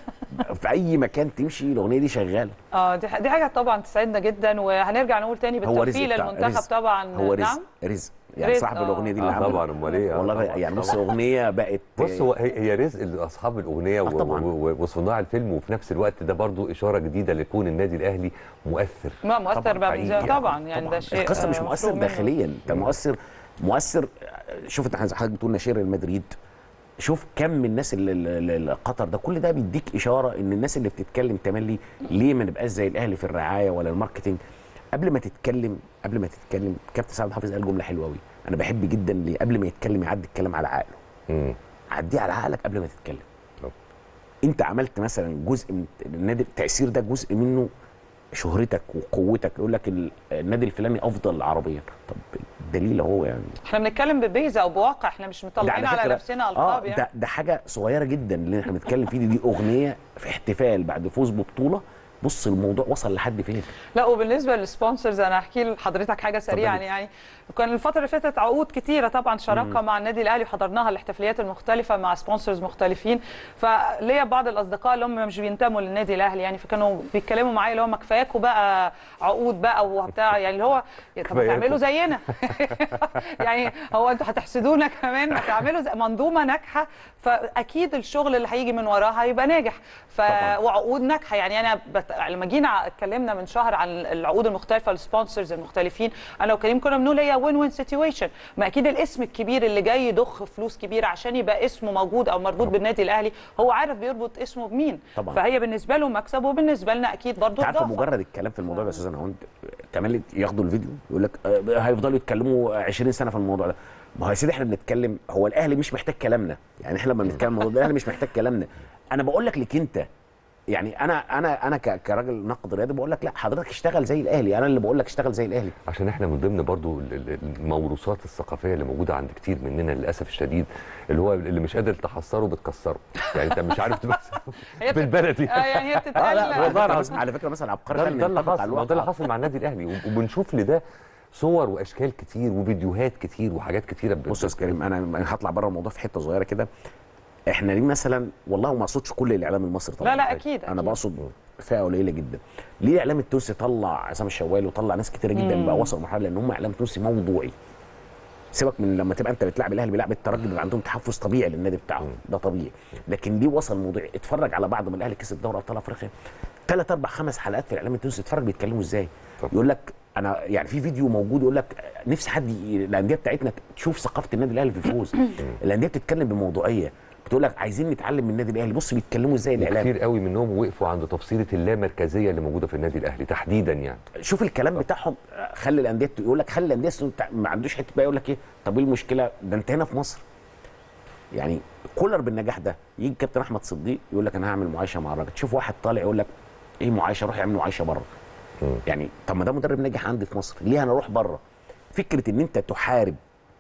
في اي مكان تمشي الاغنيه دي شغاله اه دي ح- دي حاجه طبعا تسعدنا جدا وهنرجع نقول تاني هو رزق بالتوفيق بتاع- للمنتخب رزق. طبعا هو رزق نعم رزق يعني رزق، صاحب آه. الاغنيه دي اللي اه عملها طبعا امال ايه آه والله طبعاً، يعني بص طبعاً. الاغنيه بقت بص هو هي هي رزق لاصحاب الاغنيه و- طبعاً. و- و- وصناع الفيلم وفي نفس الوقت ده برضو اشاره جديده لكون النادي الاهلي مؤثر ما مؤثر طبعاً، بقى حقيقي. من طبعا يعني طبعاً. ده شيء القصه مش آه، مؤثر مفروغ منه. داخليا انت مؤثر مؤثر شوف انت حضرتك بتقول ناشئ ريال مدريد شوف كم من الناس اللي اللي- اللي قطر ده كل ده بيديك اشاره ان الناس اللي بتتكلم تملي ليه ما نبقاش زي الاهلي في الرعايه ولا الماركتنج قبل ما تتكلم قبل ما تتكلم كابتن سعد حافظ قال جمله حلوه قوي انا بحب جدا اللي قبل ما يتكلم يعدي الكلام على عقله مم. عديه على عقلك قبل ما تتكلم طب. انت عملت مثلا جزء من النادي التاثير ده جزء منه شهرتك وقوتك يقول لك ال- النادي الفلاني افضل عربيا طب الدليل اهو يعني احنا بنتكلم ببيزا او بواقع احنا مش ده مطلعين على, فكرة- نفسنا اه القاب يعني ده ده حاجه صغيره جدا اللي احنا بنتكلم فيه دي, دي اغنيه في احتفال بعد فوز ببطوله بص الموضوع وصل لحد فين لا وبالنسبه للسبونسرز انا هحكي لحضرتك حاجه سريعا اتفضلي. يعني كان الفتره اللي فاتت عقود كتيره طبعا شراكه مع النادي الاهلي وحضرناها الاحتفاليات المختلفه مع سبونسرز مختلفين فليا بعض الاصدقاء اللي هم مش بينتموا للنادي الاهلي يعني فكانوا بيتكلموا معايا اللي هو ما كفاياكوا بقى عقود بقى وبتاع يعني اللي هو يا طب كفاياكوا. تعملوا زينا يعني هو انتوا هتحسدونا كمان ما تعملوا زي منظومه ناجحه فاكيد الشغل اللي هيجي من وراها هيبقى ناجح ف... طبعاً. وعقود ناجحه يعني انا بت... لما جينا اتكلمنا من شهر عن العقود المختلفه السبونسرز المختلفين انا وكريم كنا بنقول هي وين وين سيتويشن ما اكيد الاسم الكبير اللي جاي يضخ فلوس كبيره عشان يبقى اسمه موجود او مربوط بالنادي الاهلي هو عارف بيربط اسمه بمين طبعاً. فهي بالنسبه له مكسب وبالنسبه لنا اكيد برضه انت عارفه اضافه مجرد الكلام في الموضوع ده يا استاذ هوند كمان ياخدوا الفيديو يقول لك آه، هيفضلوا يتكلموا 20 سنه في الموضوع ده ما هو يا سيدي احنا بنتكلم هو الاهلي مش محتاج كلامنا يعني احنا لما بنتكلم الموضوع ده الاهلي مش محتاج كلامنا انا بقول لك لك انت يعني انا انا انا ك- كراجل ناقد رياضي بقول لك لا حضرتك اشتغل زي الاهلي انا اللي بقول لك اشتغل زي الاهلي عشان احنا من ضمن برضو ال- ال- الموروثات الثقافيه اللي موجوده عند كتير مننا للاسف الشديد اللي هو اللي مش قادر تحصره بتكسره يعني انت مش عارف تمثل هي بت- بالبلدي آه يعني هي اه بتتقال لا والله العظيم على فكره مثلا عبقري ده, فعلا ده اللي ينطبق على حصل ما ده اللي الواقع. حصل مع النادي الاهلي وب- وبنشوف لده صور واشكال كتير وفيديوهات كتير وحاجات كتيره بت- بص يا استاذ كريم انا أنا هطلع بره الموضوع في حته صغيره كده احنا ليه مثلا والله ما اقصدش كل الاعلام المصري طبعا لا لا اكيد انا أكيد. بقصد فئه قليله جدا ليه الاعلام التونسي طلع عصام الشوالي وطلع ناس كتيره جدا بقى وصلوا مرحله لان هم اعلام تونسي موضوعي سيبك من لما تبقى انت بتلعب الاهلي بيلعب الترجي بيبقى عندهم تحفظ طبيعي للنادي بتاعهم ده طبيعي لكن ليه وصل موضوعي اتفرج على بعض ما الاهلي كسب دوري ابطال افريقيا ثلاث اربع خمس حلقات في الاعلام التونسي اتفرج بيتكلموا ازاي طب. يقول لك انا يعني في فيديو موجود يقول لك نفسي حد ي- الانديه بتاعتنا تشوف ثقافه النادي الاهلي في الفوز الانديه بتتكلم بموضوعيه بتقول لك عايزين نتعلم من النادي الاهلي بص بيتكلموا ازاي الاعلام كتير قوي منهم وقفوا عند تفصيله اللامركزيه اللي موجوده في النادي الاهلي تحديدا يعني شوف الكلام بتاعهم خلي الانديه يقول لك خلي الانديه السنة بتاع- ما عندوش حته بقى يقول لك ايه طب ايه المشكله ده انت هنا في مصر يعني كولر بالنجاح ده يجي كابتن احمد صديق يقول لك انا هعمل معايشه مع الراجل تشوف واحد طالع يقول لك ايه معايشه روح يعمل معايشه بره يعني طب ما ده مدرب ناجح عندي في مصر ليه انا اروح بره فكره ان انت تحارب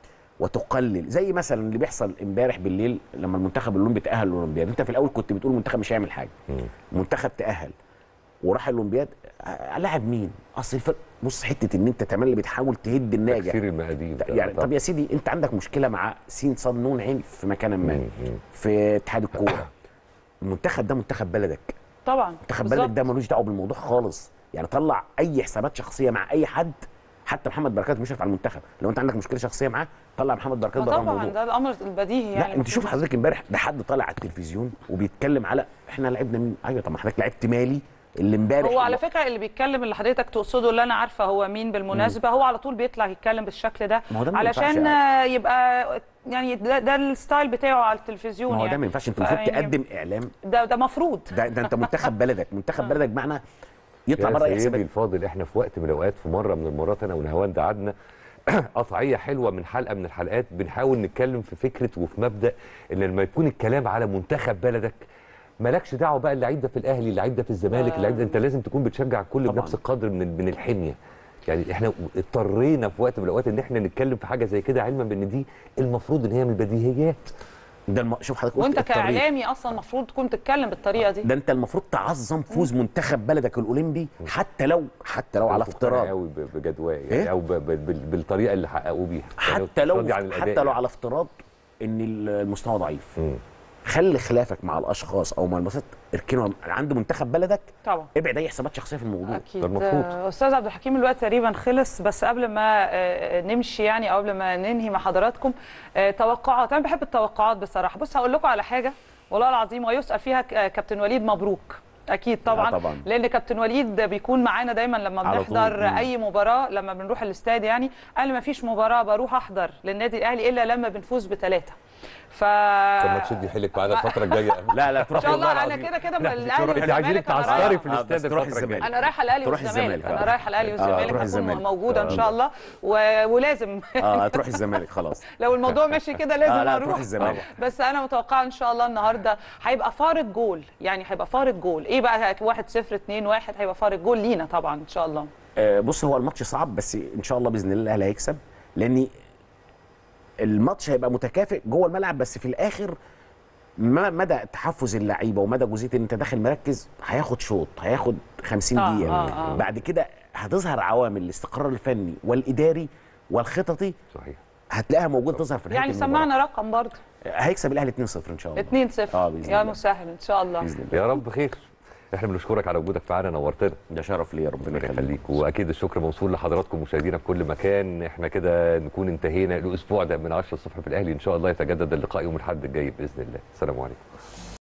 وتقلل زي مثلا اللي بيحصل امبارح بالليل لما المنتخب الاولمبي تاهل للاولمبياد انت في الاول كنت بتقول المنتخب مش هيعمل حاجه المنتخب تاهل وراح الاولمبياد آه، لاعب مين اصل الفرق بص حته ان انت تعمل اللي بتحاول تهد الناجح تكسير المقادير ده يعني طبعاً. طب يا سيدي انت عندك مشكله مع سين صاد نون عين في مكان ما مم، مم. في اتحاد الكوره المنتخب ده منتخب بلدك طبعا منتخب بالظبط. بلدك ده ملوش دعوه بالموضوع خالص يعني طلع اي حسابات شخصيه مع اي حد حتى محمد بركات مشرف على المنتخب لو انت عندك مشكله شخصيه معاه طلع محمد بركات ما بره طبعا الموضوع ده الامر البديهي يعني لا انت شوف حضرتك امبارح ده حد طالع على التلفزيون وبيتكلم على احنا لعبنا مين ايوه طب ما حضرتك لعبت مالي اللي امبارح هو على فكره اللي بيتكلم اللي حضرتك تقصده اللي انا عارفه هو مين بالمناسبه هو على طول بيطلع يتكلم بالشكل ده ما هو ده ما علشان ينفعش آه، يبقى يعني ده, ده الستايل بتاعه على التلفزيون ما هو يعني ده ما ينفعش انت المفروض فيعني تقدم اعلام ده ده مفروض ده, ده انت منتخب بلدك منتخب بلدك بمعنى يطلع يا بره اي سيدي حسابات الفاضل احنا في وقت من الاوقات في مره من المرات انا ونهوان قعدنا قطعيه حلوه من حلقه من الحلقات بنحاول نتكلم في فكره وفي مبدا ان لما يكون الكلام على منتخب بلدك مالكش دعوه بقى اللعيب ده في الاهلي اللعيب ده في الزمالك آه. اللعيب ده انت لازم تكون بتشجع الكل طبعاً. بنفس القدر من من الحميه يعني احنا اضطرينا في وقت من الاوقات ان احنا نتكلم في حاجه زي كده علما بان دي المفروض ان هي من البديهيات ده الم... شوف حضرتك قلت وانت اضطريت. كاعلامي اصلا المفروض تكون تتكلم بالطريقه دي ده انت المفروض تعظم فوز منتخب بلدك الاولمبي حتى لو حتى لو على افتراض قوي بجدواه يعني إيه؟ او ب- ب- بال- بالطريقه اللي حققوه بيها يعني حتى لو راضي عن الأداء حتى لو يعني. على افتراض ان المستوى ضعيف مم. خلي خلافك مع الاشخاص او مع المؤسسات اركنه عند منتخب بلدك طبعا ابعد اي حسابات شخصيه في الموضوع اكيد ده المفروض. آه، استاذ عبد الحكيم الوقت تقريبا خلص بس قبل ما آه، نمشي يعني او قبل ما ننهي مع حضراتكم آه، توقعات انا بحب التوقعات بصراحه بص هقول لكم على حاجه والله العظيم ويسال فيها ك- آه، كابتن وليد مبروك اكيد طبعا, لا طبعاً. لان كابتن وليد بيكون معانا دايما لما على طول. بنحضر مم. اي مباراه لما بنروح الاستاد يعني قال ما فيش مباراه بروح احضر للنادي الاهلي الا لما بنفوز بثلاثه ف طب ما تشدي حيلك معانا الفتره الجايه لا لا ان تروح شاء الله انا العظيم. كده كده من لا، الاهلي تروحي- عايزينك والزمالك أنا تعصري رايحة. في آه، الاستاد بس تروح الفتره الجايه الزمالك. انا رايحه الاهلي تروح والزمالك الزمالك، انا آه. رايحه الاهلي آه، والزمالك تروح هكون الزمالك. موجوده ان آه. شاء الله و... ولازم اه تروح الزمالك خلاص لو الموضوع ماشي كده لازم آه، لا، اروح تروح الزمالك. بس انا متوقعه ان شاء الله النهارده هيبقى فارق جول يعني هيبقى فارق جول ايه بقى 1 0 2 1 هيبقى فارق جول لينا طبعا ان شاء الله آه، بص هو الماتش صعب بس ان شاء الله باذن الله الاهلي هيكسب لان الماتش هيبقى متكافئ جوه الملعب بس في الاخر ما مدى تحفز اللعيبه ومدى جزئيه ان انت داخل مركز هياخد شوط هياخد 50 آه، دقيقه آه، آه. بعد كده هتظهر عوامل الاستقرار الفني والاداري والخططي صحيح هتلاقيها موجوده تظهر في نهايه يعني المباراة. سمعنا رقم برضه هيكسب الاهلي 2-0 ان شاء الله 2 0 اه باذن يا الله مسهل ان شاء الله باذن الله يا رب خير احنا بنشكرك على وجودك معانا نورتنا ده شرف ليا ربنا ربنا يخليك يخليك واكيد الشكر موصول لحضراتكم مشاهدينا في كل مكان احنا كده نكون انتهينا الاسبوع ده من 10 الصبح في الاهلي ان شاء الله يتجدد اللقاء يوم الاحد الجاي باذن الله السلام عليكم